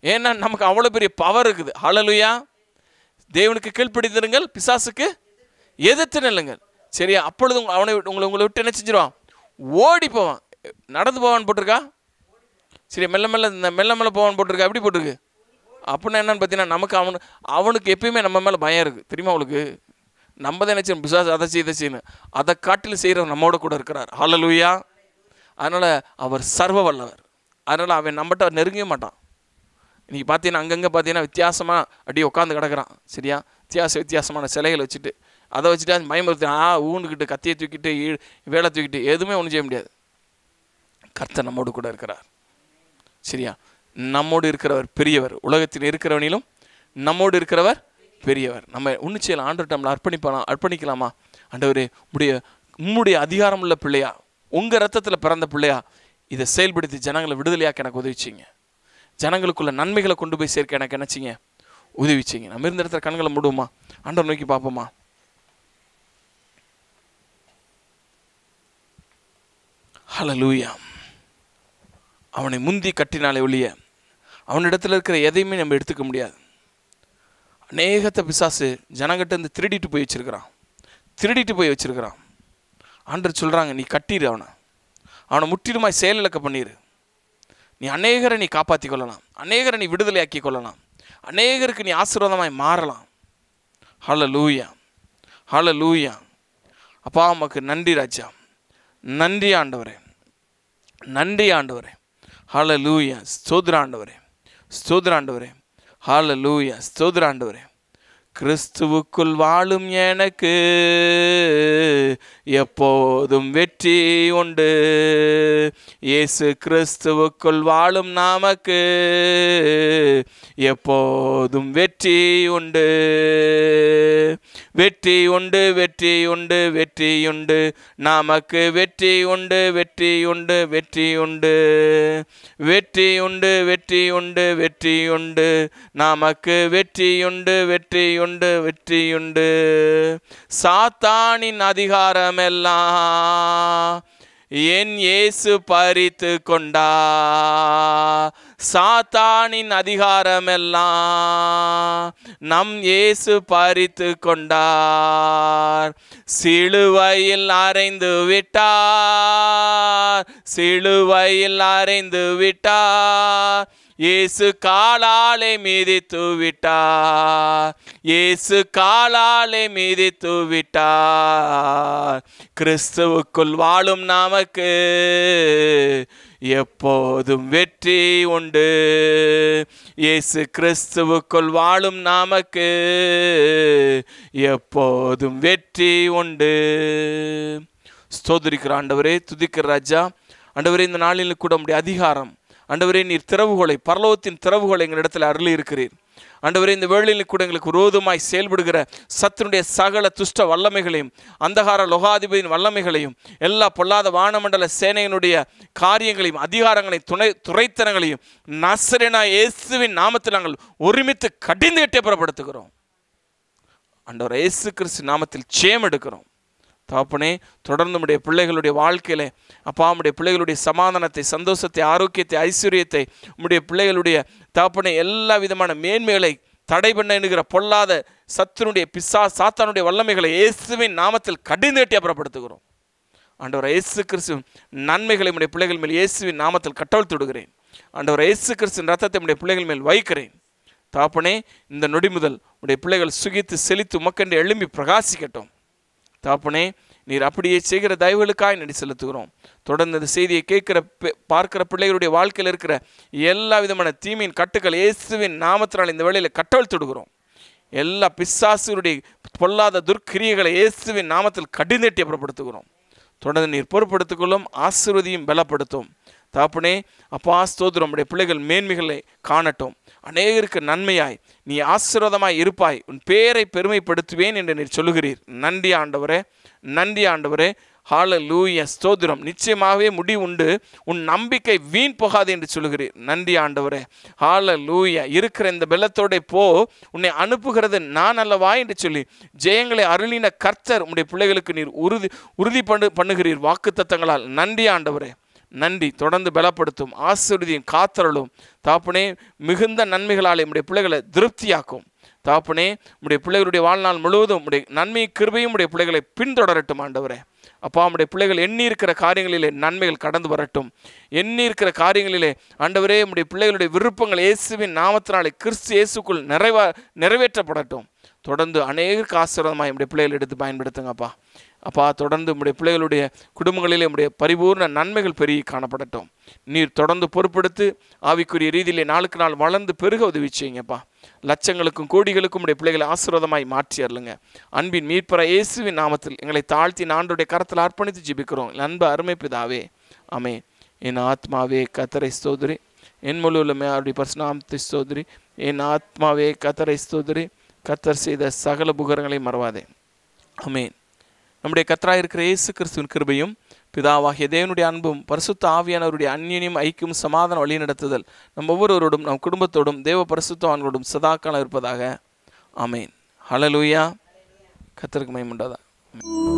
ஏன்னா நமக்கு அவ்வளோ பெரிய பவர் இருக்குது ஹalleluya தேவனுக்கு கீழ்ப்படிந்திருங்கள் பிசாசுக்கு எதிர்த்து நில்லுங்கள் சரியா அப்பொழுது உங்க- அவனை விட்டு- உங்களை உங்களை விட்டு என்ன செஞ்சிருவான் ஓடி போவான் நடந்து போவான்னு போட்டிருக்கா சரி மெல்ல மெல்ல இந்த மெல்ல மெல்ல போவான்னு போட்டிருக்கா எப்படி போட்டிருக்கு அப்படின்னா என்னன்னு பார்த்தீங்கன்னா நமக்கு அவனு அவனுக்கு எப்பயுமே நம்ம மேலே பயம் இருக்குது தெரியுமா அவளுக்கு நம்ம தான் நினச்சோம் பிசாஸ் அதை செய்ய இதை செய்யணும் அதை காட்டிலும் செய்கிறவர் நம்மோட கூட இருக்கிறார் ஹalleluya அதனால் அவர் சர்வ வல்லவர் அதனால் அவன் நம்மகிட்ட நெருங்கவே மாட்டான் இன்றைக்கி பார்த்தீங்கன்னா அங்கங்கே பார்த்தீங்கன்னா வித்தியாசமாக அப்படியே உட்காந்து கிடக்குறான் சரியா வித்தியாச வித்தியாசமான சிலைகளை வச்சுட்டு அதை வச்சுட்டு அது பயமுறுத்தி ஆ ஊண்டுக்கிட்டு கத்தியை தூக்கிட்டு ஈ- வேலை தூக்கிட்டு எதுவுமே ஒன்றும் செய்ய முடியாது கர்த்தர் நம்மோடு கூட இருக்கிறார் சரியா நம்மோடு இருக்கிறவர் பெரியவர் உலகத்தில் இருக்கிறவனிலும் நம்மோடு இருக்கிறவர் பெரியவர் நம்ம ஒன்று செய்யலாம் ஆண்டு நம்மளை அர்ப்பணிப்பலாம் அர்ப்பணிக்கலாமா ஆண்டவரே உடைய உம்முடைய அதிகாரமுள்ள பிள்ளையா உங்கள் ரத்தத்தில் பிறந்த பிள்ளையா இதை செயல்படுத்தி ஜனங்களை விடுதலையாக்க எனக்கு உதவிச்சிங்க ஜனங்களுக்குள்ள நன்மைகளை கொண்டு போய் சேர்க்க எனக்கு என்னச்சிங்க உதவிச்சிங்க நம்ம இருந்த இடத்துல கண்களை மூடுவோமா ஆண்டவர் நோக்கி பார்ப்போமா ஹalleluya அவனை முந்தி கட்டினாலே ஒழிய அவனிடத்துல இருக்கிற எதையுமே நம்ம எடுத்துக்க முடியாது அநேகத்தை பிசாசு ஜனங்கிட்ட இருந்து திருடிட்டு போய் வச்சிருக்கிறான் திருடிட்டு போய் வச்சிருக்கிறான் ஆண்டர் சொல்றாங்க நீ கட்டிடு அவனை அவனை முற்றிலுமாய் செயலிழக்க பண்ணிடு நீ அநேகரை நீ காப்பாற்றி கொள்ளலாம் அநேகரை நீ விடுதலையாக்கி கொள்ளலாம் அநேகருக்கு நீ ஆசீர்வாதமாய் மாறலாம் ஹல லூயா ஹல லூயா அப்பா உமக்கு நன்றி ராஜா நன்றி ஆண்டவரே நன்றி ஆண்டவரே ஹால லூயா ஸ்தோத்ர ஆண்டவரே ஸ்தோத்ர ஆண்டவரே ஹால லூயா ஸ்தோத்ர ஆண்டவரே கிறிஸ்துவுக்குள் வாழும் எனக்கு எப்போதும் வெற்றி உண்டு இயேசு கிறிஸ்துவுக்குள் வாழும் நமக்கு எப்போதும் வெற்றி உண்டு வெற்றி உண்டு வெற்றி உண்டு வெற்றி உண்டு நமக்கு வெற்றி உண்டு வெற்றி உண்டு வெற்றி உண்டு வெற்றி உண்டு வெற்றி உண்டு வெற்றி உண்டு நமக்கு வெற்றி உண்டு வெற்றி உண்டு வெற்றி உண்டு சாத்தானின் அதிகாரமெல்லாம் என் இயேசு பறித்து கொண்டா சாத்தானின் அதிகாரமெல்லாம் நம் இயேசு பறித்து கொண்டார் சிலுவையில் அறைந்து விட்டார் சிலுவையில் அறைந்து விட்டார் இயேசு காலாலே மிதித்து விட்டார் இயேசு காலாலே மிதித்து விட்டார் கிறிஸ்துவுக்குள் வாழும் நமக்கு எப்போதும் வெற்றி உண்டு இயேசு கிறிஸ்துவுக்குள் வாழும் நமக்கு எப்போதும் வெற்றி உண்டு ஸ்தோத்திரிக்கிற ஆண்டவரே துதிக்கிற ராஜா ஆண்டவரே இந்த நாளில் கூட உடைய அதிகாரம் ஆண்டவரே நீர் திறவுகோலை பரலோகத்தின் திறவுகோலை எங்களிடத்தில் அருளி இருக்கிறீர் ஆண்டவரே இந்த வேளையில் கூட எங்களுக்கு விரோதமாய் செயல்படுகிற சத்துனுடைய சகல துஷ்ட வல்லமைகளையும் அந்தகார லோகாதிபதியின் வல்லமைகளையும் எல்லா பொல்லாத வானமண்டல சேனையினுடைய காரியங்களையும் அதிகாரங்களையும் துணை துறைத்தனங்களையும் நசரேனா இயேசுவின் நாமத்தில் நாங்கள் ஒருமித்து கடிந்து எட்டியப்புறப்படுத்துகிறோம் ஆண்டவர் இயேசு கிறிஸ்து நாமத்தில் சேம் எடுக்கிறோம் தாப்பனே தொடர்ந்து உடைய பிள்ளைகளுடைய வாழ்க்கையில அப்பா உடைய பிள்ளைகளுடைய சமாதானத்தை சந்தோஷத்தை ஆரோக்கியத்தை ஐஸ்வர்யத்தை உடைய பிள்ளைகளுடைய தாப்பனே எல்லா விதமான மேன்மைகளை தடை பண்ண என்கிற பொல்லாத சத்துனுடைய பிசா சாத்தானுடைய வல்லமைகளை இயேசுவின் நாமத்தில் கடிந்தேட்டி அப்புறப்படுத்துகிறோம் ஆண்டவர் இயேசு கிறிஸ்து நன்மைகளை உடைய பிள்ளைகள் மேல் இயேசுவின் நாமத்தில் கட்டவிழ்த்து விடுகிறேன் ஆண்டவர் இயேசு கிறிஸ்துவின் ரத்தத்தை உடைய பிள்ளைகள் மேல் வைக்கிறேன் தாப்பனே இந்த நொடி முதல் உடைய பிள்ளைகள் சுகித்து செழித்து உமக்கென்று எழும்பி பிரகாசிக்கட்டும் தாப்பனே நீர் அப்படியே செய்கிற தயவுகளுக்காய் நடி செலுத்துகிறோம் தொடர்ந்து இந்த செய்தியை கேட்கிற பே- பார்க்கிற பிள்ளைகளுடைய வாழ்க்கையில் இருக்கிற எல்லா விதமான தீமையின் கட்டுக்கள் இயேசுவின் நாமத்தினால் இந்த வேளையில் கட்டவிழ்த்துடுகிறோம் எல்லா பிசாசுடைய பொல்லாத துர்க்கிரியைகளை இயேசுவின் நாமத்தில் கடிந்தட்டி அப்புறப்படுத்துகிறோம் தொடர்ந்து நீர் பொறுப்படுத்திக்கொள்ளும் ஆசிர்வதியும் பலப்படுத்தும் தாப்பனே அப்பா ஸ்தோத்திரம் உடைய பிள்ளைகள் மேன்மைகளை காணட்டும் அநேகருக்கு நன்மையாய் நீ ஆசீர்வாதமாய் இருப்பாய் உன் பேரை பெருமைப்படுத்துவேன் என்று நீர் சொல்லுகிறீர் நன்றி ஆண்டவரே நன்றி ஆண்டவரே ஹால லூய ஸ்தோத்திரம் நிச்சயமாகவே முடி உண்டு உன் நம்பிக்கை வீண் போகாது என்று சொல்லுகிறீர் நன்றி ஆண்டவரே ஹால லூய இருக்கிற இந்த பெல்லத்தோட போ உன்னை அனுப்புகிறது நான் அல்லவா என்று சொல்லி ஜெயங்களை அருளின கர்த்தர் உம்முடைய பிள்ளைகளுக்கு நீர் உறுதி உறுதி பண்ணு பண்ணுகிறீர் வாக்கு தத்தங்களால் நன்றி ஆண்டவரே நன்றி தொடர்ந்து பலப்படுத்தும் ஆசிரியதையும் காத்தரலும் தாப்பனே மிகுந்த நன்மைகளாலே உடைய பிள்ளைகளை திருப்தியாக்கும் தாப்பனே உடைய பிள்ளைகளுடைய வாழ்நாள் முழுவதும் உடைய நன்மை கிருபையும் உடைய பிள்ளைகளை பின்தொடரட்டும் ஆண்டவரே அப்பா உடைய பிள்ளைகள் எண்ணி இருக்கிற காரியங்களிலே நன்மைகள் கடந்து வரட்டும் எண்ணி இருக்கிற காரியங்களிலே ஆண்டவரே உடைய பிள்ளைகளுடைய விருப்பங்கள் இயேசுவின் நாமத்தினாலே கிறிஸ்து இயேசுக்குள் நிறைவா நிறைவேற்றப்படட்டும் தொடர்ந்து அநேகருக்கு ஆசீர்வாதமாக உடைய பிள்ளைகள் எடுத்து பயன்படுத்துங்கப்பா அப்பா தொடர்ந்து உடைய பிள்ளைகளுடைய குடும்பங்களிலே உடைய பரிபூர்ண நன்மைகள் பெருகி காணப்படட்டும் நீர் தொடர்ந்து பொறுப்படுத்து ஆவிக்குரிய ரீதியிலே நாளுக்கு நாள் வளர்ந்து பெருக உதவி செய்யுங்கப்பா லட்சங்களுக்கும் கோடிகளுக்கும் உடைய பிள்ளைகளை ஆசீர்வாதமாய் மாற்றி அருளுங்க அன்பின் மீட்பற இயேசுவின் நாமத்தில் எங்களை தாழ்த்தி நாண்டுடைய கரத்தில் அர்ப்பணித்து ஜெபிக்கிறோம் அன்பு அருமை பிதாவே ஆமே என் ஆத்மாவே கத்தரை ஸ்தோதிரி என் முழுவலுமே அவருடைய பரிசுநாமத்தை ஸ்தோதிரி என் ஆத்மாவே கத்தரை ஸ்தோதிரி கத்தர் செய்த சகல புகரங்களை மறவாதே ஆமென் நம்முடைய கத்தராக இருக்கிற இயேசு கிறிஸ்துவின் கிருபையும் பிதாவாகிய தேவனுடைய அன்பும் பரிசுத்த ஆவியானவருடைய அந்நியனும் ஐக்கியம் சமாதான வழி நடத்துதல் நம் ஒவ்வொருவரோடும் நம் குடும்பத்தோடும் தேவ பரிசுத்தவான்களோடும் சதாக்காலம் இருப்பதாக ஆமென் ஹalleluya கத்தருக்கு மகிமை உண்டாதா